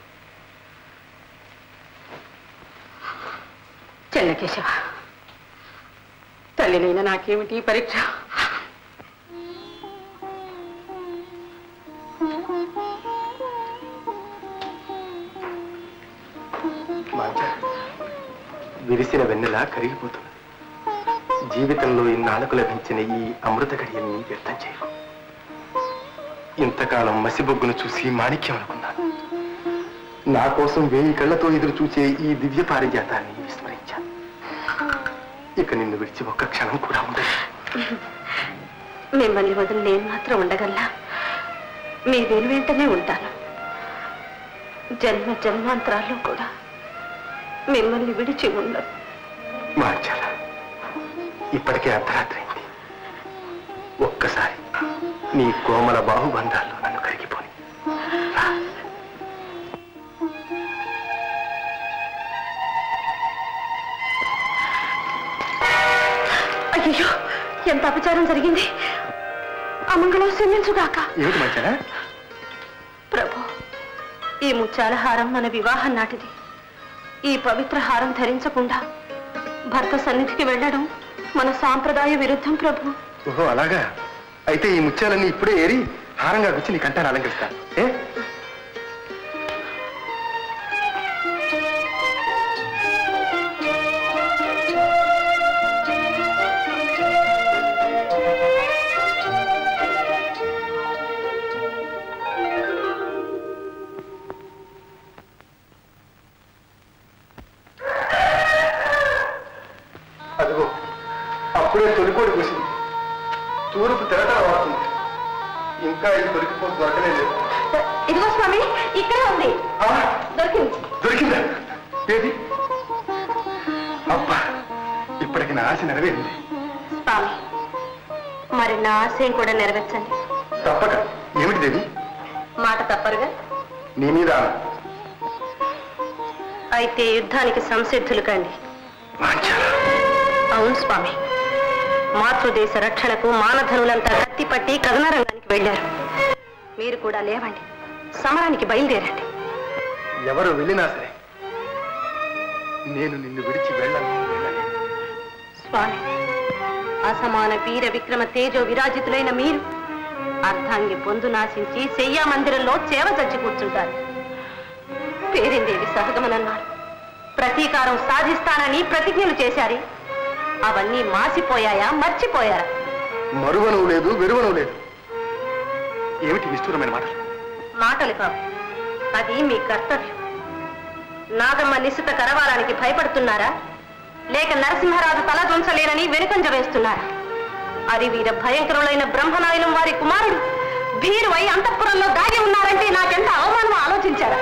చెన్నకేశవ తల్లినైనా నాకేమిటి ఈ పరీక్ష విరిసిన వెన్నెల కరిగిపోతుంది జీవితంలో ఇన్నాళ్ళకు లభించిన ఈ అమృత గడియల్ని వ్యర్థం చేయకు ఇంతకాలం మసిబొగ్గును చూసి మాణిక్యం అనుకున్నాను నా కోసం వేయి కళ్ళతో ఎదురు చూచే ఈ దివ్య పారిజాతాన్ని విస్మరించాను ఇక నిన్ను విడిచి ఒక్క క్షణం కూడా ఉండదు మిమ్మల్ని వదిలి నేను మాత్రం ఉండగల్లా మీ వెను వెంటనే ఉంటాను జన్మ జన్మాంతరాల్లో కూడా మిమ్మల్ని విడిచి ఉండను మార్చాల ఇప్పటికే అర్ధరాత్రి అయింది ఒక్కసారి నీ కోమల బాహుబంధాల్లో నన్ను కరిగిపోని రా. అయ్యో ఎంత అపచారం జరిగింది అమంగళం క్షమించుగాక ఏమిటి మంచారా ప్రభు ఈ ముత్యాల హారం మన వివాహం నాటిది ఈ పవిత్ర హారం ధరించకుండా భర్త సన్నిధికి వెళ్ళడం మన సాంప్రదాయ విరుద్ధం ప్రభు ఓహో అలాగా అయితే ఈ ముత్యాలన్నీ ఇప్పుడే ఏరి హారంగా గుచ్చి నీ కంటాను అలంకరిస్తా ఏ అదిగో అప్పుడే తొలికోడి కూసింది తూర్పు తెరటల వాడుతుంది ఇంకా ఈ తొలికిపోతు దొరకనే లేదు ఇదిగో స్వామి ఇక్కడే ఉంది ఆ, దొరికింది దొరికిందా ఏది అబ్బా ఇప్పటికి నా ఆశ నెరవేరింది స్వామి మరి నా ఆశయం కూడా నెరవేర్చండి తప్పక ఏమిటి దేవి మాట తప్పరుగా నీ మీద అయితే యుద్ధానికి సంసిద్ధులు కండి వాంఛాలా. అవును స్వామి మాతృదేశ రక్షణకు మానధనులంతా కత్తిపట్టి కథనరంగానికి వెళ్ళారు మీరు కూడా లేవండి సమరానికి బయలుదేరండి ఎవరు వెళ్ళినా సరే నేను నిన్ను విడిచి వెళ్ళను వెళ్ళలేను. స్వామి అసమాన వీర విక్రమ తేజో విరాజితులైన మీరు అర్ధాంగి పొందు నాశించి శయ్యా మందిరంలో చేవ చచ్చి కూర్చుంటారు పేరిందేవి సహగమనన్నారు ప్రతీకారం సాధిస్తానని ప్రతిజ్ఞలు చేశారు అవన్నీ మాసిపోయాయా మర్చిపోయారా మరువను లేదు వెరువను లేదు ఏమిటి నిష్ఠూరమైన మాటలు మాటలు కావు అది మీ కర్తవ్యం నాగమ్మ నిశిత కరవాలానికి భయపడుతున్నారా లేక నరసింహరాజు తల దుంచలేనని వెనుకంజ వేస్తున్నారా అది వీర భయంకరులైన బ్రహ్మనాయులం వారి కుమారుడు భీరువై అంతఃపురంలో దాగి ఉన్నారంటే నాకెంత అవమానం ఆలోచించారా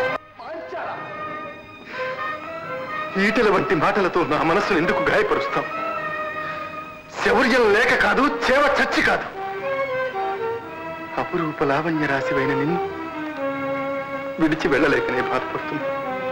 ఈటల వంటి మాటలతో నా మనస్సును ఎందుకు గాయపరుస్తాం శౌర్యం లేక కాదు చేవ చచ్చి కాదు అపురూప లావణ్య రాశివైన నిన్ను విడిచి వెళ్ళలేకనే బాధపడుతుంది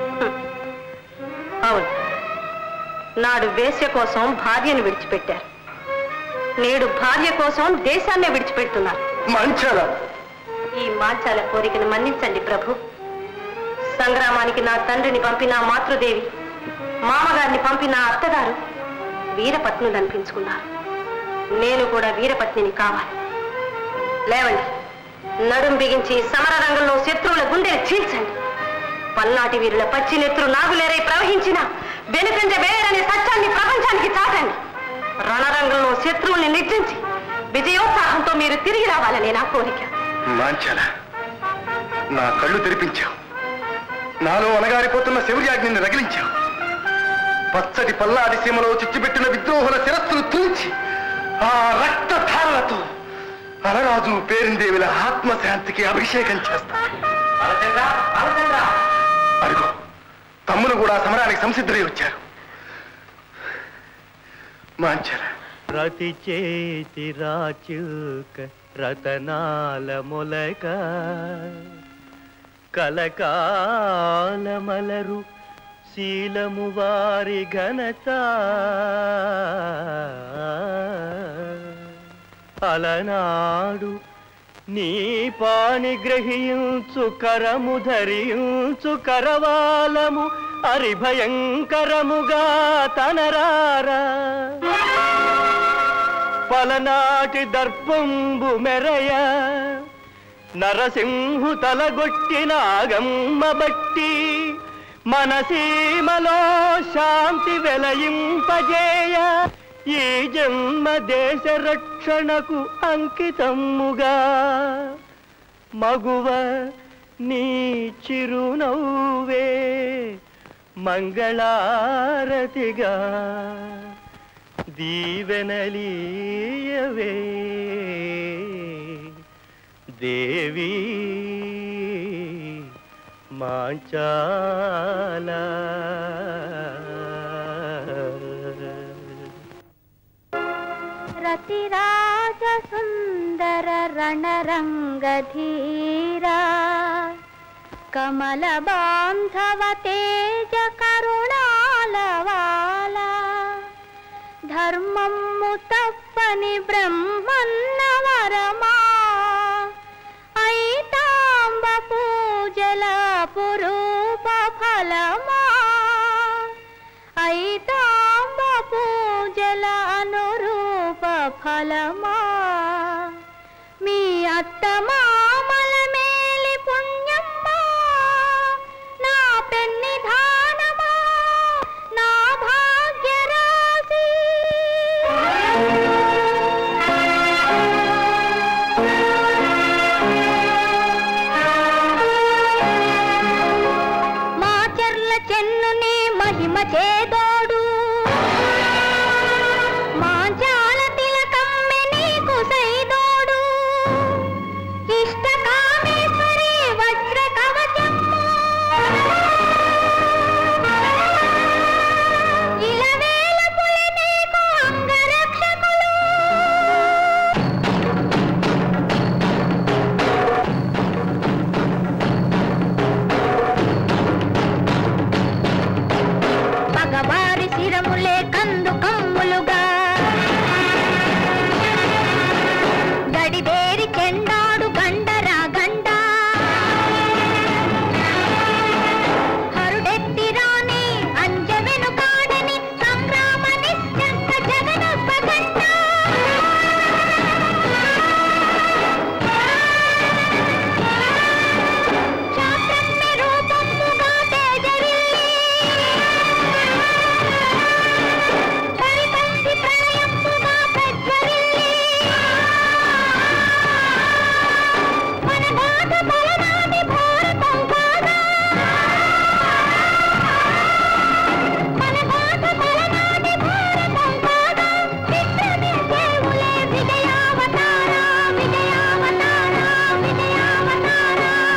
అవును నాడు వేశ్య కోసం భార్యను విడిచిపెట్టారు నేడు భార్య కోసం దేశాన్నే విడిచిపెడుతున్నారు మంచాలా ఈ మాంచాల కోరికను మన్నించండి ప్రభు సంగ్రామానికి నా తండ్రిని పంపిన మాతృదేవి మామగారిని పంపిన అత్తగారు వీరపత్నులు అనిపించుకున్నారు నేను కూడా వీరపత్నిని కావాలి లేవండి నడుం బిగించి సమర రంగంలో శత్రువుల గుండెలు చీల్చండి పల్నాటి వీరుల పచ్చి నెత్తురు నాగులేరై ప్రవహించిన వెనుకంజ వేయరనే సత్యాన్ని ప్రపంచానికి చాటండి రణరంగంలో శత్రువుల్ని నిర్జించి విజయోత్సాహంతో మీరు తిరిగి రావాలని నా కోరిక మాంచాల నా కళ్ళు తెరిపించావు నాలో అనగారిపోతున్న శౌర్యాగ్నిని రగిలించావు పచ్చటి పల్లాది సీమలో చిచ్చుపెట్టిన విద్రోహుల శిరస్సును తుంచి ఆ రక్తధారలతో అలరాజు పేరిందేవిల ఆత్మశాంతికి అభిషేకం చేస్తా అడుగు తమ్ములు కూడా సమరానికి సంసిద్ధులై వచ్చారు మాంచాల ప్రతి చేతి రాచుక రతనాల మొలక కలకాలమలరు శీలము వారి ఘనత అలనాడు నీ పాని గ్రహించు కరము ధరించు కరవాలము అరిభయంకరముగా తనరారా పలనాటి దర్పంబు మెరయ నరసింహు తలగొట్టిన ఆగమ్మ బట్టి మనసీమలో శాంతి వెలయింపజేయ ఈ జన్మ దేశ రక్షణకు అంకితముగా మగువ నీ చిరునవ్వే మంగళారతిగా దీవెనలీయవే దేవి మాంచాల రతిరాజ సుందర రణరంగధీరా కమల బాంధవ తేజ కరుణాలవాల ధర్మము తప్ప చల్లని బ్రహ్మన్న వరమా ఐతాంబ పూజల పురూప ఫలమా ఐతాంబ పూజల అనురూప ఫలమా మీ అత్త మామల మేలి పుణ్యమ్మా నా పెన్ని ధానమా నా భాగ్యరాశి మా చెర్ల చెన్నుని మహిమ చేదోడు మా జాల తిలకమ్మె నీకు సైదోడు ఇష్ట కామేశ్వరి వజ్ర కవచము ఇలవేల పులి నీకు అంగరక్షకులు పగవారి శిరములే కందు కమ్ములుగా గడిదేరి చెండాడు గండరా గండ హరుడెత్తి రాని అంజవెను కాడని సంగ్రామ నిశ్చంత జగనప్ప గంట శాస్త్రమ్య రూపముగా తేజరిల్లి పరిపంచి ప్రళయముగా ప్రజ్వరిల్లి మన గాథ బలనాటి భారతం కాదా మన గాథ బలనాటి భారతం కాదా విక్రమించేవులే విజయావతార విజయావతార విజయావతార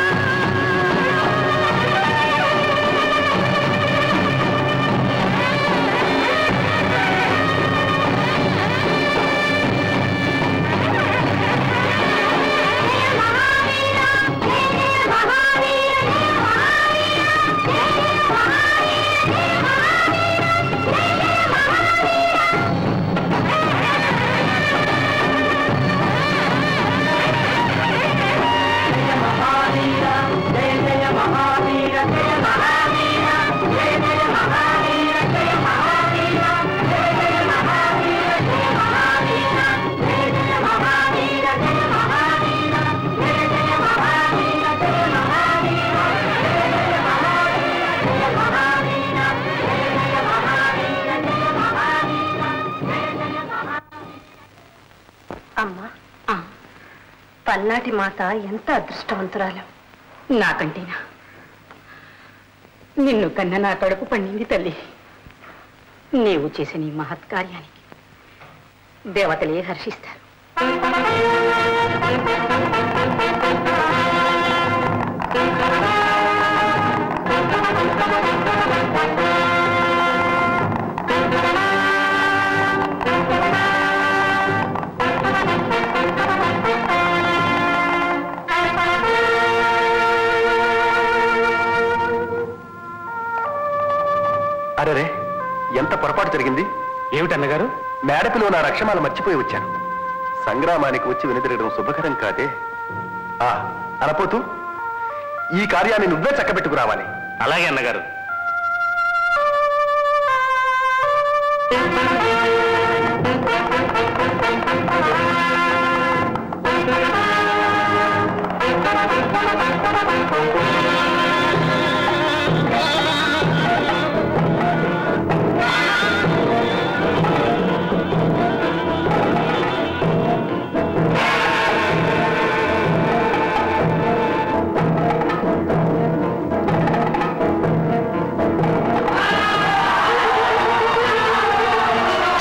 అమ్మా పల్నాటి మాత ఎంత అదృష్టవంతురాలు నాకంటేనా నిన్ను కన్న నా కడుపు పండింది తల్లి నీవు చేసిన ఈ మహత్కార్యానికి దేవతలే హర్షిస్తారు అరే ఎంత పొరపాటు జరిగింది ఏమిటన్నగారు మేడపిలో నా రక్షమాలు మర్చిపోయి వచ్చాను సంగ్రామానికి వచ్చి వెనుదిరగడం శుభకరం కాదే ఆ అనపోతూ ఈ కార్యాన్ని నువ్వే చక్కబెట్టుకు రావాలి అలాగే అన్నగారు ఆ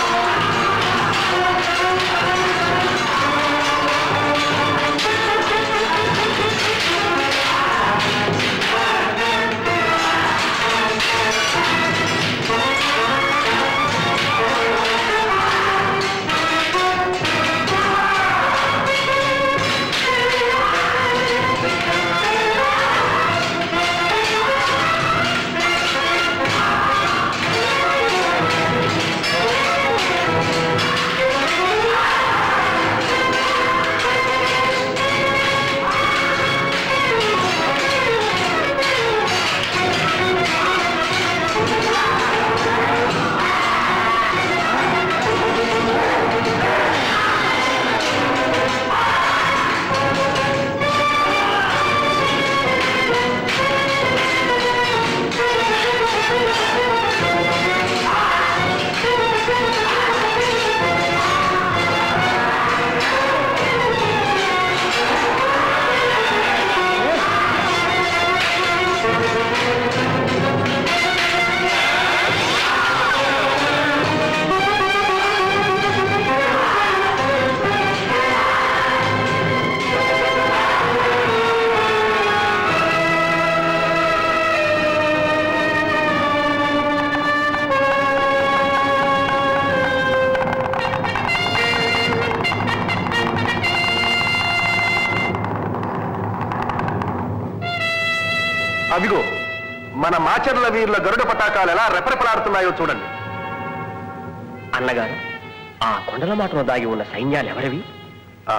అవిగో మన మాచర్ల వీరుల గరుడ పతాకాలు ఎలా రెపరెపలాడుతున్నాయో చూడండి అన్నగారు ఆ కొండల మాటలో దాగి ఉన్న సైన్యాలు ఎవరివి ఆ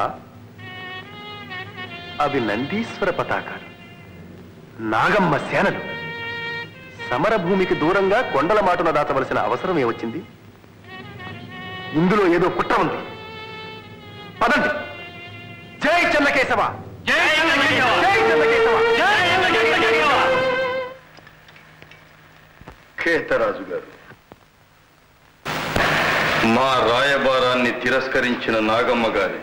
అవి నందీశ్వర పతాకాలు నాగమ్మ సేనలు సమరభూమికి దూరంగా కొండల మాటను దాచవలసిన అవసరం ఏమొచ్చింది ఇందులో ఏదో కుట్ర ఉంది పదండి జై చెన్నకేశవ జై చెన్నకేశవ కేతరాజు గారు మా రాయబారాన్ని తిరస్కరించిన నాగమ్మ గారి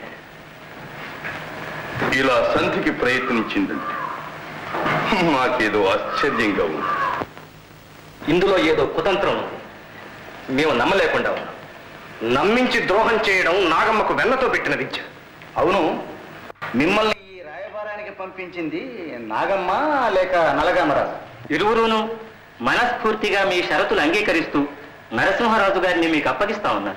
ఇలా సంధికి ప్రయత్నించిందంటే మాకేదో ఆశ్చర్యంగా ఉంది ఇందులో ఏదో కుతంత్రం ఉంది మేము నమ్మలేకుండా ఉన్నాం నమ్మించి ద్రోహం చేయడం నాగమ్మకు వెన్నతో పెట్టిన విద్య అవును మిమ్మల్ని ఈ రాయబారానికి పంపించింది నాగమ్మ లేక నలగామరాజు ఇరువురును మనస్ఫూర్తిగా మీ షరతులు అంగీకరిస్తూ నరసింహరాజు గారిని మీకు అప్పగిస్తా ఉన్నారు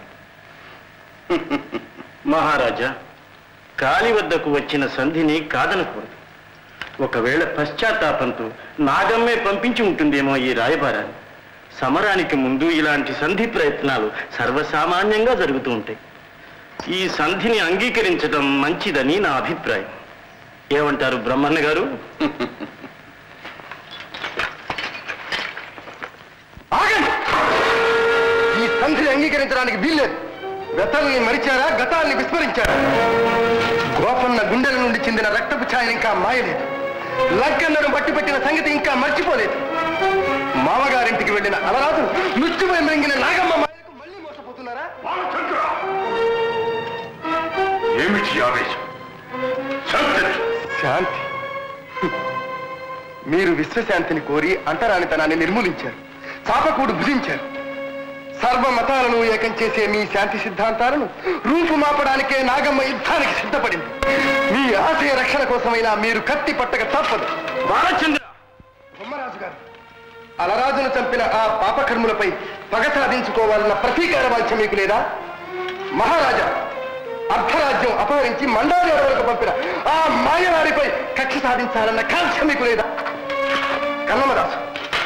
మహారాజా కాలి వద్దకు వచ్చిన సంధిని కాదనకూడదు ఒకవేళ పశ్చాత్తాపంతో నాగమ్మే పంపించి ఉంటుందేమో ఈ రాయబారాన్ని సమరానికి ముందు ఇలాంటి సంధి ప్రయత్నాలు సర్వసామాన్యంగా జరుగుతూ ఉంటాయి ఈ సంధిని అంగీకరించడం మంచిదని నా అభిప్రాయం ఏమంటారు బ్రహ్మన్న గారు ఆగండి ఈ సంధిని అంగీకరించడానికి వీల్లేదు గతాల్ని మరిచారా గతాల్ని విస్మరించారా గోపన్న గుండెల నుండి చెందిన రక్తపు ఛాయలు ఇంకా మాయలేదు లగ్గన్నను బట్టి పెట్టిన సంగతి ఇంకా మర్చిపోలేదు మామగారింటికి వెళ్ళిన అలరాజు మృత్యుపై మృంగిన నాగమ్మ మాయలకు మళ్ళీ మోసపోతున్నారా ఏమిటి ఆవేశం శాంతి శాంతి మీరు విశ్వశాంతిని కోరి అంటరానితనాన్ని నిర్మూలించారు చాపకూడు భుజించారు సర్వ మతాలను ఏకం చేసే మీ శాంతి సిద్ధాంతాలను రూపుమాపడానికే నాగమ్మ యుద్ధానికి సిద్ధపడింది మీ ఆశయ రక్షణ కోసమైనా మీరు కత్తి పట్టక తప్పదు బాలచంద్ర బొమ్మరాజు గారు అలరాజును చంపిన ఆ పాపకర్ములపై పగ సాధించుకోవాలన్న ప్రతీకార వాంఛ మీకు లేదా మహారాజా అర్ధరాజ్యం అపహరించి మండాలి అడవులకు పంపిన ఆ మాయవాడిపై కక్ష సాధించాలన్న కాంక్ష మీకు లేదా కన్నమదాసు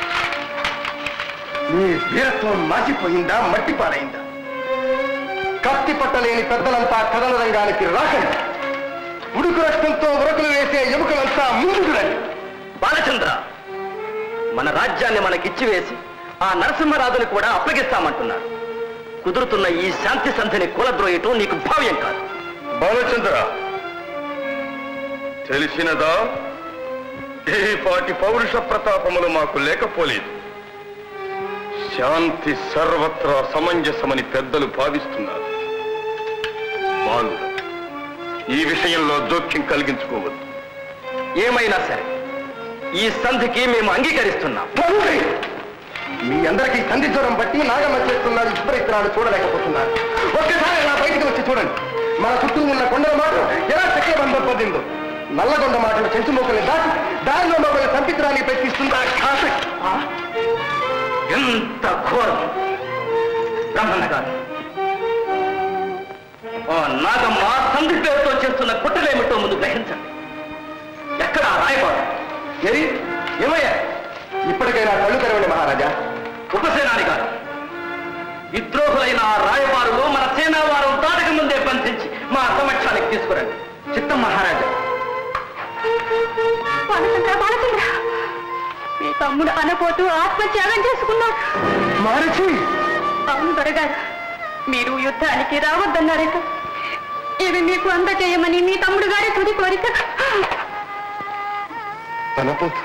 మీ వీరత్వం మాసిపోయిందా మట్టి పాలైందా కత్తి పట్టలేని పెద్దలంతా కథన రంగానికి రాకండి ఉడుకు రక్తంతో ఉరకులు వేసే ఎముకలంతా ముందుకు రండి బాలచంద్ర మన రాజ్యాన్ని మనకిచ్చి వేసి ఆ నరసింహరాజుని కూడా అప్పగిస్తామంటున్నారు కుదురుతున్న ఈ శాంతి సంధిని కూలద్రోయటం నీకు భావ్యం కాదు బాలచంద్ర తెలిసినదా ఈ పాటి పౌరుష ప్రతాపములు మాకు లేకపోలేదు శాంతి సర్వత్రా సమంజసమని పెద్దలు భావిస్తున్నారు బాలు ఈ విషయంలో జోక్యం కలిగించుకోవద్దు ఏమైనా సరే ఈ సంధికి మేము అంగీకరిస్తున్నాం తండ్రి! మీ అందరికీ సంధి జ్వరం బట్టి నాగమ్మ చేస్తున్న విపరీతనాలు చూడలేకపోతున్నారు ఒక్కసారి ఇలా బయటికి వచ్చి చూడండి మన చుట్టూ ఉన్న కొండల మాట ఎలా చక్రబంధం పొందిందో నల్లగొండ మాటలు చెంచుమోకల్ని దాటి దారిలో మమ్మల్ని సంపించడానికి ప్రయత్నిస్తుందా ఖాత ఎంత ఘోరం బ్రహ్మణ గారు ఓ నాగమ్మ సంధి పేరుతో చేస్తున్న కుట్రలేమిటో ముందు గ్రహించండి ఎక్కడ ఆ రాయబారం ఎరి ఏమయ్యా ఇప్పటికైనా కళ్ళు తెరవండి మహారాజా ఉపసేనాని గారు విద్రోహులైన ఆ రాయబారులు మన సేనా వారు దాటక ముందే బంధించి మా సమక్షానికి తీసుకురండి చిత్తం మహారాజా బాలచంద్ర బాలచంద్ర మీ తమ్ముడు అనపోతూ ఆత్మత్యాగం చేసుకున్నాడు మారచి అవును దొరగారు మీరు యుద్ధానికి రావద్దన్నారట ఇవి మీకు అందజేయమని మీ తమ్ముడు గారి తుది కోరిక అనపోతు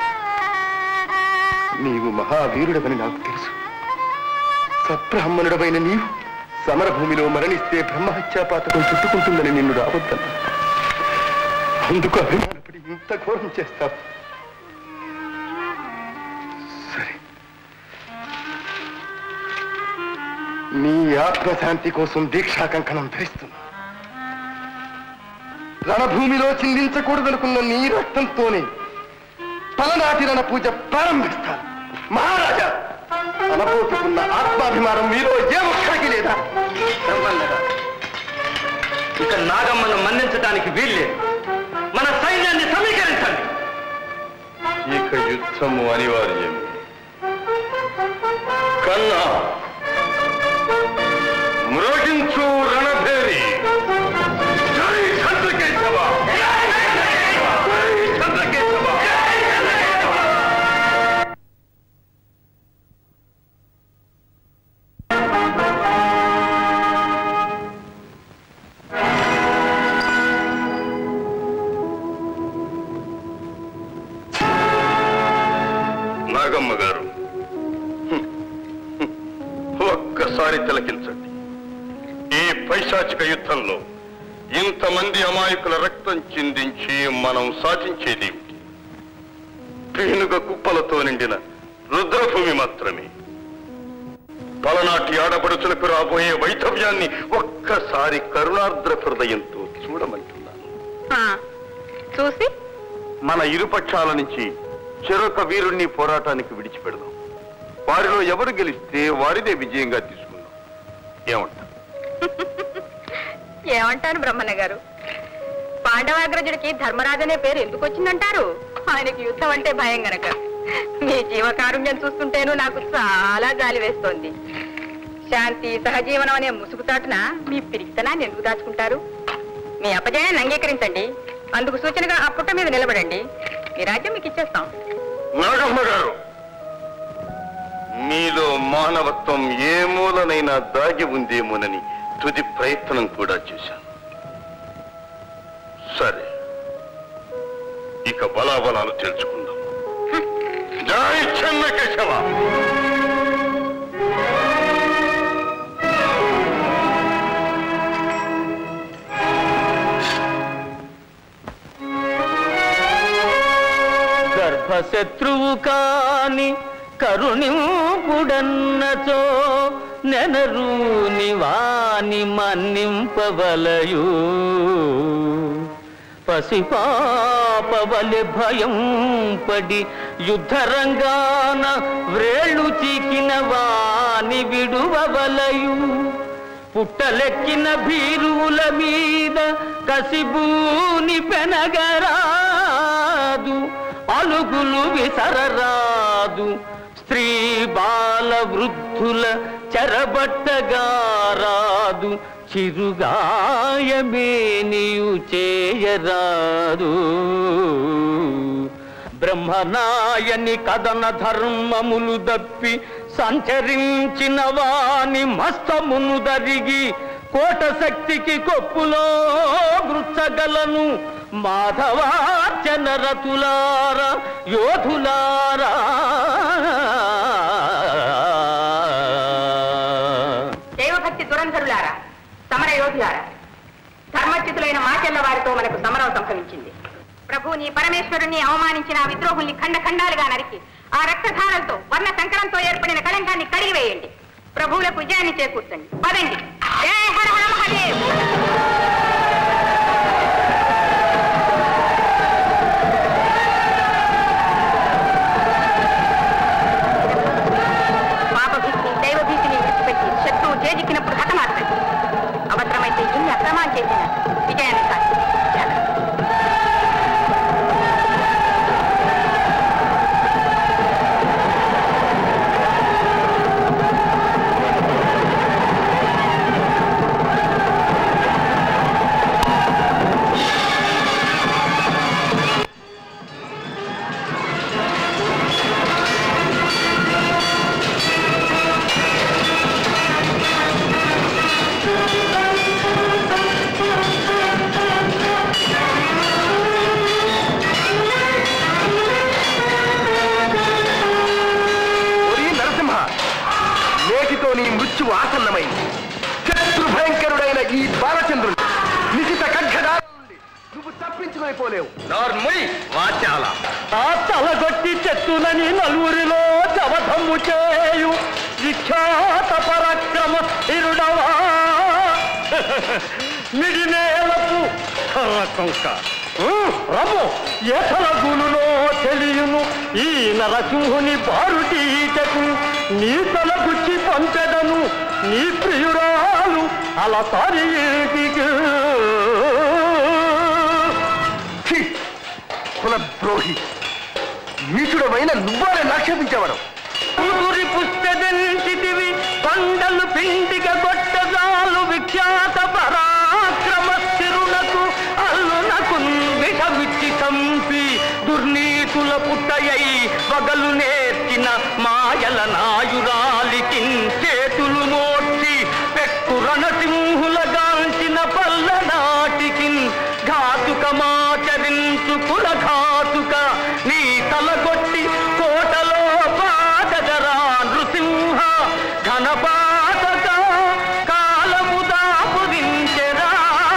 నీవు మహావీరుడవని నాకు తెలుసు సబ్రాహ్మణుడవైన నీవు సమరభూమిలో మరణిస్తే బ్రహ్మహత్యాపాతకం చుట్టుకుంటుందని నిన్ను రావద్దన్నా అందుకు అభిమానపడి ఇంత ఘోరం చేస్తావు సరే నీ ఆత్మశాంతి కోసం దీక్షా కంకణం ధరిస్తున్నా రణభూమిలో చిందించకూడదనుకున్న నీ రక్తంతోనే తలనాటి రణ పూజ ప్రారంభిస్తాను మహారాజా అనపోతుకున్న ఆత్మాభిమానం మీలో ఏ ఒక్కడికి లేదా బ్రహ్మన్న గారు ఇక నాగమ్మను మన్నించడానికి వీల్లేదు మన సైన్యాన్ని సమీకరించండి ఇక యుద్ధము అనివార్యమే కన్నా మ్రోగించు రణభేరి జై చంద్రకేశవ జై చంద్రకేశవ నాగమ్మ గారు హ్మ్, హ్మ్, ఒక్కసారి తిలకించండి ఈ పైశాచిక యుద్ధంలో ఇంతమంది అమాయకుల రక్తం చిందించి మనం సాధించేదేమిటి పీనుగ కుప్పలతో నిండిన రుద్రభూమి మాత్రమే పలనాటి ఆడపడుచులకు రాబోయే వైధవ్యాన్ని ఒక్కసారి కరుణార్ద్ర హృదయంతో చూడమంటున్నాను చూసి మన ఇరుపక్షాల నుంచి చెరొక వీరుణ్ణి పోరాటానికి విడిచిపెడదాం వారిలో ఎవరు గెలిస్తే వారిదే విజయంగా తీసుకుందాం ఏమంటారు ఏమంటాను బ్రహ్మన్న గారు పాండవాగ్రజుడికి ధర్మరాజనే పేరు ఎందుకు వచ్చిందంటారు ఆయనకి యుద్ధం అంటే భయం గనక మీ జీవకారుణ్యం చూస్తుంటేను నాకు చాలా జాలి వేస్తోంది శాంతి సహజీవనం అనే ముసుగుతాటున మీ పిరికితనాన్ని ఎందుకు దాచుకుంటారు మీ అపజయాన్ని అంగీకరించండి అందుకు సూచనగా ఆ పుట్ట మీద నిలబడండి మీ రాజ్యం మీకు ఇచ్చేస్తాం నాగమ్మ గారు మీలో మానవత్వం ఏ మూలనైనా దాగి ఉందేమోనని తుది ప్రయత్నం కూడా చేశాను సరే ఇక బలాబలాలు తెలుసుకుందాం జై చెన్నకేశవ గర్భశత్రువు కాని కరుణింపుడన్నచో నెనరూని వాని మన్నింపవలయు పసిపాపవలె భయం పడి యుద్ధరంగాన వ్రేళ్ళు చీకిన వాని విడువవలయు పుట్టలెక్కిన భీరువుల మీద కసిబూని పెనగరాదు అలుగులు విసరరాదు స్త్రీ బాల వృద్ధుల చెరబట్టగారాదు చిరుగాయమేనియు చేయరాదు బ్రహ్మనాయని కథన ధర్మములు దప్పి సంచరించిన వాని మస్తమును దరిగి కోట శక్తికి కొప్పులో గృచ్చగలను మాధవార్చన రతులార యోధులారా దైవభక్తి దురంధరులారా సమర యోధులారా ధర్మచ్యుతులైన మాచెల్ల వారితో మనకు సమరం సంభవించింది ప్రభు నీ పరమేశ్వరుణ్ణి అవమానించిన ఆ విద్రోహుల్ని ఖండ ఖండాలుగా నరికి ఆ రక్తధారలతో వర్ణ సంకరంతో ఏర్పడిన కళంకాన్ని కడిగివేయండి ప్రభువులకు విజయాన్ని చేకూర్చండి పదండి జై హర హర మహాదేవ్ పాపభీతిని దైవభీతిని విడిచిపెట్టి శత్రువు చేజిక్కినప్పుడు హతమార్చండి అవసరమైతే ఎన్ని అక్రమాలు చేసిన విజయాన్ని సాధించండి ఒరి నరసింహ నేటితో నీ మృత్యువు ఆసన్నమైంది శత్రు భయంకరుడైన ఈ బాలచంద్రుడు నిశిత ఖడ్గదారు నుండి నువ్వు తప్పించుకొని పోలేవు నార్మల్ వాచాల ఆ తలగొట్టి చెట్టునని నలుగురిలో జవధమ్ము చేయు విఖ్యాత పరాక్రమ ఇరుడవా మిడినేలపు కర్రకొంక రము ఎసల గులులో తెలియను ఈ నరసింహుని బారుటీటకు నీ తల గుచ్చి పంపెదను నీ ప్రియురాలు అలా సారి కులద్రోహి మీ వీరుడమైన నువ్వాలని ఆక్షేపించేవాడు కూతురి పుస్తెంచితివి కొండలు పిండిగ గొట్టగాలు విఖ్యాత పరాక్రమ స్థిరులకు అల్లునకు విషమిచ్చి చంపి దుర్నీతుల పుట్టయై పగలు నేర్చిన మాయల నాయురాలికి చేతులు మోర్చి పెక్కు రణసింహుల గాంచిన పల్లనాటికి ఘాతుకమాచరించు కుల ఘాతుక నీ తలగొట్టి కోటలో పాదగరా నృసింహ ఘనపాతక కాలము దాపురించెరా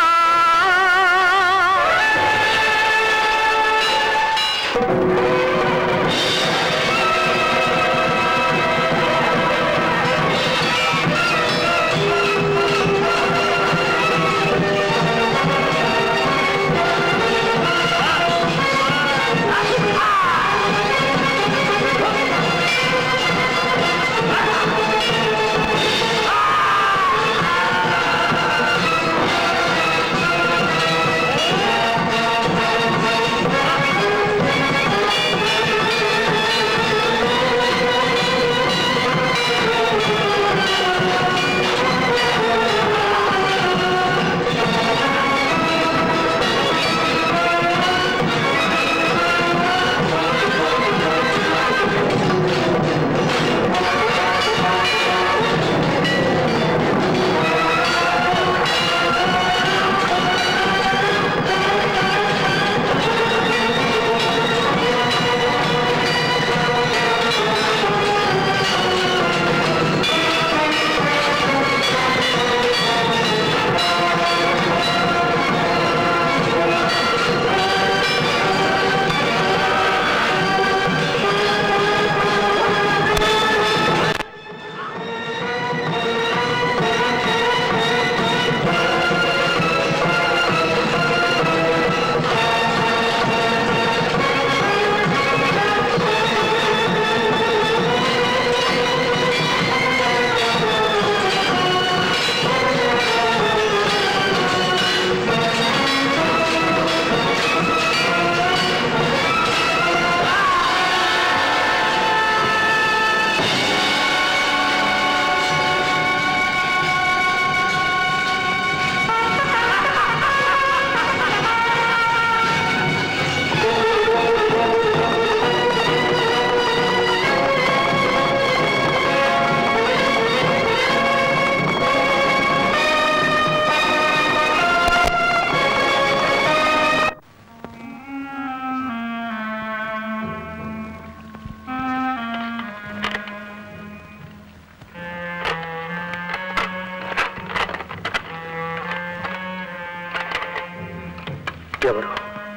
ఎవరు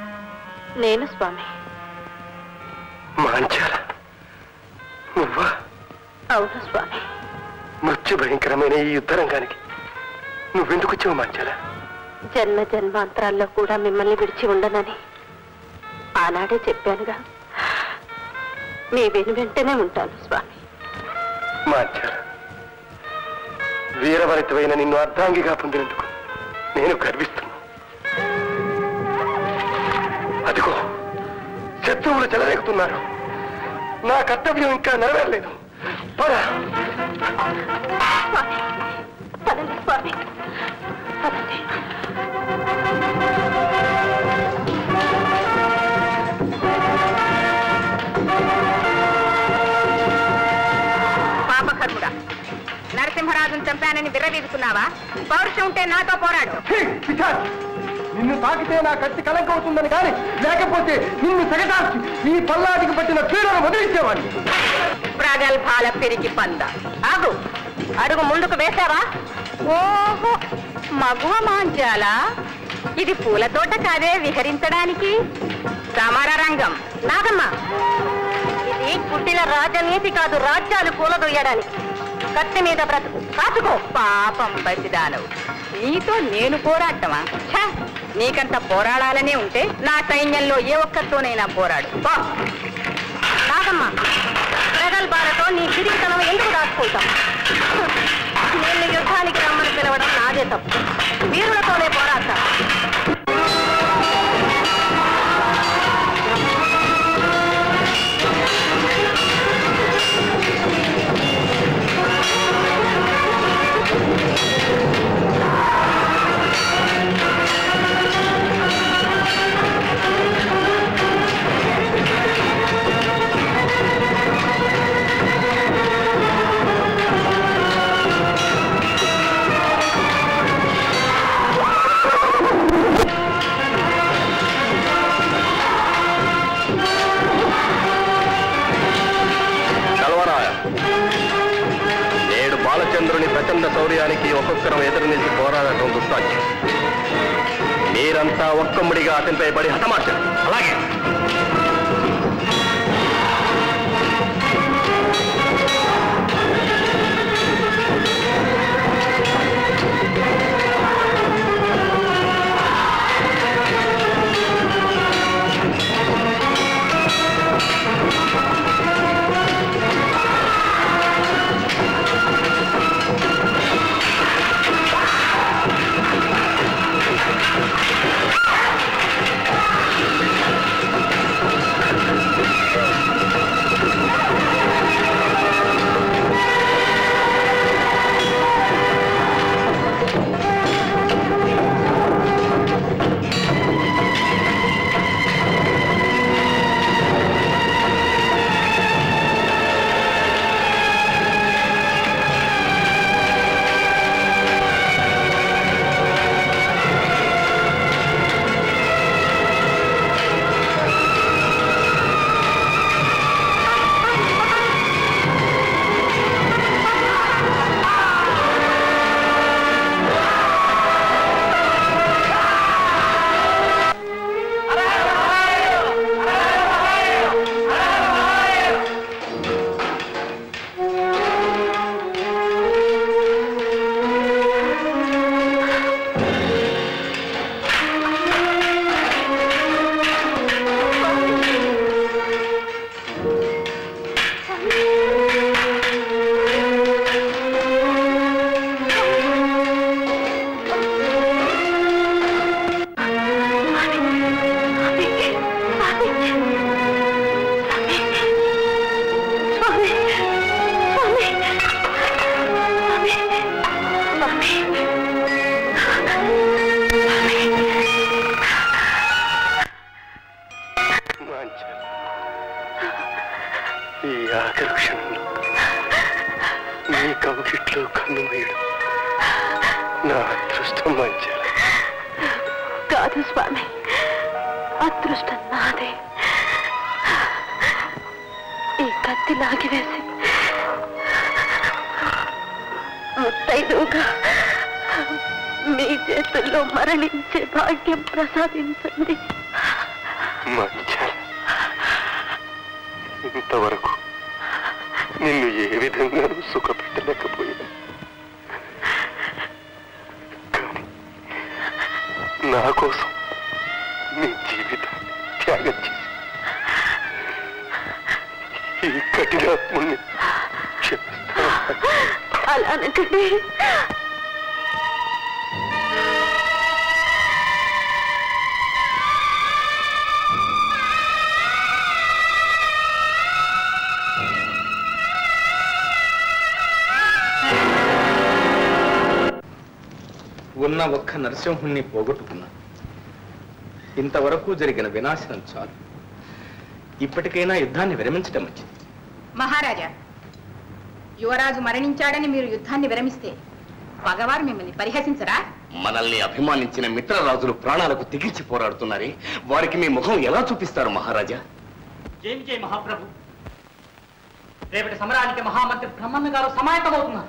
నేను స్వామి మాంచాల నువ్వా అవును స్వామి మృత్యు భయంకరమైన ఈ యుద్ధ రంగానికి నువ్వెందుకు వచ్చావు మాంచాల జన్మ జన్మాంతరాల్లో కూడా మిమ్మల్ని విడిచి ఉండనని ఆనాడే చెప్పానుగా మీ వెను వెంటనే ఉంటాను స్వామి మాంచాల వీరవనితమైన నిన్ను అర్ధాంగిగా పొందినందుకు నేను గర్విస్తున్నా అదిగో శత్రువులు చెలరేగుతున్నారు నా కర్తవ్యం ఇంకా నెరవేరలేదు పద స్వామి పదండి స్వామి పదండి పాపకర్ముడా నరసింహరాజును చంపానని విర్రవీగుతున్నావా పౌరుషం ఉంటే నాతో పోరాడు ఛీ, పిశాచ్! నిన్ను తాకితే నా కత్తి కలంక అవుతుందని కానీ లేకపోతే నిన్ను తెగటార్చి ఈ పల్లాటికి పట్టిన పీడను వదిలించేవాడిని ప్రగల్భాల పెరిగి పంద ఆగు అడుగు ముందుకు వేశావా ఓహో మగువ మాంజాల ఇది పూల తోట కాదే విహరించడానికి సమర రంగం నాగమ్మ ఇది కుట్టిన రాజనీతి కాదు రాజ్యాలు కూలదొయ్యడానికి కత్తి మీద బ్రతుకు కాచుకో పాపం బతిదానవు నీతో నేను పోరాటమా ఛ! నీకంత పోరాడాలనే ఉంటే నా సైన్యంలో ఏ ఒక్కరితోనైనా పోరాడు పో. నాగమ్మ ప్రగల్భాలతో నీ గిరితనం ఎందుకు దాచుకుంటాం నేను యుద్ధానికి రమ్మని పిలవడం నాదే తప్పు వీరులతోనే పోరాడతా హరిశ్చంద్రుని ప్రచండ శౌర్యానికి ఒక్కొక్కరం ఎదురు నిలిచి పోరాడటం దుస్సాధ్యం మీరంతా ఒక్కముడిగా అతనిపై పడి హతమార్చండి అలాగే మాంచాలి ఈ ఆఖరి క్షణంలో నీ కౌగిట్లో కన్నుమీయడం నా అదృష్టం మంచాలి కాదు స్వామి అదృష్టం నాదే ఈ కత్తి లాగివేసి ముత్తైదుగా మీ చేతుల్లో మరణించే భాగ్యం ప్రసాదించండి మంచాలి ఇంతవరకు నిన్ను ఏ విధంగానూ సుఖపెట్టలేకపోయాను కానీ నా కోసం నీ జీవితాన్ని త్యాగం చేసి ఈ కఠినాత్ముని క్షమిస్తాను అలా అనకండి ఉన్న ఒక్క నరసింహుణ్ణి పోగొట్టుకున్నా ఇంతవరకు జరిగిన వినాశనం చాలు ఇప్పటికైనా యుద్ధాన్ని విరమించటం మంచిది మహారాజా యువరాజు మరణించాడని మీరు యుద్ధాన్ని విరమిస్తే పగవారు మిమ్మల్ని పరిహసించరా మనల్ని అభిమానించిన మిత్రరాజులు ప్రాణాలకు తెగించి పోరాడుతున్నారే వారికి మీ ముఖం ఎలా చూపిస్తారు మహారాజా జయం జయ మహాప్రభు రేపటి సమరానికి మహామంత్రి బ్రహ్మన్న గారు సమాయత్తమవుతున్నారు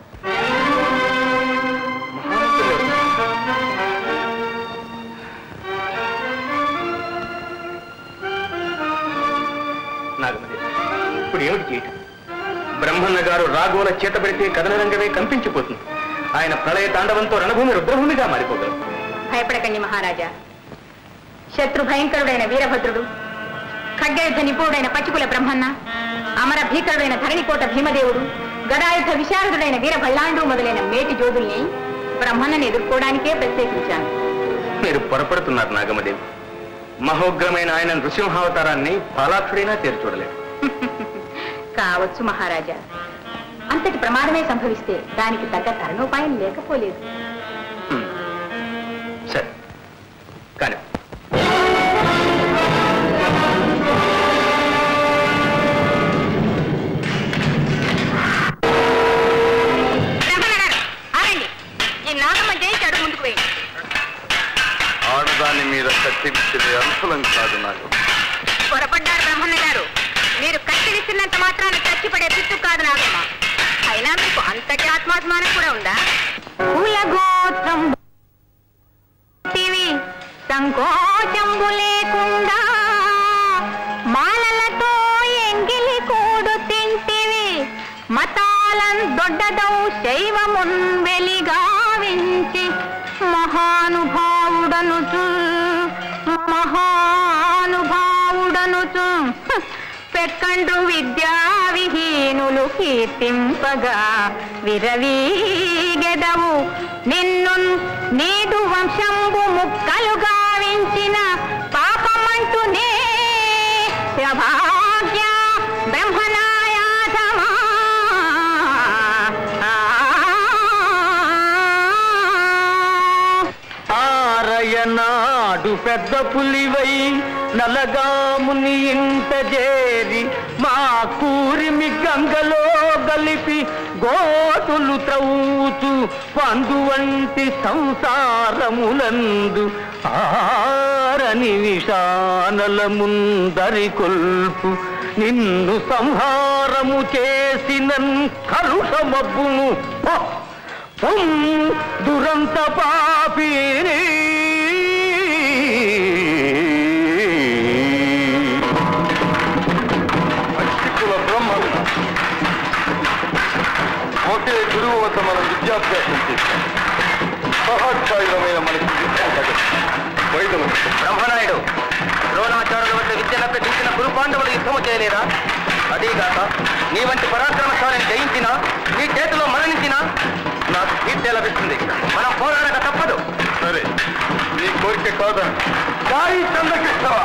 నాగమది ఇప్పుడు ఏమిటి చేయటం బ్రహ్మన్న గారు రాఘవుల చేత పెడితే కథనరంగమే కంపించిపోతుంది ఆయన ప్రళయ తాండవంతో రణభూమి రుద్రభూమిగా మారిపోగలరు భయపడకండి మహారాజా శత్రు భయంకరుడైన వీరభద్రుడు ఖడ్గయుద్ధ నిపుణుడైన పచ్చికుల బ్రహ్మన్న అమర భీకరుడైన ధరణికోట భీమదేవుడు గదాయుద్ధ విశారదుడైన వీర భల్లాండు మొదలైన మేటి జోదుల్ని బ్రహ్మన్నని ఎదుర్కోవడానికే ప్రత్యేకించాను మీరు పొరపడుతున్నారు నాగమదేవి మహోగ్రమైన ఆయన నృసింహావతారాన్ని పాలాక్షుడైనా చేర్చూడలేదు కావచ్చు మహారాజా అంతటి ప్రమాదమే సంభవిస్తే దానికి తగ్గ తరుణోపాయం లేకపోలేదు సరే కానీ ఆరండి ఈ నాగమ్మ జయించి అడుగు ముందుకు వేయండి ఆడదాని మీద కత్తిరించేది అనుకూలం కాదు నాకు పొరపడ్డారు బ్రహ్మన్న గారు మీరు కత్తి విసిరినంత మాత్రాన చచ్చిపడే పిత్తు కాదు నాగమ్మ అయినా మీకు అంతటి ఆత్మాభిమానం కూడా ఉందా కులగోత్రం సంకోచంబు లేకుండా మాలలతో ఎంగిలి కూడు తింటివి మతాలం దొడ్డదౌ శైవమున్ వెలిగావించి మహానుభావుడనుచు మహానుభావుడనుచు పెక్కండు విద్యా విహీనులు కీర్తింపగా విరవీగెదవు నిన్ను నీదు వంశంబు ముక్కలు గావించిన పాపమంటూనే ప్రభాగ్య బ్రహ్మనాయాధమా ఆరయనాడు పెద్ద పులివై నలగాముని ఇంట చేరి మా కూరిమి గంగలో గలిపి గోతులు త్రవ్వుచు పండు వంటి సంసారములందు ఆరని విషానల ముందరి కొల్పు నిన్ను సంహారము చేసినన్ కలుషమబ్బును పో! పొం దురంత పాపిని అక్షికుల బ్రహ్మణ ఒకే గురువు వద్ద మనం విద్యాభ్యాసం చేశాం సహాధ్యాయులమైన మనకి విద్య తగదు వైద్యులు బ్రహ్మనాయుడు ద్రోణాచార్యుల వద్ద విద్యలకు తీసిన గురు పాండవులు యుద్ధము చేయలేదా అదీగాక నీ వంటి పరాక్రమశాలను జయించినా నీ చేతిలో మరణించినా నాకు కీర్తి లభిస్తుంది మనం పోరాడక తప్పదు సరే నీ కోరిక కాదా సాయి చంద్రకృష్ణవా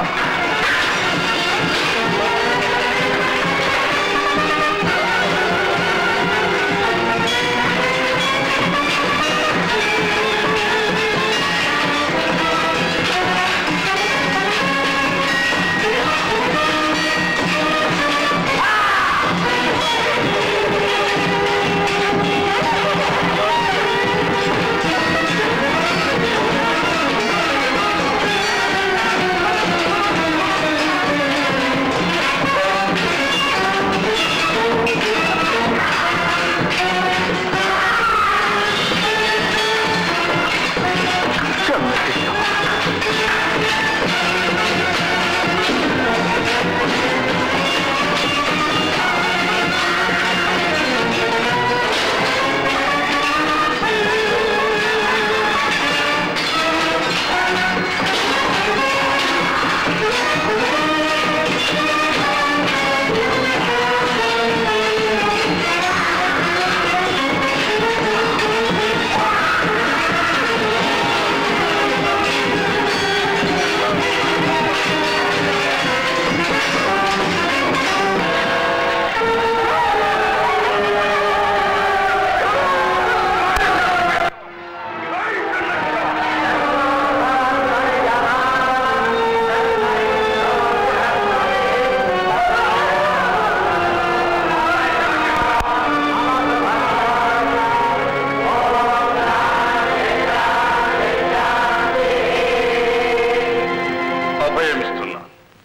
అభయమిస్తున్నా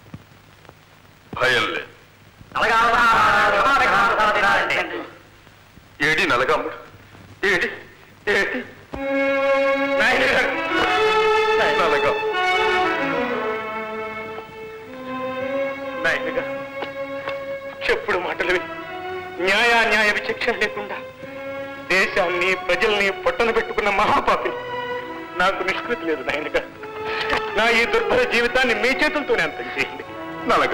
భయం లేదు ఏడి నలగాముడు ఏడి ఏడి నలగా నాయనగా చెప్పుడు మాటలు విని న్యాయాన్యాయ విచక్షణ లేకుండా దేశాన్ని ప్రజల్ని పొట్టన పెట్టుకున్న మహాపాపిని నాకు నిష్కృతి లేదు నాయనగా నా ఈ దుర్భర జీవితాన్ని మీ చేతులతోనే అంతం చేయండి నలగా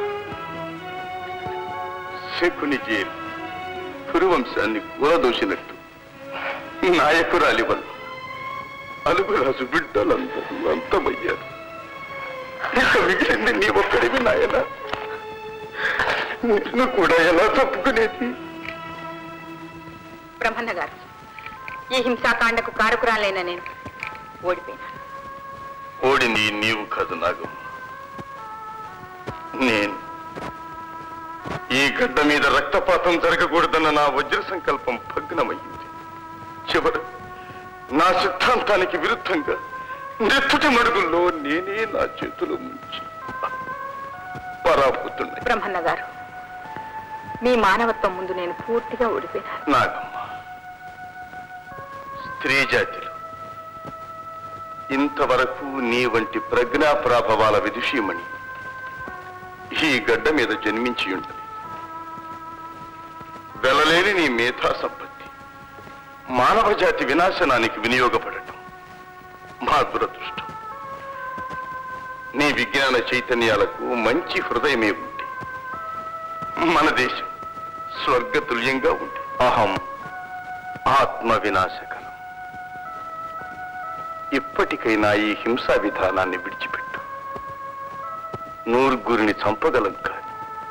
శకుని జైలు కురువంశాన్ని కూరదోసినట్టు నాయకురాలి వల్ల అలుగురాజు బిడ్డలందరూ అంతమయ్యారు ఇక మిగిలింది నీ ఒక్కడివి నాయన నిన్ను కూడా ఎలా తప్పుకునేది బ్రహ్మన్న గారు ఈ హింసాకాండకు కారకురాలైన నేను ఓడిపోయినా ఓడింది నీవు కాదు నాగం నేను ఈ గడ్డ మీద రక్తపాతం జరగకూడదన్న నా వజ్ర సంకల్పం భగ్నమయ్యింది చివర నా సిద్ధాంతానికి విరుద్ధంగా నెత్తుటి మడుగుల్లో నేనే నా చేతులు ముంచి పరాపుతున్నాయి బ్రహ్మన్న గారు మీ మానవత్వం ముందు నేను పూర్తిగా ఓడిపోయినా నాగమ్మ స్త్రీ జాతిలో ఇంతవరకు నీ వంటి ప్రజ్ఞాప్రాభవాల విదుషీమణి ఈ గడ్డ మీద జన్మించి ఉంటుంది వెలలేని నీ మేధా సంపత్తి మానవ జాతి వినాశనానికి వినియోగపడటం మా దురదృష్టం నీ విజ్ఞాన చైతన్యాలకు మంచి హృదయమే ఉంటే మన దేశం స్వర్గతుల్యంగా ఉంది అహం ఆత్మ వినాశకరం ఇప్పటికైనా ఈ హింసా విధానాన్ని విడిచిపెట్టు నూరుగురిని చంపగలం కాదు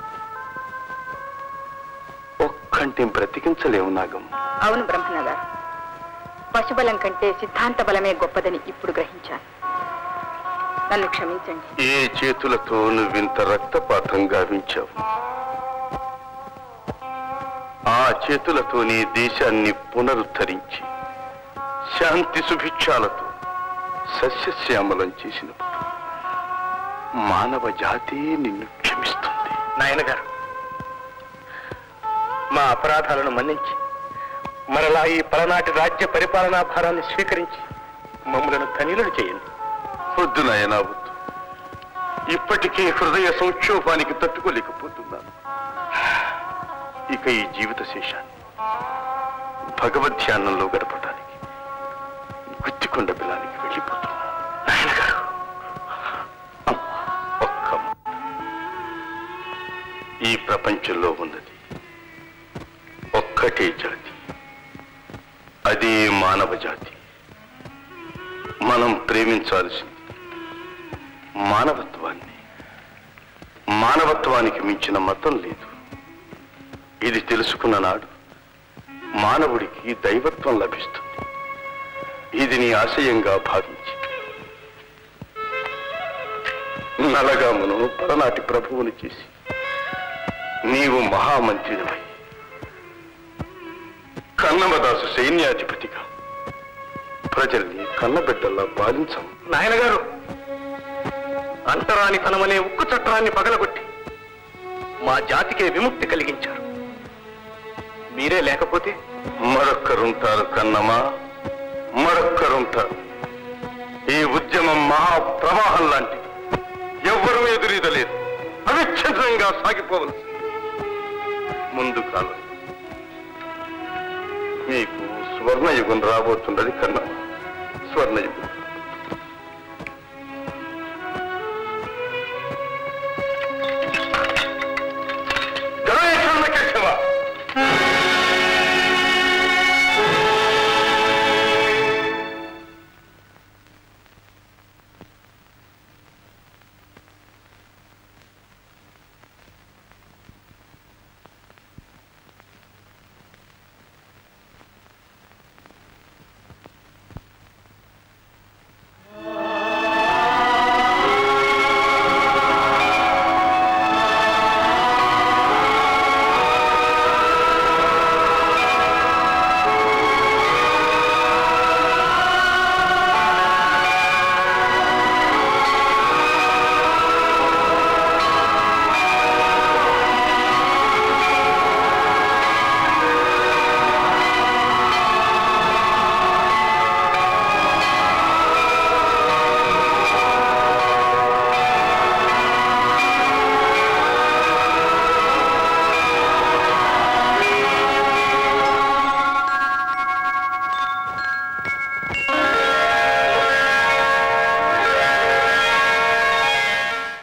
ఒక్కంటి బ్రతికించలేము నాగం అవును బ్రహ్మణ గారు పశుబలం కంటే సిద్ధాంత బలమే గొప్పదని ఇప్పుడు గ్రహించాను నన్ను క్షమించండి ఏ చేతులతో నువ్వింత రక్తపాతం గావించావు ఆ చేతులతో నీ దేశాన్ని పునరుద్ధరించి శాంతి సుభిక్షాలతో సస్యశ్యామలం చేసినప్పుడు మానవ జాతి నిన్ను క్షమిస్తుంది నాయనగారు మా అపరాధాలను మన్నించి మరలా ఈ పలనాటి రాజ్య పరిపాలనా భారాన్ని స్వీకరించి మమ్మలను ధనిలను చేయండి వద్దు నాయనా వద్దు ఇప్పటికే హృదయ సంక్షోభానికి తట్టుకోలేకపోతున్నాను ఇక ఈ జీవిత శేషాన్ని భగవద్ ధ్యానంలో గడపడానికి గుత్తికొండ బిలానికి వెళ్ళిపోతున్నాను నాయనగారు అమ్మా, ఒక్క మాట. ఈ ప్రపంచంలో ఉన్నది ఒక్కటే జాతి అదే మానవ జాతి మనం ప్రేమించాల్సింది మానవత్వాన్ని మానవత్వానికి మించిన మతం లేదు ఇది తెలుసుకున్న నాడు మానవుడికి దైవత్వం లభిస్తుంది ఇది నీ ఆశయంగా భావించి నలగామును పలనాటి ప్రభువుని చేసి నీవు మహామంత్రినివై కన్నమదాసు సైన్యాధిపతిగా ప్రజల్ని కన్నబిడ్డల్లా పాలించం నాయనగారు అంటరాని తనమనే ఉక్కు చట్టాన్ని పగలగొట్టి మా జాతికే విముక్తి కలిగించారు మీరే లేకపోతే మరొక్కరుంటారు కన్నమా మరొక్కరుంటారు ఈ ఉద్యమం మహా ప్రవాహం లాంటిది ఎవ్వరూ ఎదురీదలేదు అవిచ్ఛిన్నంగా సాగిపోవలసింది ముందు కాలం మీకు స్వర్ణయుగం రాబోతున్నది కన్నమా స్వర్ణయుగం